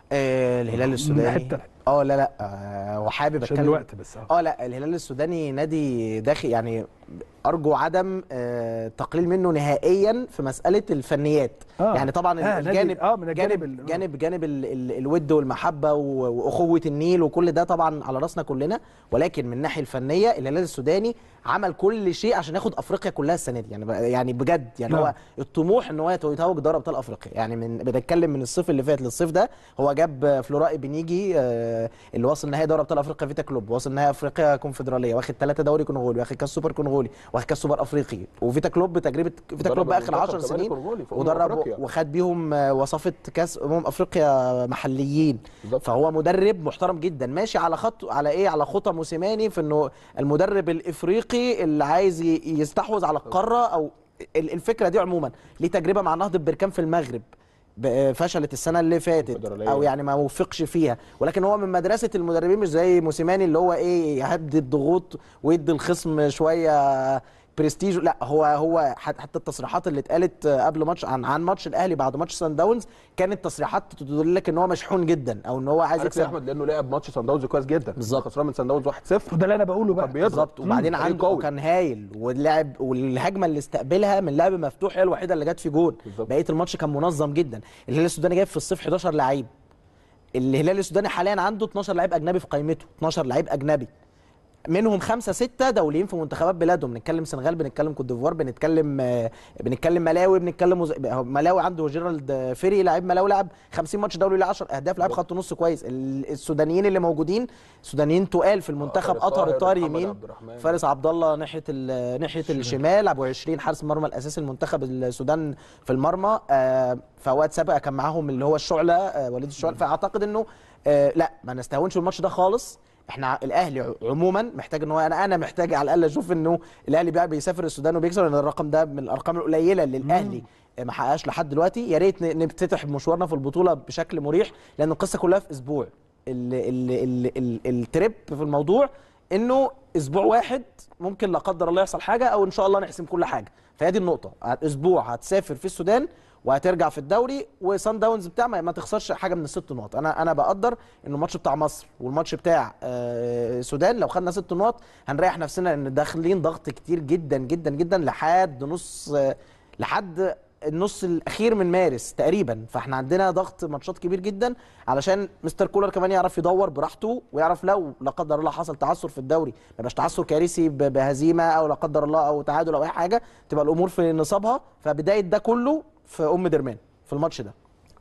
آه الهلال من السوداني حتة. اه لا لا آه وحابب عشان اتكلم الوقت بس اه اه لا الهلال السوداني نادي داخل يعني ارجو عدم آه تقليل منه نهائيا في مساله الفنيات آه. يعني طبعا آه، نادي- الجانب آه، من الجانب جانب ال- جانب جانب ال ال الود والمحبه و- واخوه النيل وكل ده طبعا على راسنا كلنا ولكن من الناحيه الفنيه الهلال السوداني عمل كل شيء عشان ياخد افريقيا كلها السنه دي يعني بقى- يعني بجد يعني نعم. هو الطموح ان هو يتوج دوري ابطال افريقيا يعني من بنتكلم من الصيف اللي فات للصيف ده هو جاب فلوراء بنيجي آه، اللي وصل نهائي دوري ابطال افريقيا فيتا كلوب وصل نهائي افريقيا كونفدراليه واخد ثلاثه دوري كونغولي واخد كاس سوبر كونغولي واخد كاس سوبر افريقي وفيتا كلوب تجربه فيتا درب كلوب اخر المنتخب 10 كمان سنين كونغولي في أمم ودرب أفريقيا. وخد بيهم آه، وصافه كاس امم افريقيا محليين بالظبط. فهو مدرب محترم جدا ماشي على خط على ايه على خطى موسيماني في انه المدرب الافريقي اللي عايز ي- يستحوذ على القاره او ال- الفكره دي عموما ليه تجربه مع نهضه بركان في المغرب ب- فشلت السنه اللي فاتت الفدرالية. او يعني ما وفقش فيها ولكن هو من مدرسه المدربين مش زي موسيماني اللي هو ايه يهدي الضغوط ويدي الخصم شويه برستيج لا هو هو حت- حتى التصريحات اللي اتقالت قبل ماتش عن عن ماتش الاهلي بعد ماتش سان داونز كانت تصريحات تدل لك ان هو مشحون جدا او ان هو عايز عارف يا يكسب احمد لانه لعب ماتش سان داونز كويس جدا بالظبط. خسران من سان داونز 1-0 وده اللي انا بقوله بقى كان بيضرب. بالظبط وبعدين فريق عنده قوي. كان هايل واللعب والهجمه اللي استقبلها من لعب مفتوح هي الوحيده اللي جت في جول بالظبط. بقيه الماتش كان منظم جدا الهلال السوداني جايب في الصيف 11 لعيب الهلال السوداني حاليا عنده 12 لعيب اجنبي في قائمته 12 لعيب اجنبي منهم خمسة ستة دوليين في منتخبات بلادهم بنتكلم سنغال بنتكلم كوت ديفوار بنتكلم آه، بنتكلم ملاوي بنتكلم مز... ملاوي عنده جيرالد فيري لاعب ملاوي لعب 50 ماتش دولي له 10 اهداف لاعب خط نص كويس ال- السودانيين اللي موجودين سودانيين تقال في المنتخب أطهر اطهر الطاهر، الطاهر محمد يمين عبد الرحمن. فارس عبد الله ناحيه ال- ناحيه الشمال ابو 20 حارس المرمى الاساسي المنتخب السودان في المرمى آه، فوقت سابقه كان معاهم اللي هو الشعله آه، وليد الشعله فاعتقد انه آه، لا ما نستهونش الماتش ده خالص احنا الاهلي ع- عموما محتاج ان هو انا انا محتاج على الاقل اشوف انه الاهلي بقى بيسافر السودان وبيكسب لان الرقم ده من الارقام القليله اللي الاهلي ما حققهاش لحد دلوقتي يا ريت ن- نفتتح مشوارنا في البطوله بشكل مريح لان القصه كلها في اسبوع ال ال ال ال التريب في الموضوع انه اسبوع واحد ممكن لا قدر الله يحصل حاجه او ان شاء الله نحسم كل حاجه فهي دي النقطه اسبوع هتسافر في السودان وهترجع في الدوري وسان داونز بتاع ما ما تخسرش حاجه من الست نقط انا انا بقدر ان الماتش بتاع مصر والماتش بتاع آه، السودان لو خدنا ست نقط هنريح نفسنا ان داخلين ضغط كتير جدا جدا جدا لحد نص آه، لحد النص الاخير من مارس تقريبا فاحنا عندنا ضغط ماتشات كبير جدا علشان مستر كولر كمان يعرف يدور براحته ويعرف لو لا قدر الله حصل تعثر في الدوري ما يبقاش تعثر كارثي ب- بهزيمه او لا قدر الله او تعادل او اي حاجه تبقى الامور في نصابها فبدايه ده كله في ام درمان في الماتش ده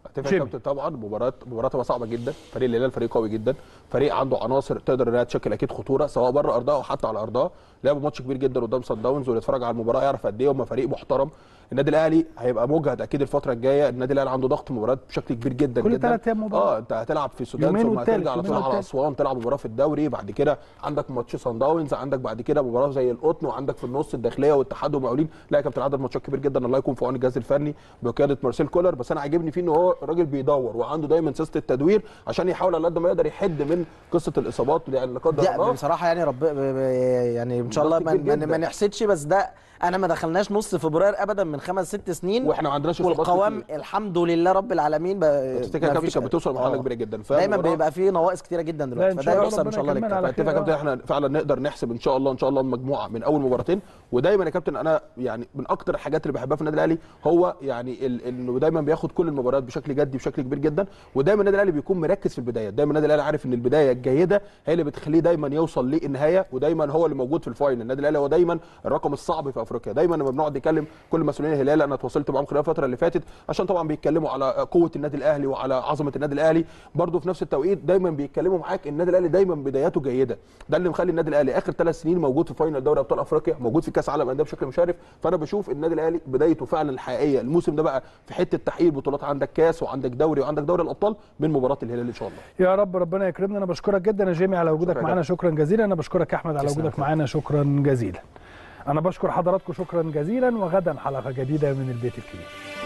اتفق يا جيمي. كابتن طبعا مباراه مباراه تبقى صعبه جدا فريق الهلال فريق قوي جدا فريق عنده عناصر تقدر انها تشكل اكيد خطوره سواء بره ارضها او حتى على ارضها لعبوا ماتش كبير جدا قدام صن داونز واللي اتفرج على المباراه يعرف قد ايه هم فريق محترم النادي الاهلي هيبقى مجهد اكيد الفتره الجايه النادي الاهلي عنده ضغط مباريات بشكل كبير جدا كل جدا تلات أيام مباراة. اه انت هتلعب في السودان يومين ثم والتالت، هترجع على طول يومين على والتالت. اسوان تلعب مباراه في الدوري بعد كده عندك ماتش صن داونز عندك بعد كده مباراه زي القطن وعندك في النص الداخليه والاتحاد ومقاولين لا يا كابتن عدد ماتشات كبير جدا الله يكون في عون الجهاز الفني بقياده مارسيل كولر بس انا عاجبني فيه ان هو الراجل بيدور وعنده دايما سياسه التدوير عشان يحاول على قد ما يقدر يحد من قصه الاصابات يعني لا قدر ده الله بصراحه يعني رب ب- ب- يعني ان شاء الله ضغط ما, كبير ما, جدا. ما نحسدش بس ده انا ما دخلناش نص فبراير ابدا من خمس ست سنين واحنا ما عندناش إصابات والقوام كتير. الحمد لله رب العالمين ب- تفتكر يا ما كابتن فيش- كانت بتوصل لمرحله آه. كبيره جدا دايما فمباراة- بيبقى فيه نواقص كتيره جدا لا، دلوقتي إن فده شاء الله يحسب ان ربنا شاء الله يكمل على للكابتن فاتفق يا خير. كابتن احنا فعلا نقدر نحسب ان شاء الله ان شاء الله المجموعه من اول مباراتين ودايما يا كابتن انا يعني من اكتر الحاجات اللي بحبها في النادي الاهلي هو يعني ال- انه دايما بياخد كل المباريات بشكل جدي بشكل كبير جدا ودايما النادي الاهلي بيكون مركز في البدايه دايما النادي الاهلي عارف ان البدايه الجيده هي اللي بتخليه دايما يوصل للنهايه ودايما هو اللي موجود في الفاينل النادي الاهلي هو دايما الرقم الصعب في افريقيا دايما لما بنقعد نتكلم كل مسؤولين الهلال انا اتواصلت معاهم خلال الفتره اللي فاتت عشان طبعا بيتكلموا على قوه النادي الاهلي وعلى عظمه النادي الاهلي برضه في نفس التوقيت دايما بيتكلموا معاك النادي الاهلي دايما بداياته جيده ده اللي مخلي النادي الاهلي اخر ثلاث سنين موجود في فاينل دوري ابطال افريقيا موجود في كاس عالم انديه بشكل مشرف فانا بشوف النادي الاهلي بدايته فعلا الحقيقيه الموسم ده بقى في حته تحقيق بطولات عندك كاس وعندك دوري وعندك دوري الابطال من مباراه الهلال ان شاء الله يا رب ربنا يكرمنا انا بشكرك جدا يا جيمي على وجودك شكرا معانا شكرا جزيلا انا بشكرك يا احمد على تسلم وجودك يا معانا شكرا جزيلا انا بشكر حضراتكم شكرا جزيلا وغدا حلقه جديده من البيت الكبير